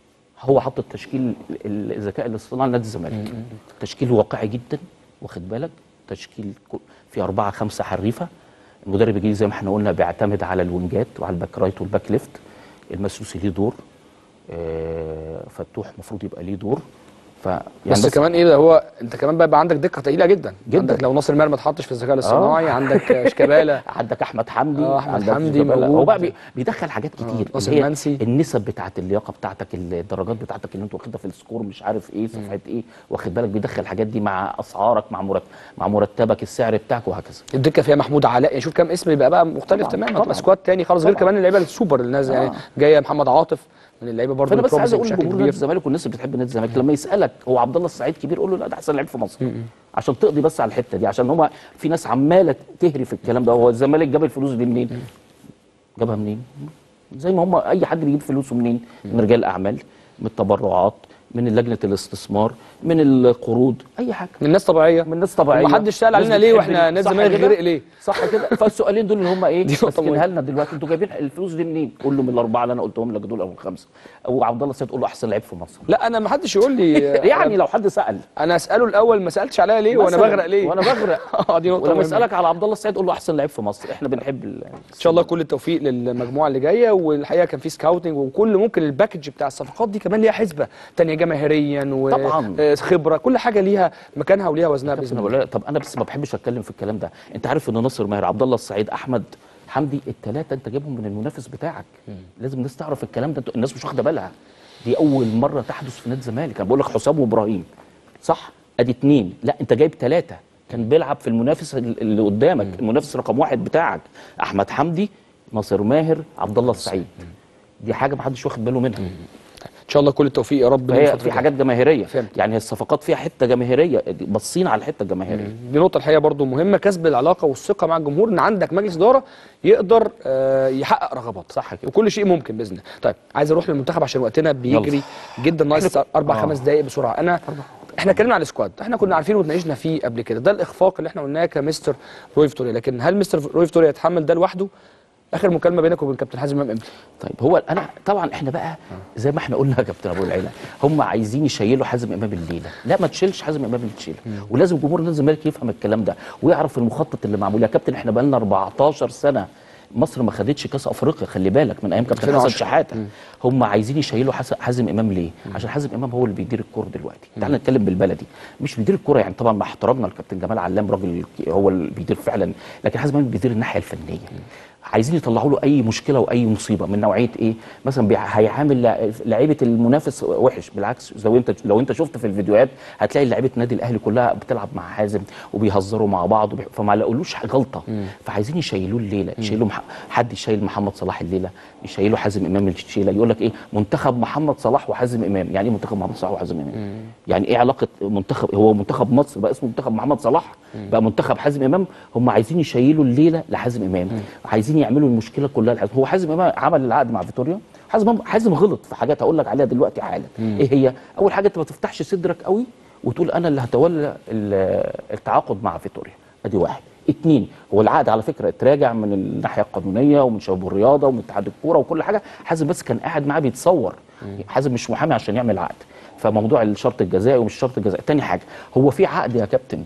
هو حط التشكيل ال- الذكاء الاصطناعي لنادي الزمالك تشكيل واقعي جدا واخد بالك تشكيل كو- في أربعة خمسة حريفة المدرب الجديد زي ما احنا قلنا بيعتمد على الوينجات وعلى الباك رايت والباك ليفت المسلوسي ليه دور آه، فتوح المفروض يبقى ليه دور ف يعني بس, كمان ايه ده هو انت كمان بقى يبقى عندك دقه تقيله جدا جدا. عندك لو ناصر ماهر ما اتحطش في الذكاء الاصطناعي عندك شيكابالا عندك احمد حمدي آه، أحمد عندك حمدي شيكابالا. موجود. هو بقى بي- بيدخل حاجات كتير ناصر اللي هي منسي. النسب بتاعت اللياقه بتاعتك الدرجات بتاعتك اللي انت واخدها في السكور مش عارف ايه صفحه ايه واخد بالك بيدخل الحاجات دي مع اسعارك مع مرتب مع مرتبك السعر بتاعك وهكذا الدكه فيها محمود علاء يعني شوف كام اسم يبقى بقى مختلف طبعاً، تماما طبعاً. هتبقى سكواد تاني خالص غير طبعاً. كمان اللعيبه السوبر الناس يعني آه. جايه محمد عاطف من اللعيبه برضه فانا بس عايز البروميسنج اقول بشكل لجمهور نادي كبير الزمالك والناس اللي بتحب نادي الزمالك لما يسالك هو عبد الله السعيد كبير قول له لا ده احسن لعيب في مصر عشان تقضي بس على الحته دي عشان هما في ناس عماله تهري في الكلام ده هو الزمالك جاب الفلوس دي منين؟ جابها منين؟ زي ما هم اي حد بيجيب فلوسه منين؟ من رجال الاعمال من التبرعات من لجنه الاستثمار من القروض اي حاجه من الناس طبيعيه من ناس طبيعيه ومحدش سال ناس علينا ليه بتحب واحنا ال- نادي صح الزمالك كده؟ غرق ليه صح كده فالسؤالين دول اللي هم ايه دي نقطة ماسكينها مهمة. لنا دلوقتي انتوا جايبين الفلوس دي منين؟ قول له من الاربعه اللي انا قلتهم لك دول او الخمسه او عبد الله السيد قول له احسن لعيب في مصر لا انا ما حدش يقول لي يعني لو حد سال انا اساله الاول ما سالتش عليا ليه وانا مثلاً، بغرق ليه وانا بغرق اه دي نقطه ولما مهمة. اسالك على عبد الله السيد قول له احسن لعيب في مصر احنا بنحب ال- ان شاء الله كل التوفيق للمجموعه اللي جايه والحقيقه كان في سكاوتنج وكل ممكن الباكج بتاع الصفقات دي كمان ليها حسبه تانية جماهيريا طبعاً. وخبره كل حاجه ليها مكانها وليها وزنها كابتن باذن أبو الله العلا، طب انا بس ما بحبش اتكلم في الكلام ده انت عارف ان ناصر ماهر عبد الله السعيد احمد حمدي الثلاثه انت جايبهم من المنافس بتاعك لازم الناس تعرف الكلام ده الناس مش واخده بالها دي اول مره تحدث في نادي الزمالك انا بقول لك حسام وابراهيم صح ادي اتنين لا انت جايب ثلاثه كان بيلعب في المنافس اللي قدامك المنافس رقم واحد بتاعك احمد حمدي ناصر ماهر عبد الله السعيد دي حاجه ما حدش واخد باله منها ان شاء الله كل التوفيق يا رب هي للفترة في الجاية. حاجات جماهيريه فهمت. يعني الصفقات فيها حته جماهيريه باصين على الحته الجماهيريه دي نقطة الحقيقة برضو مهمة كسب العلاقة والثقة مع الجمهور ان عندك مجلس إدارة يقدر آه، يحقق رغبات صح كده. وكل شيء ممكن بإذن الله طيب عايز اروح للمنتخب عشان وقتنا بيجري جدا ناقص اربع آه. خمس دقائق بسرعة انا احنا اتكلمنا على السكواد احنا كنا عارفين واتناقشنا فيه قبل كده ده الاخفاق اللي احنا قلناه كمستر روي فيتوريا لكن هل مستر روي فيتوريا يتحمل ده لوحده اخر مكالمة بينك وبين كابتن حازم امام امتى طيب هو انا طبعا احنا بقى زي ما احنا قلنا يا كابتن ابو العيله هم عايزين يشيلوا حازم امام الليله لا ما تشيلش حازم امام اللي تشيله ولازم جمهور نادي الزمالك يفهم الكلام ده ويعرف المخطط اللي معمول يا كابتن احنا بقى لنا 14 سنه مصر ما خدتش كاس افريقيا خلي بالك من ايام كابتن حسن 2010. شحاته هم عايزين يشيلوا حس- حازم امام ليه عشان حازم امام هو اللي بيدير الكوره دلوقتي تعال نتكلم بالبلدي مش بيدير الكوره يعني طبعا مع احترامنا لكابتن جمال علام راجل هو اللي بيدير فعلا لكن حازم امام بيدير الناحيه الفنيه عايزين يطلعوا له اي مشكله واي مصيبه من نوعيه ايه مثلا بيع- هيعامل لع- لعيبه المنافس وحش بالعكس لو انت لو انت شفت في الفيديوهات هتلاقي لعيبه النادي الاهلي كلها بتلعب مع حازم وبيهزروا مع بعض وبي... فما لقولوش غلطه فعايزين يشيلوه الليله يشيلوا مح... حد يشيل محمد صلاح الليله يشيلوا حازم امام الشيله يقول لك ايه منتخب محمد صلاح وحازم امام يعني ايه منتخب محمد صلاح وحازم امام يعني ايه علاقه منتخب هو منتخب مصر بقى اسمه منتخب محمد صلاح بقى منتخب حازم امام هم عايزين يشيلوا الليله لحازم امام عايزين يعملوا المشكله كلها لحازم هو حازم امام عمل العقد مع فيتوريا حازم إمام- حازم غلط في حاجات هقول لك عليها دلوقتي حالا ايه هي اول حاجه انت ما تفتحش صدرك قوي وتقول انا اللي هتولى ال- التعاقد مع فيتوريا ادي واحد اتنين هو العقد على فكره اتراجع من الناحيه القانونيه ومن شباب الرياضه ومن اتحاد الكوره وكل حاجه حازم بس كان قاعد معاه بيتصور حازم مش محامي عشان يعمل عقد فموضوع الشرط الجزائي ومش شرط الجزائي تاني حاجه هو في عقد يا كابتن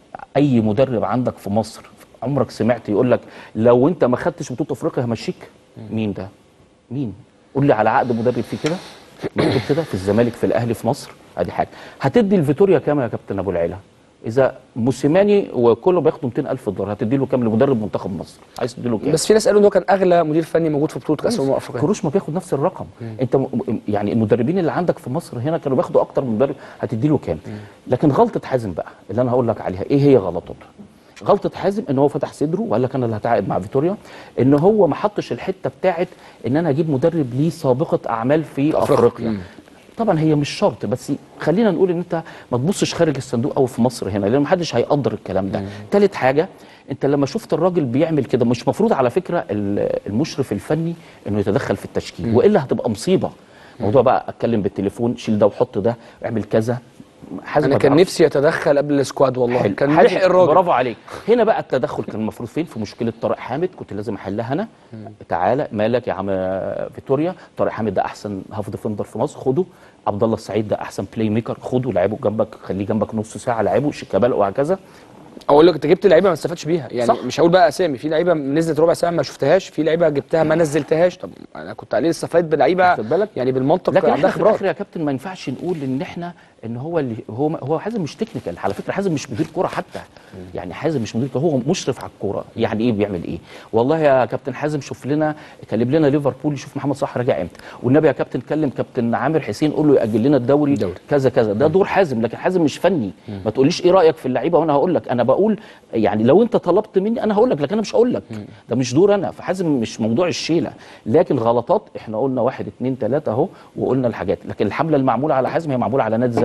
اي مدرب عندك في مصر عمرك سمعت يقول لك لو انت ما خدتش بطوله افريقيا همشيك مين ده مين قول لي على عقد مدرب فيه كده مكتوب كده في الزمالك في الاهلي في مصر ادي حاجه هتدي الفيتوريا كام يا كابتن ابو العيله اذا موسيماني وكله بياخدوا 200000 دولار هتدي له كام لمدرب منتخب مصر عايز تدي له كام بس في ناس قالوا ان هو كان اغلى مدير فني موجود في بطولة كاس الامم الافريقية كروش ما بياخد نفس الرقم انت م... م- يعني المدربين اللي عندك في مصر هنا كانوا بياخدوا اكتر من مدرب هتدي له كام لكن غلطه حازم بقى اللي انا هقول لك عليها ايه هي غلطته غلطه حازم ان هو فتح صدره وقال لك انا اللي هتعاقد مع فيتوريا ان هو ما حطش الحته بتاعت ان انا اجيب مدرب ليه سابقه اعمال في افريقيا طبعا هي مش شرط بس خلينا نقول ان انت ما تبصش خارج الصندوق قوي في مصر هنا لان محدش هيقدر الكلام ده تالت حاجه انت لما شفت الراجل بيعمل كده مش مفروض على فكره ال- المشرف الفني انه يتدخل في التشكيل والا هتبقى مصيبه موضوع بقى اتكلم بالتليفون شيل ده وحط ده اعمل كذا حازم انا ما كان بيعرفش. نفسي يتدخل قبل السكواد والله حلو. كان حازم، لحق الراجل برافو عليك هنا بقى التدخل كان المفروض فين في مشكله طارق حامد كنت لازم احلها انا تعالى مالك يا عم فيتوريا طارق حامد ده احسن هاف ديفندر في مصر خده عبد الله السعيد ده احسن بلاي ميكر خده لعبه جنبك خليه جنبك نص ساعه لعبه شيكابالا وهكذا اقول لك انت جبت لعيبه ما استفدتش بيها يعني صح. صح. مش هقول بقى اسامي في لعيبه نزلت ربع ساعه ما شفتهاش في لعيبه جبتها ما نزلتهاش طب انا كنت عليه استفاد بلعيبه واخد بالك؟ يعني بالمنطق لكن عندها احنا في خبرات الاخر يا كابتن ما ينفعش نقول ان احنا ان هو اللي هو هو حازم مش تكنيكال على فكره حازم مش مدير كوره حتى يعني حازم مش مدير كوره هو مشرف على الكوره يعني ايه بيعمل ايه والله يا كابتن حازم شوف لنا كلم لنا ليفربول يشوف محمد صلاح راجع امتى والنبي يا كابتن كلم كابتن عامر حسين قول له ياجل لنا الدوري الدوري. كذا كذا ده دور حازم لكن حازم مش فني ما تقوليش ايه رايك في اللعيبه وانا هقول لك انا بقول يعني لو انت طلبت مني انا هقول لك لكن انا مش هقول لك ده مش دور انا فحازم مش موضوع الشيله لكن غلطات احنا قلنا واحد اتنين تلاته اهو وقلنا الحاجات لكن الحمله المعموله على حازم هي معموله على نادي الزمالك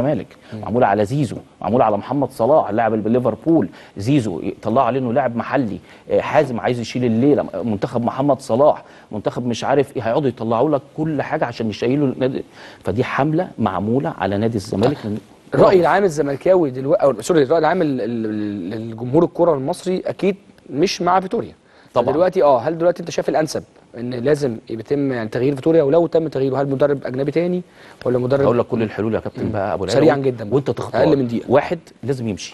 الزمالك معموله على زيزو معموله على محمد صلاح اللاعب اللي بليفربول زيزو طلعوا عليه انه لاعب محلي آه، حازم عايز يشيل الليله منتخب محمد صلاح منتخب مش عارف ايه هيقعدوا يطلعوا لك كل حاجه عشان يشيلوا النادي فدي حمله معموله على نادي الزمالك من- الراي العام الزملكاوي دلوقتي او سوري الراي العام ال- ال- للجمهور الكره المصري اكيد مش مع فيتوريا طبعاً. دلوقتي اه هل دلوقتي انت شايف الانسب ان لازم يتم يعني تغيير فيتوريا ولو تم تغييره هل مدرب اجنبي تاني ولا مدرب هقول لك كل الحلول يا كابتن بقى ابو العلا سريعاً وانت- جداً بقى. وانت تختار أقل من دقيقة. واحد لازم يمشي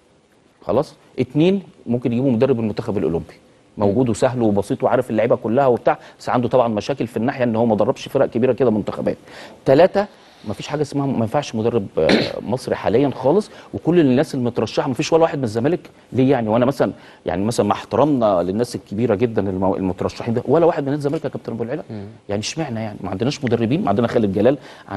خلاص اتنين ممكن يجيبوا مدرب المنتخب الاولمبي موجود وسهل وبسيط وعارف اللعيبه كلها وبتاع بس عنده طبعا مشاكل في الناحيه ان هو ما دربش فرق كبيره كده منتخبات ثلاثه ما فيش حاجه اسمها ما ينفعش مدرب آه، مصري حاليا خالص وكل الناس المترشحه ما فيش ولا واحد من الزمالك ليه يعني وانا مثلا يعني مثلا مع احترامنا للناس الكبيره جدا المو- المترشحين ده ولا واحد من نادي الزمالك يا كابتن ابو العلا يعني اشمعنى يعني ما عندناش مدربين ما عندنا خالد جلال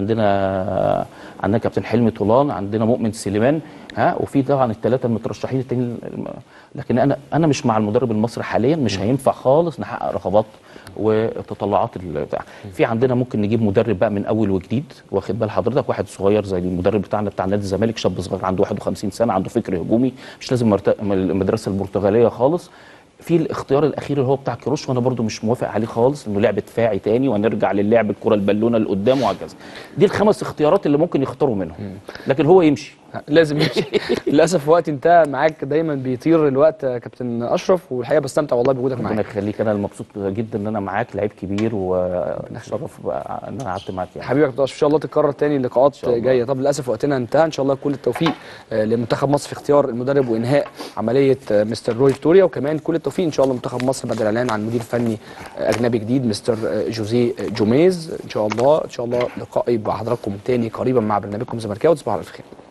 عندنا عندنا كابتن حلمي طولان عندنا مؤمن سليمان ها وفي طبعا الثلاثه المترشحين التانيين الم- لكن انا انا مش مع المدرب المصري حاليا مش هينفع خالص نحقق رغبات وتطلعات البتاع في عندنا ممكن نجيب مدرب بقى من اول وجديد واخد بال حضرتك واحد صغير زي المدرب بتاعنا بتاع نادي الزمالك شاب صغير عنده 51 سنه عنده فكر هجومي مش لازم مرت- المدرسه البرتغاليه خالص في الاختيار الاخير اللي هو بتاع كيروش وانا برضو مش موافق عليه خالص انه لعب دفاعي تاني وهنرجع للعب الكره البالونه اللي قدام وهكذا دي الخمس اختيارات اللي ممكن يختاروا منهم لكن هو يمشي لازم يمشي للاسف وقت انتهى معاك دايما بيطير الوقت يا كابتن اشرف والحقيقه بستمتع والله بوجودك ربنا معاك يخليك انا مبسوط جدا ان انا معاك لعيب كبير واتشرف بقى ان انا قعدت معاك يعني حبيبي يا كابتن اشرف ان شاء الله تتكرر تاني لقاءات شاء الله. جايه طب للاسف وقتنا انتهى ان شاء الله كل التوفيق آه، لمنتخب مصر في اختيار المدرب وانهاء عمليه آه، مستر روي فيتوريا وكمان كل التوفيق ان شاء الله منتخب مصر بعد الاعلان عن مدير فني آه، اجنبي جديد مستر آه، جوزيه جوميز ان شاء الله ان شاء الله لقاء يبقى حضراتكم تاني قريبا مع برنامجكم زملكاوي تصبحوا على الف خير